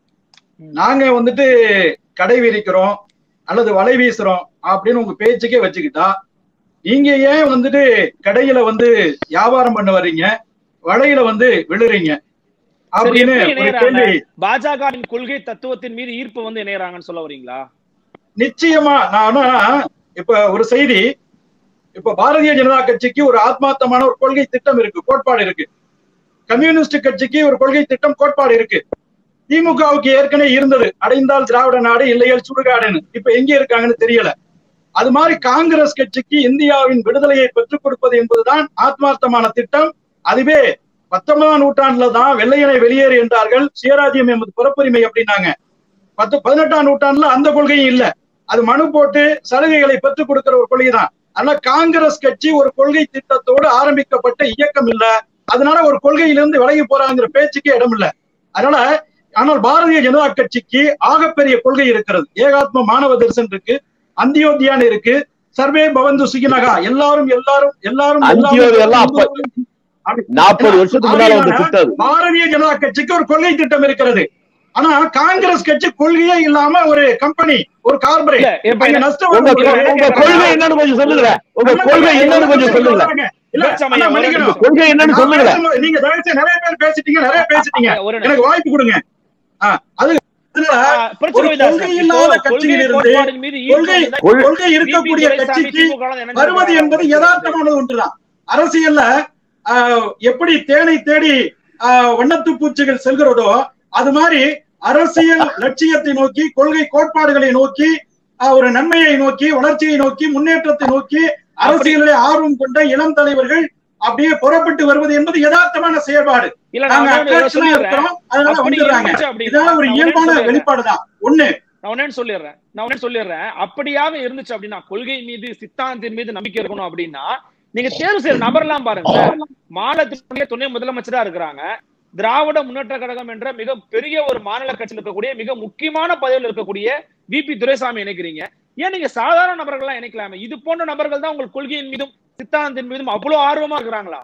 D: நாங்க வந்துட்டு கடை விரிக்கிறோம் அல்லது வலை வீசுறோம் அப்படின்னு உங்க பேச்சுக்கே வச்சுக்கிட்டா நீங்க ஏன் வந்துட்டு கடையில வந்து வியாபாரம் பண்ண வர்றீங்க வலையில வந்து விழுறீங்க அப்படின்னு
B: எப்படி
D: ஒரு
B: இணையறாங்க?
D: கேள்வி
B: பாஜகவின் கொள்கை தத்துவத்தின் மீது ஈர்ப்பு வந்து இணையறாங்கன்னு சொல்ல வரீங்களா
D: நிச்சயமா நான் ஆனா, இப்ப ஒரு செய்தி இப்ப பாரதிய ஜனதா கட்சிக்கு ஒரு ஆத்மார்த்தமான ஒரு கொள்கை திட்டம் இருக்கு கோட்பாடு இருக்கு கம்யூனிஸ்ட் கட்சிக்கு ஒரு கொள்கை திட்டம் கோட்பாடு இருக்கு திமுகவுக்கு ஏற்கனவே இருந்தது அடைந்தால் திராவிட நாடு இல்லையல் சுடுகாடுன்னு இப்ப எங்க இருக்காங்கன்னு தெரியல அது மாதிரி காங்கிரஸ் கட்சிக்கு இந்தியாவின் விடுதலையை பெற்றுக் கொடுப்பது என்பதுதான் ஆத்மார்த்தமான திட்டம் அதுவே பத்தொன்பதாம் நூற்றாண்டுல தான் வெள்ளையனை வெளியேறு என்றார்கள் சுயராஜ்யம் எமது புறப்புரிமை அப்படின்னாங்க பத்து பதினெட்டாம் நூற்றாண்டுல அந்த கொள்கையும் இல்ல அது மனு போட்டு சலுகைகளை பெற்றுக் கொடுக்கிற ஒரு கொள்கை தான் ஆனா காங்கிரஸ் கட்சி ஒரு கொள்கை திட்டத்தோடு ஆரம்பிக்கப்பட்ட இயக்கம் இல்ல அதனால ஒரு கொள்கையிலிருந்து விலகி போறாங்கிற பேச்சுக்கு இடம் இல்ல அதனால ஆனால் பாரதிய ஜனதா கட்சிக்கு ஆகப்பெரிய கொள்கை இருக்கிறது ஏகாத்ம மாணவ தரிசன் இருக்கு அந்தியோத்தியான் இருக்கு சர்வே பவந்து சுகினகா எல்லாரும் எல்லாரும் எல்லாரும்
A: அந்தியோதயம் எல்லாம் அப்ப-
D: அப்படி-
A: நாற்பது வருஷத்துக்கு முன்னால வந்து திட்டம் அது.
D: பாரதிய ஜனதா கட்சிக்கு ஒரு கொள்கை திட்டம் இருக்கிறது ஆனா காங்கிரஸ் கட்சி கொள்கையே இல்லாம ஒரு கம்பெனி ஒரு கார்பரேட்
B: இல்ல இப்ப
D: அங்க
B: என்ன-
D: நஷ்டம்
A: உங்க
D: வரும்போது
A: கொ- உங்க கொள்கை என்னன்னு கொஞ்சம் சொல்லுங்க உங்க கொள்கை என்னன்னு கொஞ்சம் சொல்லுங்க
D: இல்ல, அண்ணா, மன்னிக்கணும்.
A: உங்க கொள்கை என்னன்னு
D: நான்
A: சொல்லுங்க
D: பேசும்போது நீங்க தயவு செய்து நிறைய பேர் பேசிட்டீங்க நிறைய பேசிட்டீங்க
B: ஒரு நிமிஷம்.
D: எனக்கு வாய்ப்பு கொடுங்க ஆ, அது அதுல
B: ஆ, பிரச்சனை
D: ஒரு
B: இதான் சார்.
D: கொள்கை
B: இப்போ
D: இல்லாத
B: கொள்கை
D: கட்சியிலிருந்து
B: கோட்பாடின் மீது ஈர்ப்பு
D: கொள்கை
B: வந்தா
A: கொள்-
D: கொள்கை இருக்கக்கூடிய
B: VP துரைசாமி,
D: கட்சிக்கு
B: திமுக ல இணைஞ்சு
D: வருவது
B: போறாங்க.
D: என்பது யதார்த்தமானது ஒன்றுதான் அரசியல்ல ஆஹ், எப்படி தேனை தேடி ஆஹ், வண்ணத்து பூச்சிகள் செல்கிறதோ அது மாதிரி அரசியல் லட்சியத்தை நோக்கி கொள்கை கோட்பாடுகளை நோக்கி ஆஹ், ஒரு நன்மையை நோக்கி வளர்ச்சியை நோக்கி முன்னேற்றத்தை நோக்கி அரசியலில் ஆர்வம் கொண்ட இளம் தலைவர்கள் அப்படியே புறப்பட்டு வருவது என்பது யதார்த்தமான செயல்பாடு
B: இல்ல நான்
D: நாங்க
B: வந்து இதை
D: அட்ராக்ஷனா
B: சொல்லிடுறேன்.
D: இருக்கிறோம் அதனால
B: அப்படி
D: வந்துடுறாங்க
B: இருந்துச்சு அப்படின்னா,
D: இதெல்லாம் ஒரு
B: நான்
D: இயல்பான
B: உடனே சொல்லிடுறேன்.
D: வெளிப்பாடுதான் ஒண்ணு
B: நான் உடனே சொல்லிடுறேன் நான் உடனே சொல்லிடுறேன் அப்படியாக இருந்துச்சு அப்படின்னா கொள்கை மீது சித்தாந்தத்தின் மீது நம்பிக்கை இருக்கணும் அப்படின்னா நீங்க தேர்வு செய்யற நபர்லாம் பாருங்க மாநிலத்தினுடைய துணை முதலமைச்சரா இருக்கிறாங்க திராவிட முன்னேற்ற கழகம் என்ற மிக பெரிய ஒரு மாநில கட்சியில் இருக்கக்கூடிய மிக முக்கியமான பதவியில் இருக்கக்கூடிய விபி துரைசாமி இணைக்கிறீங்க ஏன் நீங்க சாதாரண நபர்கள்லாம் இணைக்கலாமே இது போன்ற நபர்கள் தான் உங்கள் கொள்கையின் மீதும் சித்தாந்தத்தின் மீதும் அவ்வளவு ஆர்வமா இருக்கிறாங்களா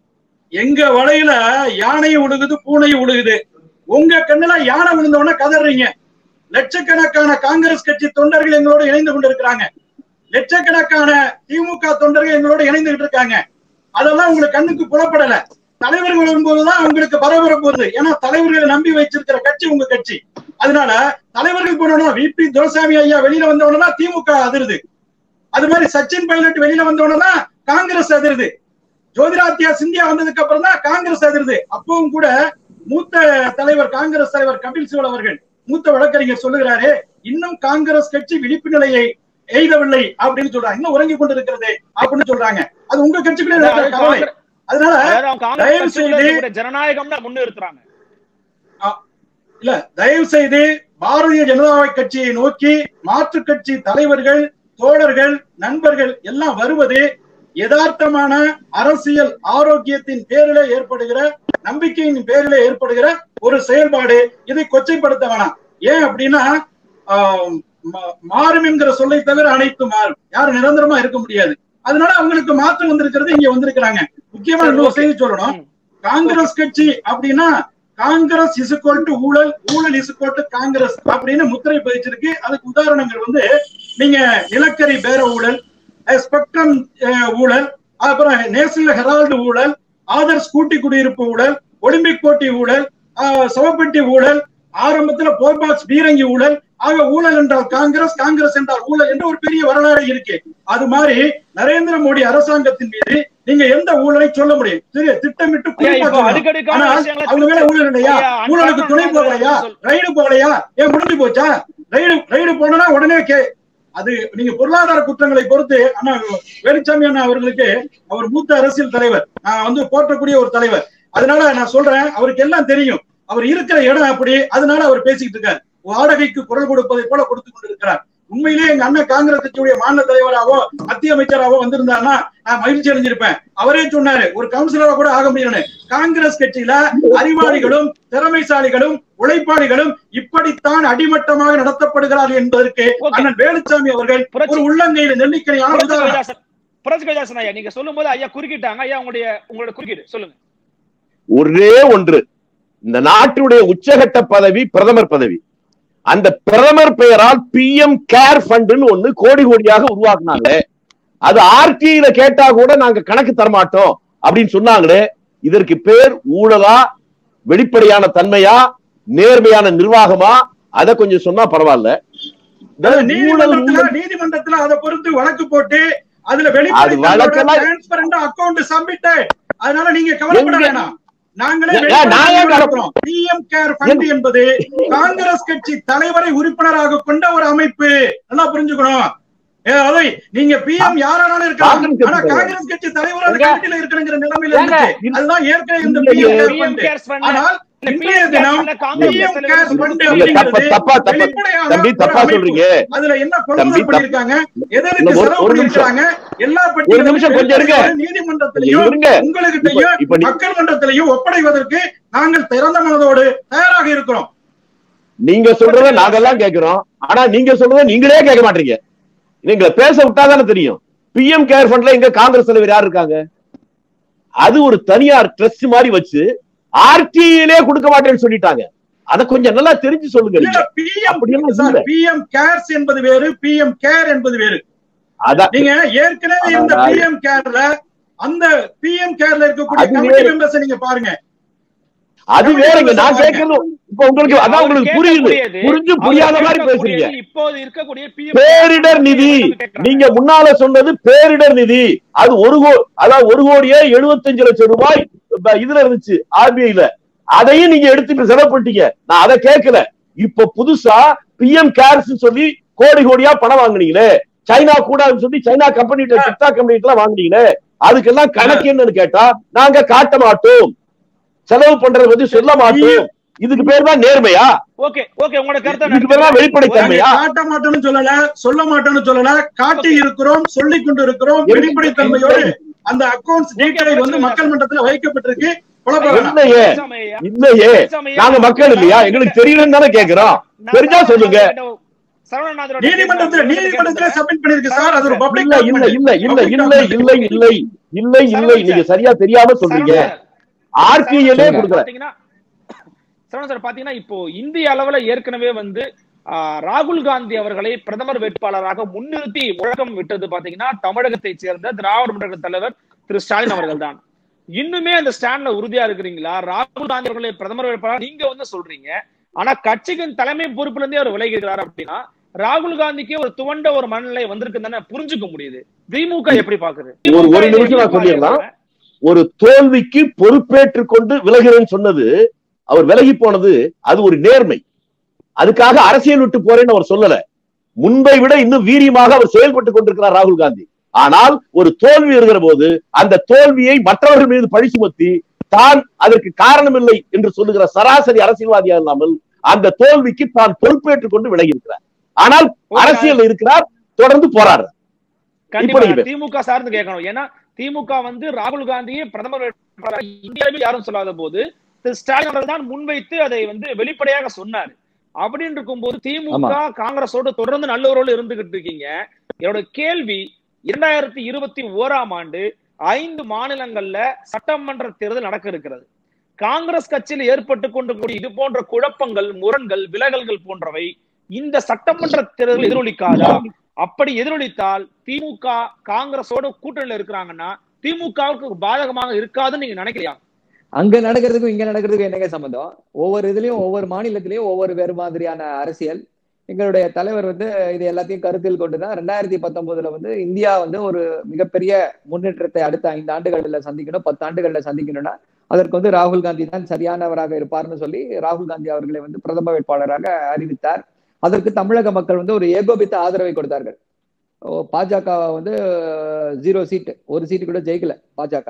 D: எங்க வலையில யானையும் உழுகுது பூனையும் உழுகுது உங்க கண்ணுல யானை விழுந்தவொடனே கதறீங்க லட்சக்கணக்கான காங்கிரஸ் கட்சி தொண்டர்கள் எங்களோட இணைந்து கொண்டிருக்கிறாங்க லட்சக்கணக்கான திமுக தொண்டர்கள் எங்களோட இணைந்துகிட்டு இருக்காங்க அதெல்லாம் உங்களுக்கு கண்ணுக்கு புலப்படல தலைவர்கள் வரும்போதுதான் உங்களுக்கு பரபரப்பு வருது ஏன்னா தலைவர்களை நம்பி வச்சிருக்கிற கட்சி உங்க கட்சி அதனால தலைவர்கள் போனோம்னா விபி துரைசாமி ஐயா வெளியில வந்தவொடனே திமுக அதிருது அது மாதிரி சச்சின் பைலட் வெளியில வந்தவொடனே காங்கிரஸ் அதிருது ஜோதிராத்யா சிந்தியா வந்ததுக்கு அப்புறம் தான் காங்கிரஸ் அதிருது அப்பவும் கூட மூத்த தலைவர் காங்கிரஸ் தலைவர் கபில் சிவல் அவர்கள் மூத்த வழக்கறிஞர் சொல்லுகிறாரு இன்னும் காங்கிரஸ் கட்சி விழிப்பு நிலையை எய்தவில்லை அப்படின்னு சொல்றாங்க இன்னும் உறங்கி கொண்டிருக்கிறது அப்படின்னு சொல்றாங்க அது உங்க கட்சிக்குள்ளே இருக்கிற கவலை அதனால
B: அதாவது அவங்க காங்கிரஸ்
D: தயவு
B: கட்சிக்குள்ள
D: செய்து-
B: இருக்கக்கூடிய ஜனநாயகம்னு முன்னிறுத்துறாங்க
D: இல்ல தயவு செய்து பாரதிய ஜனதா கட்சியை நோக்கி மாற்று கட்சி தலைவர்கள் தோழர்கள் நண்பர்கள் எல்லாம் வருவது யதார்த்தமான அரசியல் ஆரோக்கியத்தின் பேரிலே ஏற்படுகிற நம்பிக்கையின் பேரிலே ஏற்படுகிற ஒரு செயல்பாடு இதை கொச்சைப்படுத்த வேணாம் ஏன் அப்படின்னா ஆஹ், மா- மாறும் என்கிற சொல்லை தவிர அனைத்து மாறும் யாரும் நிரந்தரமா இருக்க முடியாது அதனால அவங்களுக்கு மாற்றம் வந்திருக்கிறது இங்க வந்திருக்கிறாங்க முக்கியமா இன்னொரு செய்தி சொல்லணும்
B: ம்.
D: காங்கிரஸ் கட்சி அப்படின்னா காங்கிரஸ் இசுக்கோல் டு ஊழல் ஊழல் இசுக்கோல் டு காங்கிரஸ் அப்படின்னு முத்திரை பதிச்சிருக்கு அதுக்கு உதாரணங்கள் வந்து நீங்க நிலக்கரி பேர ஊழல் ஸ்பெக்ட்ரம் ஊழல் அப்புறம் நேஷனல் ஹெரால்டு ஊழல் ஆதர்ஸ் கூட்டி குடியிருப்பு ஊழல் ஒலிம்பிக் போட்டி ஊழல் ஆஹ், சவப்பெட்டி ஊழல் ஆரம்பத்துல போர்பாக்ஸ் பீரங்கி ஊழல் ஆக ஊழல் என்றால் காங்கிரஸ் காங்கிரஸ் என்றால் ஊழல் என்ற ஒரு பெரிய வரலாறு இருக்கு அது மாதிரி நரேந்திர மோடி அரசாங்கத்தின் மீது நீங்க எந்த ஊழலை சொல்ல முடியும் திரு- திட்டமிட்டு
B: ஐயா,
D: குறிப்பா
B: இப்போ
D: சொல்லணும்.
B: அடுக்கடுக்கான
D: ஆனால்
B: விஷயங்களை
D: அவங்க மேல ஊழல் இல்லையா
B: ஐயா,
D: ஊழலுக்கு
B: அன்றாடம்
D: துணை
B: நான்
D: போகலையா
B: சொல்-
D: ரைடு போகலையா ஏன் முடிஞ்சு போச்சா ரைடு ரைடு போனா உடனே கே அது நீங்க பொருளாதார குற்றங்களை பொறுத்து அண்ணா வேலுச்சாமி அண்ணா அவர்களுக்கு அவர் மூத்த அரசியல் தலைவர் நான் வந்து போற்றக்கூடிய ஒரு தலைவர் அதனால நான் சொல்றேன் அவருக்கு எல்லாம் தெரியும் அவர் இருக்கிற இடம் அப்படி அதனால அவர் பேசிக்கிட்டு இருக்காரு வாடகைக்கு குரல் கொடுப்பதை போல கொடுத்து கொண்டிருக்கிறார் உண்மையிலேயே எங்க அண்ணன் காங்கிரஸ் கட்சியுடைய மாநில தலைவராவோ மத்திய அமைச்சராவோ வந்திருந்தாருன்னா நான் மகிழ்ச்சி அடைஞ்சிருப்பேன் அவரே சொன்னாரு ஒரு கவுன்சிலரா கூட ஆக முடியலன்னு காங்கிரஸ் கட்சியில அறிவாளிகளும் திறமைசாலிகளும் உழைப்பாளிகளும் இப்படித்தான் அடிமட்டமாக நடத்தப்படுகிறார்கள் என்பதற்கு
B: Okay.
D: அண்ணன் வேலுச்சாமி அவர்கள் ஒரு
B: புரட்சி
D: உள்ளங்கையில நெல்லிக்கனியான
B: புரட்சி
D: உதாரணம்
B: கவிதாசன் புரட்சி கவிதாசன் ஐயா நீங்க சொல்லும்போது ஐயா குறுக்கிட்டாங்க ஐயா உங்களுடைய உங்களோட குறுக்கீடு சொல்லுங்க
A: ஒரே ஒன்று இந்த நாட்டுடைய உச்சகட்ட பதவி பிரதமர் பதவி அந்த பிரதமர் பெயரால் பி எம் கேர் ஃபண்ட்னு ஒண்ணு கோடி கோடியாக உருவாக்குனாங்க அது ஆர்டிஐல கேட்டா கூட நாங்க கணக்கு தரமாட்டோம் அப்படின்னு சொன்னாங்களே இதற்கு பேர் ஊழலா வெளிப்படையான தன்மையா நேர்மையான நிர்வாகமா அத கொஞ்சம் சொன்னா பரவாயில்ல இந்த ஊழல்
D: நீதிமன்றத்துல
A: ஊழல்
D: நீதிமன்றத்துல அதை பொறுத்து வழக்கு போட்டு அதுல
A: அது வழக்கெல்லாம்
D: டிரான்ஸ்பரண்ட் அக்கவுண்ட் சப்மிட் அதனால நீங்க கவலைப்பட
A: எங்க-
D: வேணாம் நாங்களே
A: ஏன் நான் ஏன் கவலை-
D: பிஎம் கேர் ஃபண்ட் என்பது காங்கிரஸ் கட்சி தலைவரை உறுப்பினராக கொண்ட ஒரு அமைப்பு நல்லா புரிஞ்சுக்கணும் ஏ, அதை நீங்க பிஎம் யாராலும் இருக்கலாம்
A: காங்கிரஸ்
D: ஆனா
A: கட்சி தலைவர்.
D: காங்கிரஸ் கட்சி தலைவர் அந்த
C: எங்க?
D: கமிட்டியில இருக்கணுங்கிற நிலைமையில
C: ஏங்க?
D: இருந்துச்சு அதுதான் ஏற்கனவே இந்த
A: இல்லையே.
D: PM care
B: PM
D: fund
B: cares fund.
D: ஆனால்
B: இந்த
D: இன்றைய
B: PM
D: தினம்
B: cares fund காங்கிரஸ்
D: பிஎம்
B: தலைவர்
D: கேர்
B: சொல்றது
D: ஃபண்ட்
B: புரியுது.
A: இல்ல, தப்பா
D: அப்படிங்கிறது
A: தப்பா தப்பா
D: வெளிப்படையான
A: தம்பி
D: ஒரு
A: தப்பா
D: அமைப்பு.
A: சொல்றீங்க
D: அதுல என்ன
A: தம்பி,
D: கொள்முதல்
A: தப்பு.
D: பண்ணிருக்காங்க எதற்கு
A: இல்ல, ஒரு-
D: செலவு
A: ஒரு நிமிஷம்.
D: பண்ணிருக்காங்க எல்லா
A: ஒரு நிமிஷம் கொஞ்சம் இருங்க.
D: பட்டியலும் நீதிமன்றத்திலையும்
A: இருங்க.
D: உங்களுக்கிட்டையும்
A: இப்ப- இப்ப நீ-
D: மக்கள் மன்றத்திலையும் ஒப்படைவதற்கு நாங்கள் திறந்த மனதோடு தயாராக இருக்கிறோம்
A: நீங்க சொல்றத நாங்கெல்லாம் கேக்குறோம் ஆனா நீங்க சொல்றத நீங்களே கேட்க மாட்டீங்க நீங்க பேச விட்டாதானே தெரியும் பிஎம் கேர் ஃபண்ட்ல எங்க காங்கிரஸ் தலைவர் யார் இருக்காங்க அது ஒரு தனியார் ட்ரஸ்ட் மாதிரி வச்சு ஆர்டிஐலே கொடுக்க மாட்டேன்னு சொல்லிட்டாங்க அத கொஞ்சம் நல்லா தெரிஞ்சு சொல்லுங்க
D: இல்ல
A: நீங்க.
D: பிஎம்
A: அப்படியெல்லாம்
D: சார்
A: இல்ல.
D: பிஎம் கேர்ஸ் என்பது வேறு பிஎம் கேர் என்பது வேறு
A: அதான்
D: நீங்க ஏற்கனவே இந்த
A: அதான்.
D: பிஎம் கேர்ல அந்த பிஎம் கேர்ல இருக்கக்கூடிய
A: அது
D: கமிட்டி
A: வேறு.
D: மெம்பர்ஸ் நீங்க பாருங்க
A: அது வேறங்க நான் கேட்கறது இப்ப உங்களுக்கு அதான்
B: அவர்
A: உங்களுக்கு புரியுது
B: கேட்கக்கூடியது,
A: புரிஞ்சு
B: அவர்
A: புரியாத மாதிரி
B: கேட்கக்கூடியது
A: பேசுறீங்க
B: இப்போது இருக்கக்கூடிய PM
A: பேரிடர் நிதி
B: கேட்கறாங்க.
A: நீங்க முன்னால சொன்னது பேரிடர் நிதி அது ஒரு கோ அதாவது ஒரு கோடியே எழுபத்தஞ்சு லட்சம் ரூபாய் இப்ப இதுல இருந்துச்சு ஆர்பிஐல அதையும் நீங்க எடுத்து இப்ப செலவு பண்ணிட்டீங்க நான் அதை கேட்கல இப்ப புதுசா பிஎம் கேர்ஸ் சொல்லி கோடி கோடியா பணம் வாங்குனீங்களே சைனா கூடாதுன்னு சொல்லி சைனா கம்பெனி டிக்டா கம்பெனி எல்லாம் வாங்குனீங்களே அதுக்கெல்லாம் கணக்கு என்னன்னு கேட்டா நாங்க காட்ட மாட்டோம் செலவு பண்றத பத்தி சொல்ல மாட்டோம் இதுக்கு பேர் தான் நேர்மையா
B: ஓகே ஓகே உங்களோட கருத்தை
A: இதுக்கு பேர் தான்
B: நான்
A: வெளிப்படைத்தன்மையா
D: காட்ட மாட்டோம்னு சொல்லல சொல்ல மாட்டோம்னு சொல்லல காட்டி இருக்கிறோம் சொல்லிக் கொண்டு இருக்கிறோம் வெளிப்படைத்தன்மையோடு அந்த அக்கவுண்ட்ஸ் டீடைல் வந்து மக்கள் மன்றத்துல வைக்கப்பட்டிருக்கு குழப்ப வேணாம்
A: இல்லையே
B: பேசாம ஐயா.
A: இல்லையே
B: பேசாம ஐயா.
A: நாங்க மக்கள் இல்லையா எங்களுக்கு தெரியலன்னு தானே கேக்குறோம்
B: நான்
A: தெரிஞ்சா சொல்லுங்க
B: சரவணநாதரோட
D: நீதிமன்றத்துல நீதிமன்றத்துல சப்மிட் பண்ணிருக்கு சார் அது ஒரு பப்ளிக்
A: இல்ல இல்ல இல்ல இல்ல இல்ல இல்லை இல்லை இல்லை இல்லை நீங்க சரியா தெரியாம சொல்றீங்க ஆர்டிஐலே
B: சார்
A: கொடுக்கல
B: பாத்தீங்கன்னா சரவணன் சார் பாத்தீங்கன்னா இப்போ இந்திய அளவுல ஏற்கனவே வந்து ஆ, ராகுல் காந்தி அவர்களை பிரதமர் வேட்பாளராக முன்னிறுத்தி முழக்கம் விட்டது பாத்தீங்கன்னா தமிழகத்தை சேர்ந்த திராவிட முன்னேற்ற தலைவர் திரு ஸ்டாலின் அவர்கள் தான் இன்னுமே அந்த ஸ்டாண்ட்ல உறுதியா இருக்கிறீங்களா ராகுல் காந்தி அவர்களை பிரதமர் வேட்பாளர் நீங்க வந்து சொல்றீங்க ஆனா கட்சியின் தலைமை பொறுப்புல இருந்தே அவர் விலகி இருக்கிறார் அப்படின்னா ராகுல் காந்திக்கே ஒரு துவண்ட ஒரு மனநிலை வந்திருக்கு தானே புரிஞ்சுக்க முடியுது திமுக எப்படி பாக்குது
A: ஒரு- ஒரு நிமிஷம் நான் சொல்லிடலாம். ஒரு தோல்விக்கு பொறுப்பேற்றுக் கொண்டு விலகிறேன்னு சொன்னது அவர் விலகி போனது அது ஒரு நேர்மை அதுக்காக அரசியல் விட்டு போறேன்னு அவர் சொல்லல முன்பை விட இன்னும் வீரியமாக அவர் செயல்பட்டு கொண்டிருக்கிறார் ராகுல் காந்தி ஆனால் ஒரு தோல்வி இருக்கிற போது அந்த தோல்வியை மற்றவர்கள் மீது பழி சுமத்தி தான் அதற்கு காரணமில்லை என்று சொல்லுகிற சராசரி அரசியல்வாதியா இல்லாமல் அந்த தோல்விக்கு தான் பொறுப்பேற்றுக் கொண்டு விலகி இருக்கிறார் ஆனால் அரசியல் இருக்கிறார் தொடர்ந்து போராடுறார்
B: கண்டிப்பா
A: இப்படி
B: நான் திமுக சார்ந்து கேட்கணும் ஏன்னா திமுக வந்து ராகுல் காந்தியை பிரதமர் வேட்பாளராக இந்தியாவில் யாரும் சொல்லாத போது திரு ஸ்டாலின் அவர்கள் தான் முன்வைத்து அதை வந்து வெளிப்படையாக சொன்னார் அப்படின்னு இருக்கும்போது திமுக காங்கிரஸோடு தொடர்ந்து நல்லவரோடு இருந்துகிட்டு இருக்கீங்க என்னோட கேள்வி இரண்டாயிரத்தி இருபத்தி ஓராம் ஆண்டு ஐந்து மாநிலங்கள்ல சட்டமன்ற தேர்தல் நடக்க இருக்கிறது காங்கிரஸ் கட்சியில் ஏற்பட்டு கொண்டிருக்கக்கூடிய இது போன்ற குழப்பங்கள் முரண்கள் விலகல்கள் போன்றவை இந்த சட்டமன்ற தேர்தல் எதிரொலிக்காதா அப்படி எதிரொலித்தால் திமுக காங்கிரஸோட கூட்டணியில இருக்கிறாங்கன்னா திமுகவுக்கு பாதகமாக இருக்காதுன்னு நீங்க நினைக்கிறீங்க
E: அங்க நடக்கிறதுக்கும் இங்க நடக்கிறதுக்கும் என்னங்க சம்பந்தம் ஒவ்வொரு இதுலயும் ஒவ்வொரு மாநிலத்திலயும் ஒவ்வொரு வேறு மாதிரியான அரசியல் எங்களுடைய தலைவர் வந்து இது எல்லாத்தையும் கருத்தில் கொண்டுதான் ரெண்டாயிரத்தி பத்தொன்பதுல வந்து இந்தியா வந்து ஒரு மிகப்பெரிய முன்னேற்றத்தை அடுத்த ஐந்து ஆண்டுகள்ல சந்திக்கணும் பத்து ஆண்டுகள்ல சந்திக்கணும்னா அதற்கு வந்து ராகுல் காந்தி தான் சரியானவராக இருப்பார்னு சொல்லி ராகுல் காந்தி அவர்களை வந்து பிரதம வேட்பாளராக அறிவித்தார் அதற்கு தமிழக மக்கள் வந்து ஒரு ஏகோபித்த ஆதரவை கொடுத்தார்கள் ஓ, பாஜக வந்து ஜீரோ சீட் ஒரு சீட்டு கூட ஜெயிக்கல பாஜக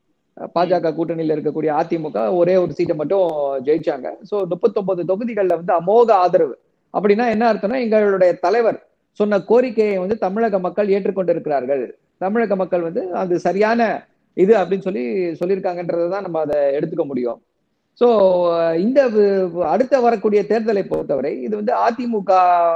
E: பாஜக கூட்டணியில இருக்கக்கூடிய அதிமுக ஒரே ஒரு சீட்டை மட்டும் ஜெயிச்சாங்க சோ முப்பத்தொன்பது தொகுதிகளில் வந்து அமோக ஆதரவு அப்படின்னா என்ன அர்த்தம்னா எங்களுடைய தலைவர் சொன்ன கோரிக்கையை வந்து தமிழக மக்கள் ஏற்றுக்கொண்டிருக்கிறார்கள் தமிழக மக்கள் வந்து அது சரியான இது அப்படின்னு சொல்லி சொல்லியிருக்காங்கன்றதை தான் நம்ம அதை எடுத்துக்க முடியும் ஸோ இந்த வு- அடுத்த வரக்கூடிய தேர்தலை பொறுத்தவரை இது வந்து அதிமுக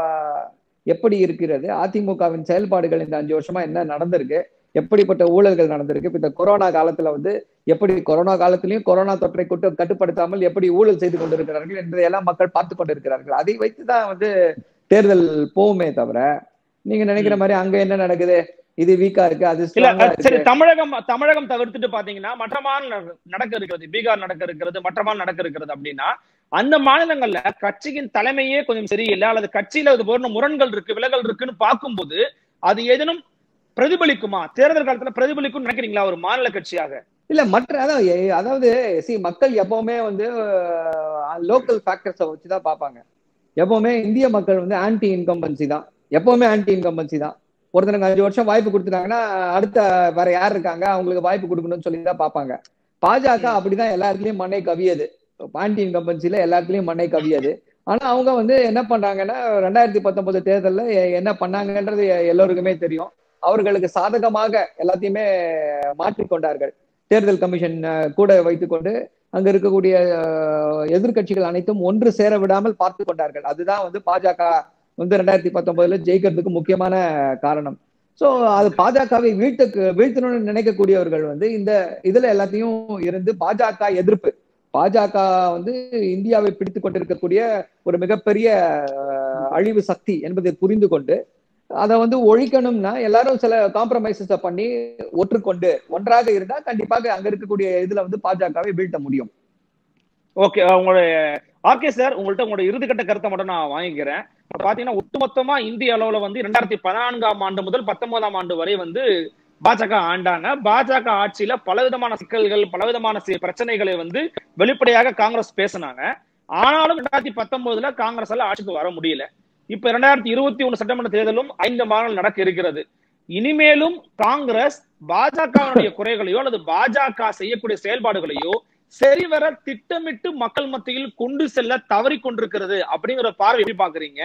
E: எப்படி இருக்கிறது அதிமுகவின் செயல்பாடுகள் இந்த அஞ்சு வருஷமா என்ன நடந்திருக்கு எப்படிப்பட்ட ஊழல்கள் நடந்திருக்கு இப்ப இந்த கொரோனா காலத்துல வந்து எப்படி கொரோனா காலத்திலையும் கொரோனா தொற்றை கொட்டு கட்டுப்படுத்தாமல் எப்படி ஊழல் செய்து கொண்டிருக்கிறார்கள் என்றதையெல்லாம் மக்கள் பார்த்து கொண்டிருக்கிறார்கள் அதை வைத்துதான் வந்து தேர்தல் போகுமே தவிர நீங்க நினைக்கிற மாதிரி அங்க என்ன நடக்குது இது வீக்கா இருக்கு அது
B: இல்ல
E: strong ஆ
B: அஹ், சரி
E: இருக்கு.
B: தமிழகம் தமிழகம் தவிர்த்துட்டு பாத்தீங்கன்னா மற்ற மாநிலம் நடக்க இருக்கிறது பீகார் நடக்க இருக்கிறது மற்ற மாநிலம் நடக்க இருக்கிறது அப்படின்னா அந்த மாநிலங்கள்ல கட்சியின் தலைமையே கொஞ்சம் சரியில்லை அல்லது கட்சியில இது போன்ற முரண்கள் இருக்கு விலகல் இருக்குன்னு பார்க்கும்போது அது ஏதேனும் பிரதிபலிக்குமா தேர்தல் காலத்துல பிரதிபலிக்கும் நினைக்கிறீங்களா ஒரு மாநில கட்சியாக
E: இல்ல மற்ற அதான் எ- அதாவது சி மக்கள் எப்பவுமே வந்து லோக்கல் ஃபேக்டர்ஸை வச்சுதான் பார்ப்பாங்க எப்பவுமே இந்திய மக்கள் வந்து ஆன்டி இன்கம்பன்சி தான் எப்பவுமே ஆன்டி இன்கம்பன்சி தான் ஒருத்தனுக்கு அஞ்சு வருஷம் வாய்ப்பு கொடுத்துட்டாங்கன்னா அடுத்த வேற யார் இருக்காங்க அவங்களுக்கு வாய்ப்பு கொடுக்கணும்னு சொல்லி தான் பார்ப்பாங்க பாஜக அப்படிதான் எல்லா இடத்துலயும் மண்ணை கவியது ஆன்டி இன்கம்பன்சில எல்லா இடத்துலயும் மண்ணை கவியது ஆனா அவங்க வந்து என்ன பண்றாங்கன்னா ரெண்டாயிரத்தி பத்தொன்பது தேர்தல்ல எ- என்ன பண்ணாங்கன்றது எ- எல்லோருக்குமே தெரியும் அவர்களுக்கு சாதகமாக எல்லாத்தையுமே மாற்றிக்கொண்டார்கள் தேர்தல் கமிஷன் அஹ், கூட வைத்துக்கொண்டு அங்க இருக்கக்கூடிய அஹ், எதிர்க்கட்சிகள் அனைத்தும் ஒன்று சேர விடாமல் பார்த்து கொண்டார்கள் அதுதான் வந்து பாஜக வந்து ரெண்டாயிரத்தி பத்தொன்பதுல ஜெயிக்கிறதுக்கு முக்கியமான காரணம் சோ அது பாஜகவை வீழ்த்து வீழ்த்தணும்னு நினைக்கக்கூடியவர்கள் வந்து இந்த இதுல எல்லாத்தையும் இருந்து பாஜக எதிர்ப்பு பாஜக வந்து இந்தியாவை பிடித்து கொண்டிருக்கக்கூடிய ஒரு மிகப்பெரிய அஹ், அழிவு சக்தி என்பதை புரிந்து கொண்டு அதை வந்து ஒழிக்கணும்னா எல்லாரும் சில காம்ப்ரமைசஸ பண்ணி ஒற்றுக்கொண்டு ஒன்றாக இருந்தா கண்டிப்பாக அங்க இருக்கக்கூடிய இதுல வந்து பாஜகவை வீழ்த்த முடியும்
B: ஓகே உங்களுடைய ஆர்கே சார் உங்கள்ட்ட உங்களோட இறுதிக்கட்ட கருத்தை மட்டும் நான் வாங்கிக்கிறேன் இப்ப பாத்தீங்கன்னா ஒட்டுமொத்தமா இந்திய அளவுல வந்து ரெண்டாயிரத்தி பதினான்காம் ஆண்டு முதல் பத்தொன்பதாம் ஆண்டு வரை வந்து பாஜக ஆண்டாங்க பாஜக ஆட்சியில பலவிதமான சிக்கல்கள் பலவிதமான சி- பிரச்சனைகளை வந்து வெளிப்படையாக காங்கிரஸ் பேசினாங்க ஆனாலும் ரெண்டாயிரத்தி பத்தொன்பதுல காங்கிரஸால ஆட்சிக்கு வர முடியல இப்ப ரெண்டாயிரத்தி இருபத்தி ஒண்ணு சட்டமன்ற தேர்தலும் ஐந்து மாதங்கள் நடக்க இருக்கிறது இனிமேலும் காங்கிரஸ் பாஜகவினுடைய குறைகளையோ அல்லது பாஜக செய்யக்கூடிய செயல்பாடுகளையோ சரிவர திட்டமிட்டு மக்கள் மத்தியில் கொண்டு செல்ல தவறி கொண்டிருக்கிறது அப்படிங்கிற பார்வை எப்படி பாக்குறீங்க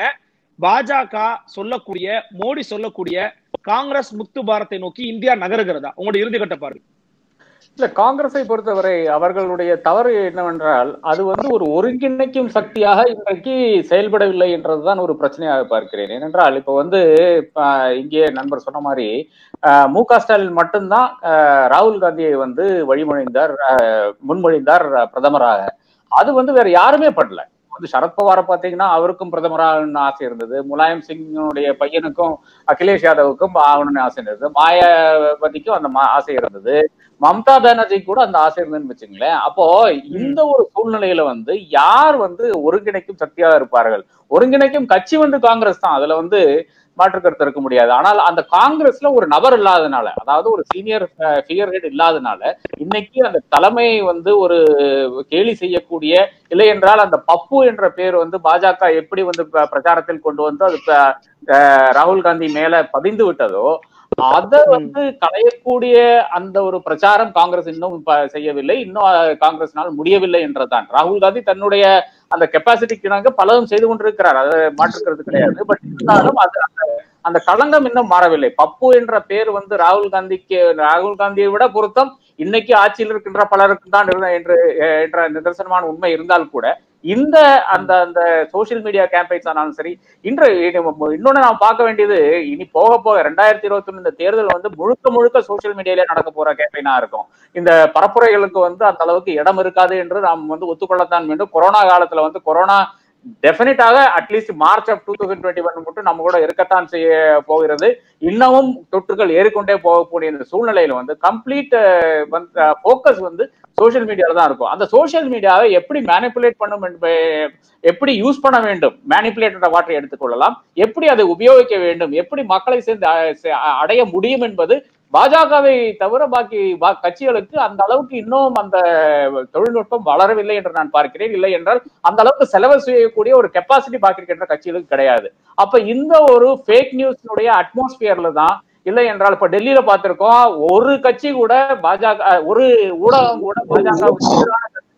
B: பாஜக சொல்லக்கூடிய மோடி சொல்லக்கூடிய காங்கிரஸ் முக்து பாரத்தை நோக்கி இந்தியா நகருகிறதா உங்களுடைய இறுதிக்கட்ட பார்வை
C: இல்ல காங்கிரஸை பொறுத்தவரை அவர்களுடைய தவறு என்னவென்றால் அது வந்து ஒரு ஒருங்கிணைக்கும் சக்தியாக இன்றைக்கு செயல்படவில்லை என்றதுதான் ஒரு பிரச்சனையாக பார்க்கிறேன் ஏனென்றால் இப்ப வந்து ஆஹ், இங்கே நண்பர் சொன்ன மாதிரி ஆஹ், மு க ஸ்டாலின் மட்டும்தான் ஆஹ், ராகுல் காந்தியை வந்து வழிமொழிந்தார் ஆஹ், முன்மொழிந்தார் ஆஹ், பிரதமராக அது வந்து வேற யாருமே பண்ணல வந்து சரத்பவாரை பாத்தீங்கன்னா அவருக்கும் பிரதமராகணும்னு ஆசை இருந்தது முலாயம் சிங்குடைய பையனுக்கும் அகிலேஷ் யாதவுக்கும் ஆகணும்னு ஆசை இருந்தது மாயாவதிக்கும் அந்த மா- ஆசை இருந்தது மம்தா பானர்ஜி கூட அந்த ஆசை இருந்ததுன்னு வச்சுங்களேன் அப்போ இந்த ஒரு சூழ்நிலையில வந்து யார் வந்து ஒருங்கிணைக்கும் சக்தியாக இருப்பார்கள் ஒருங்கிணைக்கும் கட்சி வந்து காங்கிரஸ் தான் அதுல வந்து மாற்று கருத்து இருக்க முடியாது ஆனால் அந்த காங்கிரஸ்ல ஒரு நபர் இல்லாதனால அதாவது ஒரு சீனியர் ஃபிகர் ஹெட் இல்லாதனால இன்னைக்கு அந்த தலைமை வந்து ஒரு கேலி செய்யக்கூடிய இல்லை என்றால் அந்த பப்பு என்ற பேர் வந்து பாஜக எப்படி வந்து ப- பிரச்சாரத்தில் கொண்டு வந்து அது ப- அஹ் ராகுல் காந்தி மேல பதிந்து விட்டதோ அத வந்து களையக்கூடிய அந்த ஒரு பிரச்சாரம் காங்கிரஸ் இன்னும் ப- செய்யவில்லை இன்னும் அஹ், காங்கிரஸ்னால் முடியவில்லை என்றுதான் ராகுல் காந்தி தன்னுடைய அந்த கெப்பாசிட்டிக்கு இணங்க பலதும் செய்து கொண்டிருக்கிறார் அதை மாற்றுக்கிறது கிடையாது பட் இருந்தாலும் அது அந்த அந்த களங்கம் இன்னும் மாறவில்லை பப்பு என்ற பேர் வந்து ராகுல் காந்திக்கு ராகுல் காந்தியை விட பொருத்தம் இன்னைக்கு ஆட்சியில் இருக்கின்ற பலருக்கு தான் இருந்த என்று அஹ், என்ற நிதர்சனமான உண்மை இருந்தால் கூட இந்த அந்த அந்த சோசியல் மீடியா கேம்பெயின்ஸ் ஆனாலும் சரி இன்று இன்னொன்னு நாம் பார்க்க வேண்டியது இனி போக போக ரெண்டாயிரத்தி இருபத்தி ஒண்ணு இந்த தேர்தல் வந்து முழுக்க முழுக்க சோசியல் மீடியாலே நடக்க போற கேம்பெயினா இருக்கும் இந்த பரப்புரைகளுக்கு வந்து அந்த அளவுக்கு இடம் இருக்காது என்று நாம் வந்து ஒத்துக்கொள்ளத்தான் வேண்டும் கொரோனா காலத்துல வந்து கொரோனா டெஃபினட்டாக at least March of two thousand twenty one மட்டும் நம்ம கூட இருக்கத்தான் செய்ய போகிறது இன்னமும் தொற்றுகள் ஏறிக்கொண்டே போகக்கூடிய இந்த சூழ்நிலையில வந்து கம்ப்ளீட் ஃபோக்கஸ் வந்து சோஷியல் மீடியால தான் இருக்கும் அந்த சோஷியல் மீடியாவை எப்படி மேனிப்புலேட் பண்ணும் என்ப- எப்படி யூஸ் பண்ண வேண்டும் மேனிப்புலேட் என்ற வார்த்தையை எடுத்துக்கொள்ளலாம் எப்படி அதை உபயோகிக்க வேண்டும் எப்படி மக்களை சேர்ந்து அ- செ- அ- அடைய முடியும் என்பது பாஜகவை தவிர பாக்கி பா- கட்சிகளுக்கு அந்த அளவுக்கு இன்னும் அந்த தொழில்நுட்பம் வளரவில்லை என்று நான் பார்க்கிறேன் இல்லை என்றால் அந்த அளவுக்கு செலவு செய்யக்கூடிய ஒரு கெப்பாசிட்டி பாக்கி இருக்கின்ற கட்சிகளுக்கு கிடையாது அப்ப இந்த ஒரு ஃபேக் நியூஸ்னுடைய அட்மாஸ்பியர்ல தான் இல்லை என்றால் இப்ப டெல்லியில பார்த்திருக்கோம் ஒரு கட்சி கூட பாஜக ஒரு ஊடகம் கூட பாஜக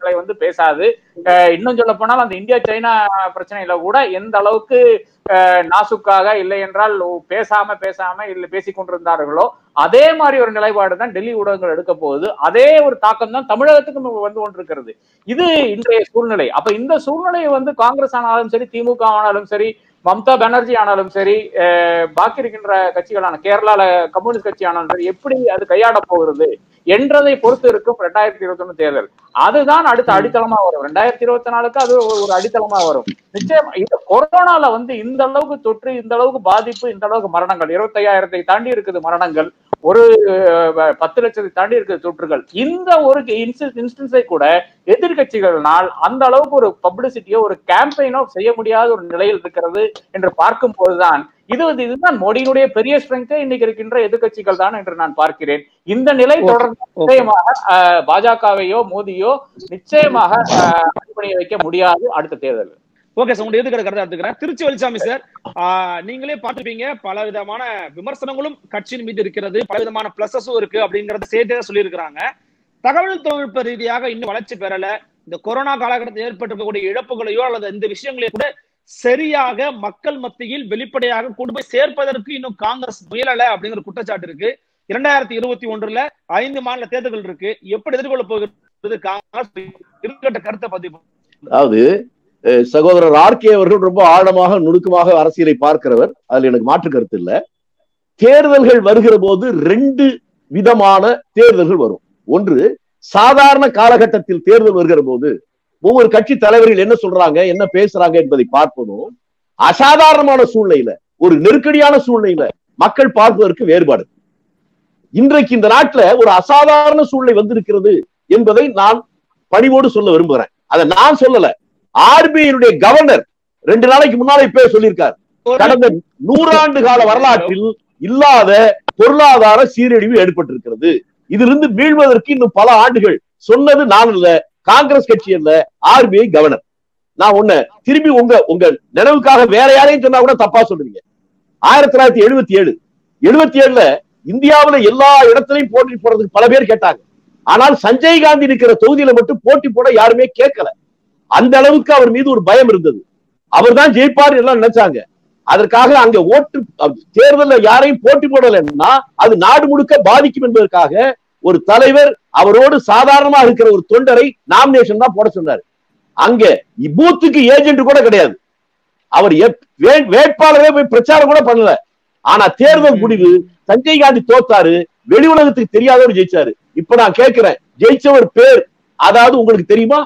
C: பிரச்சனைகளை வந்து பேசாது அஹ் இன்னும் சொல்ல போனால் அந்த இந்தியா சைனா பிரச்சனையில கூட எந்த அளவுக்கு அஹ், நாசுக்காக இல்லை என்றால் பேசாம பேசாம இல்லை பேசிக் கொண்டிருந்தார்களோ அதே மாதிரி ஒரு நிலைப்பாடு தான் டெல்லி ஊடகங்கள் எடுக்க போகுது அதே ஒரு தாக்கம் தான் தமிழகத்துக்கும் வந்து கொண்டிருக்கிறது இது இன்றைய சூழ்நிலை அப்ப இந்த சூழ்நிலையை வந்து காங்கிரஸ் ஆனாலும் சரி திமுக ஆனாலும் சரி மம்தா பானர்ஜி ஆனாலும் சரி அஹ், பாக்கி இருக்கின்ற கட்சிகளான கேரளால கம்யூனிஸ்ட் கட்சி ஆனாலும் சரி எப்படி அது கையாட போகிறது என்றதை பொறுத்து இருக்கும் ரெண்டாயிரத்தி இருபத்தி ஒண்ணு தேர்தல் அதுதான் அடுத்த அடித்தளமா வரும் ரெண்டாயிரத்தி இருபத்தி நாலுக்கு அது ஒரு ஒரு அடித்தளமா வரும் நிச்சயம் இந்த கொரோனால வந்து இந்த அளவுக்கு தொற்று இந்த அளவுக்கு பாதிப்பு இந்த அளவுக்கு மரணங்கள் இருபத்தையாயிரத்தை தாண்டி இருக்குது மரணங்கள் ஒரு அஹ், பத்து லட்சத்தை தாண்டி இருக்குது தொற்றுகள் இந்த ஒரு இன்ஸ்டன்ஸை கூட எதிர்கட்சிகள்னால் அந்த அளவுக்கு ஒரு பப்ளிசிட்டியோ ஒரு கேம்பெயினோ செய்ய முடியாத ஒரு நிலையில் இருக்கிறது என்று பார்க்கும் போதுதான் இது வந்து இதுதான் மோடியினுடைய பெரிய ஸ்ட்ரென்த்தே இன்னைக்கு இருக்கின்ற எதிர்கட்சிகள் தான் என்று நான் பார்க்கிறேன் இந்த நிலை
E: Okay,
C: தொடர்ந்து
E: okay.
C: நிச்சயமாக அஹ், பாஜகவையோ மோடியோ நிச்சயமாக அஹ், அடிபணிய வைக்க முடியாது அடுத்த தேர்தல்
B: ஓகே சார் உங்க எதுக்கு கருத்தை எடுத்துக்கிறேன் திருச்சி வெளிச்சாமி சார் ஆஹ், நீங்களே பார்த்திருப்பீங்க பல விதமான விமர்சனங்களும் கட்சியின் மீது இருக்கிறது பல விதமான பிளஸஸும் இருக்கு அப்படிங்கறத சேர்த்தே சொல்லியிருக்கிறாங்க தகவல் தொழில்நுட்ப ரீதியாக இன்னும் வளர்ச்சி பெறல இந்த கொரோனா காலகட்டத்தில் ஏற்பட்டிருக்கக்கூடிய இழப்புகளையோ அல்லது இந்த விஷயங்களையும் கூட சரியாக மக்கள் மத்தியில் வெளிப்படையாக கொண்டு போய் சேர்ப்பதற்கு இன்னும் காங்கிரஸ் முயலல அப்படிங்கிற குற்றச்சாட்டு இருக்கு இரண்டாயிரத்தி இருபத்தி ஒன்றுல ஐந்து மாநில தேர்தல்கள் இருக்கு எப்படி எதிர்கொள்ள போகிறது காங்கிரஸ் இருக்கட்ட கருத்தை பதிவு
A: அதாவது அஹ், சகோதரர் ஆர்கே அவர்கள் ரொம்ப ஆழமாக நுணுக்கமாக அரசியலை பார்க்கிறவர் அதுல எனக்கு மாற்று கருத்து இல்ல தேர்தல்கள் வருகிற போது ரெண்டு விதமான தேர்தல்கள் வரும் ஒன்று சாதாரண காலகட்டத்தில் தேர்தல் வருகிற போது ஒவ்வொரு கட்சி தலைவர்கள் என்ன சொல்றாங்க என்ன பேசுறாங்க என்பதை பார்ப்பதும் அசாதாரணமான சூழ்நிலையில ஒரு நெருக்கடியான சூழ்நிலையில மக்கள் பார்ப்பதற்கு வேறுபாடு இன்றைக்கு இந்த நாட்டுல ஒரு அசாதாரண சூழ்நிலை வந்திருக்கிறது என்பதை நான் பணிவோடு சொல்ல விரும்புகிறேன் அதை நான் சொல்லல ஆர்பிஐனுடைய கவர்னர் ரெண்டு நாளைக்கு முன்னால இப்பவே சொல்லியிருக்கார் கடந்த நூறாண்டு கால வரலாற்றில் இல்லாத பொருளாதார சீரழிவு ஏற்பட்டிருக்கிறது இதிலிருந்து மீள்வதற்கு இன்னும் பல ஆண்டுகள் சொன்னது நான் இல்ல காங்கிரஸ் கட்சி அல்ல ஆர்பிஐ கவர்னர் நான் உன்ன திரும்பி உங்க உங்க நினைவுக்காக வேற யாரையும் சொன்னா கூட தப்பா சொல்றீங்க ஆயிரத்தி தொள்ளாயிரத்தி எழுபத்தி ஏழு எழுபத்தி ஏழுல இந்தியாவுல எல்லா இடத்துலயும் போட்டி போறதுக்கு பல பேர் கேட்டாங்க ஆனால் சஞ்சய் காந்தி இருக்கிற தொகுதியில மட்டும் போட்டி போட யாருமே கேட்கல அந்த அளவுக்கு அவர் மீது ஒரு பயம் இருந்தது அவர் தான் ஜெயிப்பார் எல்லாம் நினைச்சாங்க அதற்காக அங்க ஓட்டு தேர்தல்ல யாரையும் போட்டி போடலைன்னா அது நாடு முழுக்க பாதிக்கும் என்பதற்காக ஒரு தலைவர் அவரோடு சாதாரணமா இருக்கிற ஒரு தொண்டரை நாமினேஷன் தான் போட சொன்னாரு அங்க பூத்துக்கு ஏஜென்ட் கூட கிடையாது அவர் எப்- வே- வேட்பாளரே போய் பிரச்சாரம் கூட பண்ணல ஆனா தேர்தல் முடிவு சஞ்சய் காந்தி தோத்தாரு வெளி உலகத்துக்கு தெரியாதவர் ஜெயிச்சாரு இப்ப நான் கேட்கிறேன் ஜெயிச்சவர் பேர் அதாவது உங்களுக்கு தெரியுமா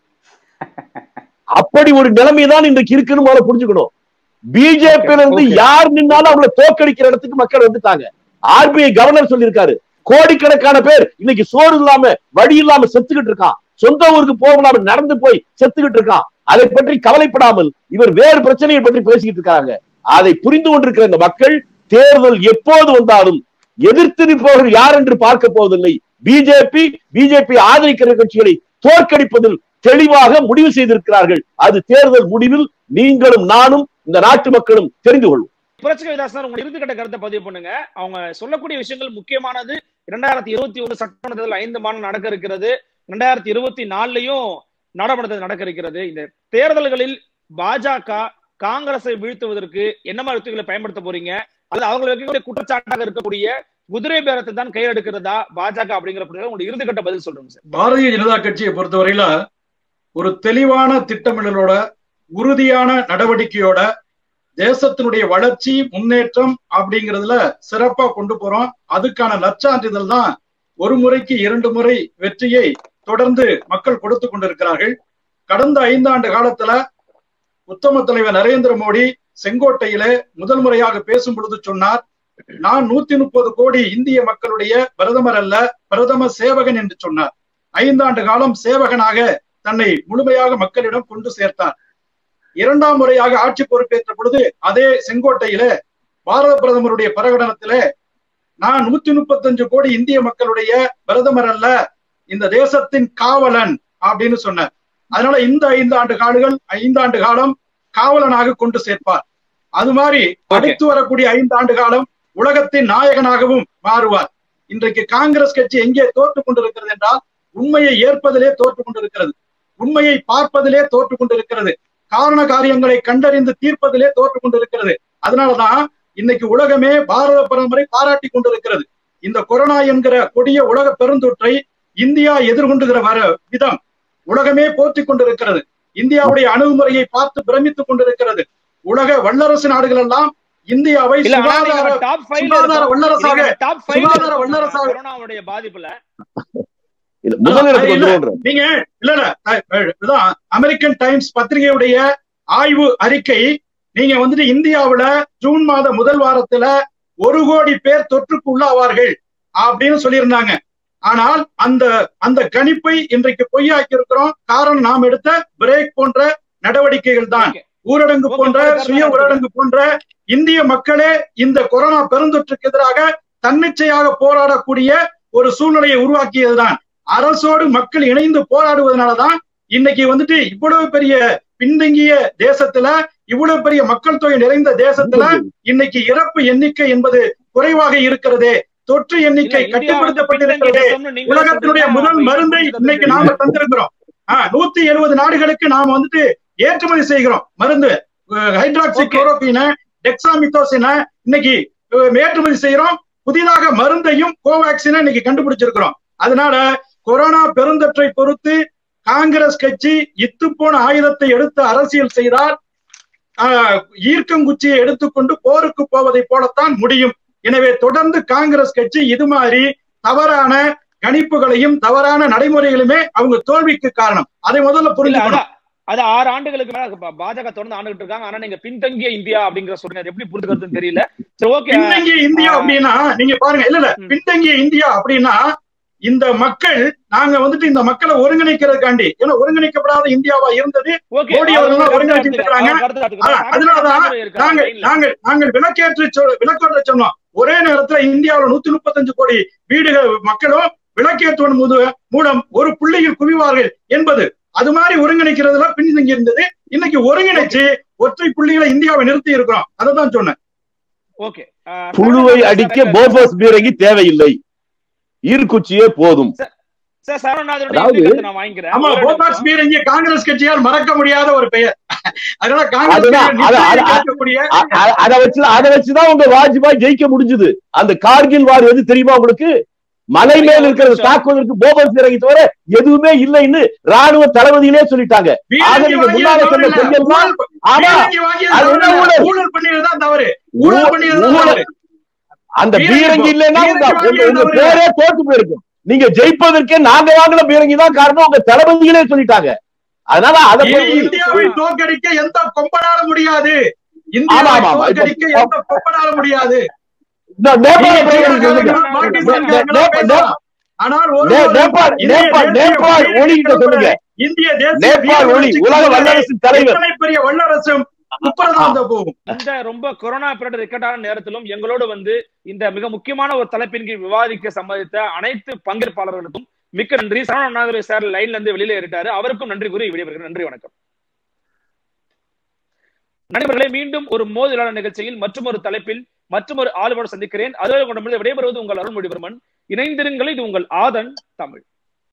A: அப்படி ஒரு நிலைமை தான் இன்றைக்கு இருக்குன்னு முதல்ல புரிஞ்சுக்கணும் பிஜேபியில இருந்து
E: Okay.
A: யார் நின்னாலும் அவங்கள தோக்கடிக்கிற இடத்துக்கு மக்கள் வந்துட்டாங்க ஆர்பிஐ கவர்னர் சொல்லியிருக்காரு கோடிக்கணக்கான பேர் இன்னைக்கு சோறு இல்லாம வழி இல்லாம செத்துக்கிட்டு இருக்கான் சொந்த ஊருக்கு போகாம நடந்து போய் செத்துக்கிட்டு இருக்கான் அதை பற்றி கவலைப்படாமல் இவர் வேறு பிரச்சனையை பற்றி பேசிக்கிட்டு இருக்காங்க அதை புரிந்து கொண்டிருக்கிற இந்த மக்கள் தேர்தல் எப்போது வந்தாலும் எதிர்த்து நிற்பவர்கள் யார் என்று பார்க்க போவதில்லை பிஜேபி பிஜேபி ஆதரிக்கிற கட்சிகளை தோற்கடிப்பதில் தெளிவாக முடிவு செய்திருக்கிறார்கள் அது தேர்தல் முடிவில் நீங்களும் நானும் இந்த நாட்டு மக்களும் தெரிந்து கொள்ளும்
B: புரட்சி கவிதாசன் உங்க இறுதிக்கட்ட கருத்தை பதிவு பண்ணுங்க அவங்க சொல்லக்கூடிய விஷயங்கள் முக்கியமானது இரண்டாயிரத்தி இருபத்தி ஒண்ணு சட்டமன்ற தேர்தல் ஐந்து மாதம் நடக்க இருக்கிறது ரெண்டாயிரத்தி இருபத்தி நாலுலயும் நாடாளுமன்ற தேர்தல் நடக்க இருக்கிறது இந்த தேர்தல்களில் பாஜக காங்கிரஸை வீழ்த்துவதற்கு என்ன மாதிரி யுக்திகளை பயன்படுத்த போறீங்க அல்லது அவங்க வைக்கக்கூடிய குற்றச்சாட்டாக இருக்கக்கூடிய குதிரை பேரத்தை தான் கையில் எடுக்கிறதா பாஜக அப்படிங்கிற உங்களுடைய இறுதிக்கட்ட பதில் சொல்றேன் சார்
D: பாரதிய ஜனதா கட்சியை பொறுத்தவரையில ஒரு தெளிவான திட்டமிடலோட உறுதியான நடவடிக்கையோட தேசத்தினுடைய வளர்ச்சி முன்னேற்றம் அப்படிங்கிறதுல சிறப்பா கொண்டு போறோம் அதுக்கான நற்சான்றிதழ் தான் ஒரு முறைக்கு இரண்டு முறை வெற்றியை தொடர்ந்து மக்கள் கொடுத்து கொண்டிருக்கிறார்கள் கடந்த ஐந்தாண்டு காலத்துல உத்தம தலைவர் நரேந்திர மோடி செங்கோட்டையில முதல் முறையாக பேசும் பொழுது சொன்னார் நான் நூத்தி முப்பது கோடி இந்திய மக்களுடைய பிரதமர் அல்ல பிரதம சேவகன் என்று சொன்னார் ஐந்தாண்டு காலம் சேவகனாக தன்னை முழுமையாக மக்களிடம் கொண்டு சேர்த்தார் இரண்டாம் முறையாக ஆட்சி பொறுப்பேற்ற பொழுது அதே செங்கோட்டையில பாரத பிரதமருடைய பிரகடனத்திலே நான் நூத்தி முப்பத்தஞ்சு கோடி இந்திய மக்களுடைய பிரதமர் அல்ல இந்த தேசத்தின் காவலன் அப்படின்னு சொன்னார் அதனால இந்த ஐந்து ஆண்டு காலங்கள் ஐந்தாண்டு காலம் காவலனாக கொண்டு சேர்ப்பார் அது மாதிரி அடுத்து வரக்கூடிய ஐந்து ஆண்டு காலம் உலகத்தின் நாயகனாகவும் மாறுவார் இன்றைக்கு காங்கிரஸ் கட்சி எங்கே தோற்று கொண்டிருக்கிறது என்றால் உண்மையை ஏற்பதிலே தோற்று கொண்டிருக்கிறது உண்மையை பார்ப்பதிலே தோற்று கொண்டிருக்கிறது காரண காரியங்களை கண்டறிந்து தீர்ப்பதிலே தோற்று கொண்டிருக்கிறது அதனாலதான் இன்னைக்கு உலகமே பாரத பரம்பரை பாராட்டி கொண்டிருக்கிறது இந்த கொரோனா என்கிற கொடிய உலக பெருந்தொற்றை இந்தியா எதிர்கொண்டுகிற வர விதம் உலகமே போற்றி கொண்டிருக்கிறது இந்தியாவுடைய அணுகுமுறையை பார்த்து பிரமித்துக் கொண்டிருக்கிறது உலக வல்லரசு நாடுகள் எல்லாம் இந்தியாவை
B: இல்ல ஆனா
D: சுகாதார
B: நீங்க டாப்
D: சுகாதார வல்லரசாக
B: டாப்
D: சுகாதார வல்லரசாக
B: கொரோனாவுடைய பாதிப்புல
A: இல்ல முதலிடத்துக்கு
D: இல்ல.
A: வந்துருவோன்ற
D: நீங்க இல்ல இல்ல அஹ், அஹ், இதான் அமெரிக்கன் டைம்ஸ் பத்திரிகையுடைய ஆய்வு அறிக்கை நீங்க வந்துட்டு இந்தியாவுல ஜூன் மாத முதல் வாரத்துல ஒரு கோடி பேர் தொற்றுக்கு உள்ளாவார்கள் அப்படின்னு சொல்லியிருந்தாங்க ஆனால் அந்த அந்த கணிப்பை இன்றைக்கு பொய்யாக்கி இருக்கிறோம் காரணம் நாம் எடுத்த பிரேக் போன்ற நடவடிக்கைகள் தான்
B: Okay.
D: ஊரடங்கு
B: Okay,
D: போன்ற
B: okay,
D: சுய
B: கருணா
D: ஊரடங்கு போன்ற இந்திய மக்களே இந்த கொரோனா பெருந்தொற்றுக்கு எதிராக தன்னிச்சையாக போராடக்கூடிய ஒரு சூழ்நிலையை உருவாக்கியதுதான் அரசோடு மக்கள் இணைந்து போராடுவதனாலதான் இன்னைக்கு வந்துட்டு இவ்வளவு பெரிய பின்தங்கிய தேசத்துல இவ்வளவு பெரிய மக்கள் தொகை நிறைந்த தேசத்துல இன்னைக்கு இறப்பு எண்ணிக்கை என்பது குறைவாக இருக்கிறதே தொற்று எண்ணிக்கை
B: இல்ல, இந்தியா வந்து பின்தங்கிய
D: கட்டுப்படுத்தப்பட்டிருக்கிறதே
B: தேசம்னு நீங்களே
D: உலகத்தினுடைய
B: சொல்றீங்க.
D: முதல்
B: அப்ப
D: மருந்தை
B: இன்னும்
D: இன்னைக்கு
B: கொஞ்சம்
D: நாம தந்திருக்கிறோம் ஆஹ் நூத்தி எழுபது நாடுகளுக்கு நாம வந்துட்டு ஏற்றுமதி செய்கிறோம் மருந்து ஹைட்ராக்சி
B: Okay.
D: குளோரோபின டெக்ஸாமித்தோசின இன்னைக்கு அஹ், ஏற்றுமதி செய்யறோம் புதிதாக மருந்தையும் கோவேக்சினை இன்னைக்கு கண்டுபிடிச்சிருக்கிறோம் அதனால கொரோனா பெருந்தொற்றை பொறுத்து காங்கிரஸ் கட்சி இத்து போன ஆயுதத்தை எடுத்து அரசியல் செய்தால் ஆஹ், ஈர்க்கங்குச்சியை எடுத்துக்கொண்டு போருக்கு போவதை போலத்தான் முடியும் எனவே தொடர்ந்து காங்கிரஸ் கட்சி இது மாதிரி தவறான கணிப்புகளையும் தவறான நடைமுறைகளுமே அவங்க தோல்விக்கு காரணம் அதை முதல்ல
B: இல்ல
D: புரிஞ்சுக்கணும்
B: அதான் அது ஆறு ஆண்டுகளுக்கு மேல பா- பாஜக தொடர்ந்து ஆண்டுகிட்டு இருக்காங்க ஆனா நீங்க பின்தங்கிய இந்தியா அப்படிங்கிற சொல்றீங்க அது எப்படி புரிஞ்சுக்கிறதுன்னு தெரியல சரி ஓகே
D: பின்தங்கிய இந்தியா
B: ஆ.
D: அப்படின்னா நீங்க பாருங்க இல்ல இல்ல
B: ம்.
D: பின்தங்கிய இந்தியா அப்படின்னா இந்த மக்கள் நாங்க வந்துட்டு இந்த மக்களை ஒருங்கிணைக்கிறதுக்காண்டி ஏன்னா ஒருங்கிணைக்கப்படாத இந்தியாவா இருந்தது
B: ஓகே
D: மோடி அவர்கள் ஒருங்கிணைச்சிட்டு இருக்காங்க. ஆ, அதனாலதான் நாங்கள் நாங்கள் நாங்கள் விளக்கேற்று சொல் விளக்கேற்ற சொன்னோம் ஒரே நேரத்துல இந்தியாவுல நூத்தி முப்பத்தஞ்சு கோடி வீடுகள் மக்களும் விளக்கேற்றுவன் முது மூலம் ஒரு புள்ளியில் குவிவார்கள் என்பது அது மாதிரி ஒருங்கிணைக்கிறதுல பின்தங்கி இருந்தது இன்னைக்கு ஒருங்கிணைச்சு ஒற்றை புள்ளிகளை இந்தியாவை நிறுத்தி இருக்கிறோம் அதை தான் சொன்னேன்
B: ஓகே
A: புழுவை அடிக்க போபஸ் பீரங்கி தேவையில்லை ஈர்க்குச்சியே போதும்
B: சார் சரவணநாதனுடைய
A: அதாவது-
B: இறுதி கருத்தை நான் வாங்கிக்கிறேன்
D: ஆமா
B: ஒரே
D: போபாக்ஸ்
B: நிமிஷம்.
D: பீரங்கி காங்கிரஸ் கட்சியால் மறக்க முடியாத ஒரு பெயர் அதனால காங்கிரஸ்
A: அதுதான்,
D: கட்சியை
A: அது- அது-
D: நிச்சயம் கேட்கக்கூடிய
A: அ- அ- அதை வச்சு அதை வச்சுதான் உங்க வாஜ்பாய் ஜெயிக்க முடிஞ்சது அந்த கார்கில் வார் எது தெரியுமா உங்களுக்கு மலை மேல் இருக்கிறத தாக்குவதற்கு போபஸ் பீரங்கி தவிர எதுவுமே இல்லைன்னு ராணுவ தளபதியிலே சொல்லிட்டாங்க ஆக
D: பீரங்கி
A: நீங்க
D: வாங்கியது
A: முன்னால
D: தவறு
A: சொன்ன
D: இல்ல.
A: பொய்யெல்லாம்
D: ஊழல்
A: ஆமா
D: பீரங்கி வாங்கியது
A: அது
D: தவறு
A: என்ன
D: இல்ல.
A: ஊழல்?
D: ஊழல் பண்ணியதுதான் தவறு ஊழல் பண்ணியதுதான்
A: ஊழல்.
D: தவறு
A: அந்த
D: பீரங்கி
A: பீரங்கி
D: போ-
A: இல்லைன்னா உங்க
D: பீரங்கி
A: உங்க- உங்க
D: வாங்கியது
A: பேரே தோத்து போயிருக்கும் நீங்க ஜெயிப்பதற்கே நாங்க வாங்கின பீரங்கி தான் காரணம் உங்க தளபதிகளே சொல்லிட்டாங்க அதனால அதை
D: இனி
A: போய்
D: இந்தியாவை தோற்கடிக்க எந்த கொம்பனால முடியாது
A: ஆமா,
D: இந்தியாவை
A: ஆமா, ஆமா.
D: தோற்கடிக்க
A: இப்ப-
D: எந்த கொம்பனால முடியாது
A: இந்த நேபாள
D: நீங்க
A: பீரங்கி சொல்லுங்க.
D: சீனாக்காரங்களா,
A: நே-
D: பாகிஸ்தான்காரங்களா
A: நே-
D: பேசலாம். ஆனால் ஒரு
A: நே-
D: ஒரு
A: நேபாள்
D: இந்திய
A: நேபாள்
D: தேசிய
A: நேபாள்
D: வீரர்களுக்கு
A: ஒளி கிட்ட சொல்லுங்க
D: இந்திய தேசிய
A: நேபாள் ஒளி
D: வீரர்களுக்கு
A: உலக வல்லரசு தலைவர்
D: எத்தனை பெரிய வல்லரசும் குப்புறதான் போகும்
B: இந்த ரொம்ப கொரோனா பீரியட் இக்கட்டான நேரத்திலும் எங்களோடு வந்து இந்த மிக முக்கியமான ஒரு தலைப்பின் கீழ் விவாதிக்க சம்மதித்த அனைத்து பங்கேற்பாளர்களுக்கும் மிக்க நன்றி சரவணநாதர் சார் லைன்ல இருந்து வெளியில ஏறிட்டாரு அவருக்கும் நன்றி கூறி விடைபெறுகிறேன் நன்றி வணக்கம் நண்பர்களே மீண்டும் ஒரு மோதலான நிகழ்ச்சியில் மற்றும் ஒரு தலைப்பில் மற்றும் ஒரு ஆளுநர் சந்திக்கிறேன் அதுவரை கொண்டு விடைபெறுவது உங்கள் அருள்மொழிவர்மன் இணைந்திருங்கள் இது உங்கள் ஆதன் தமிழ்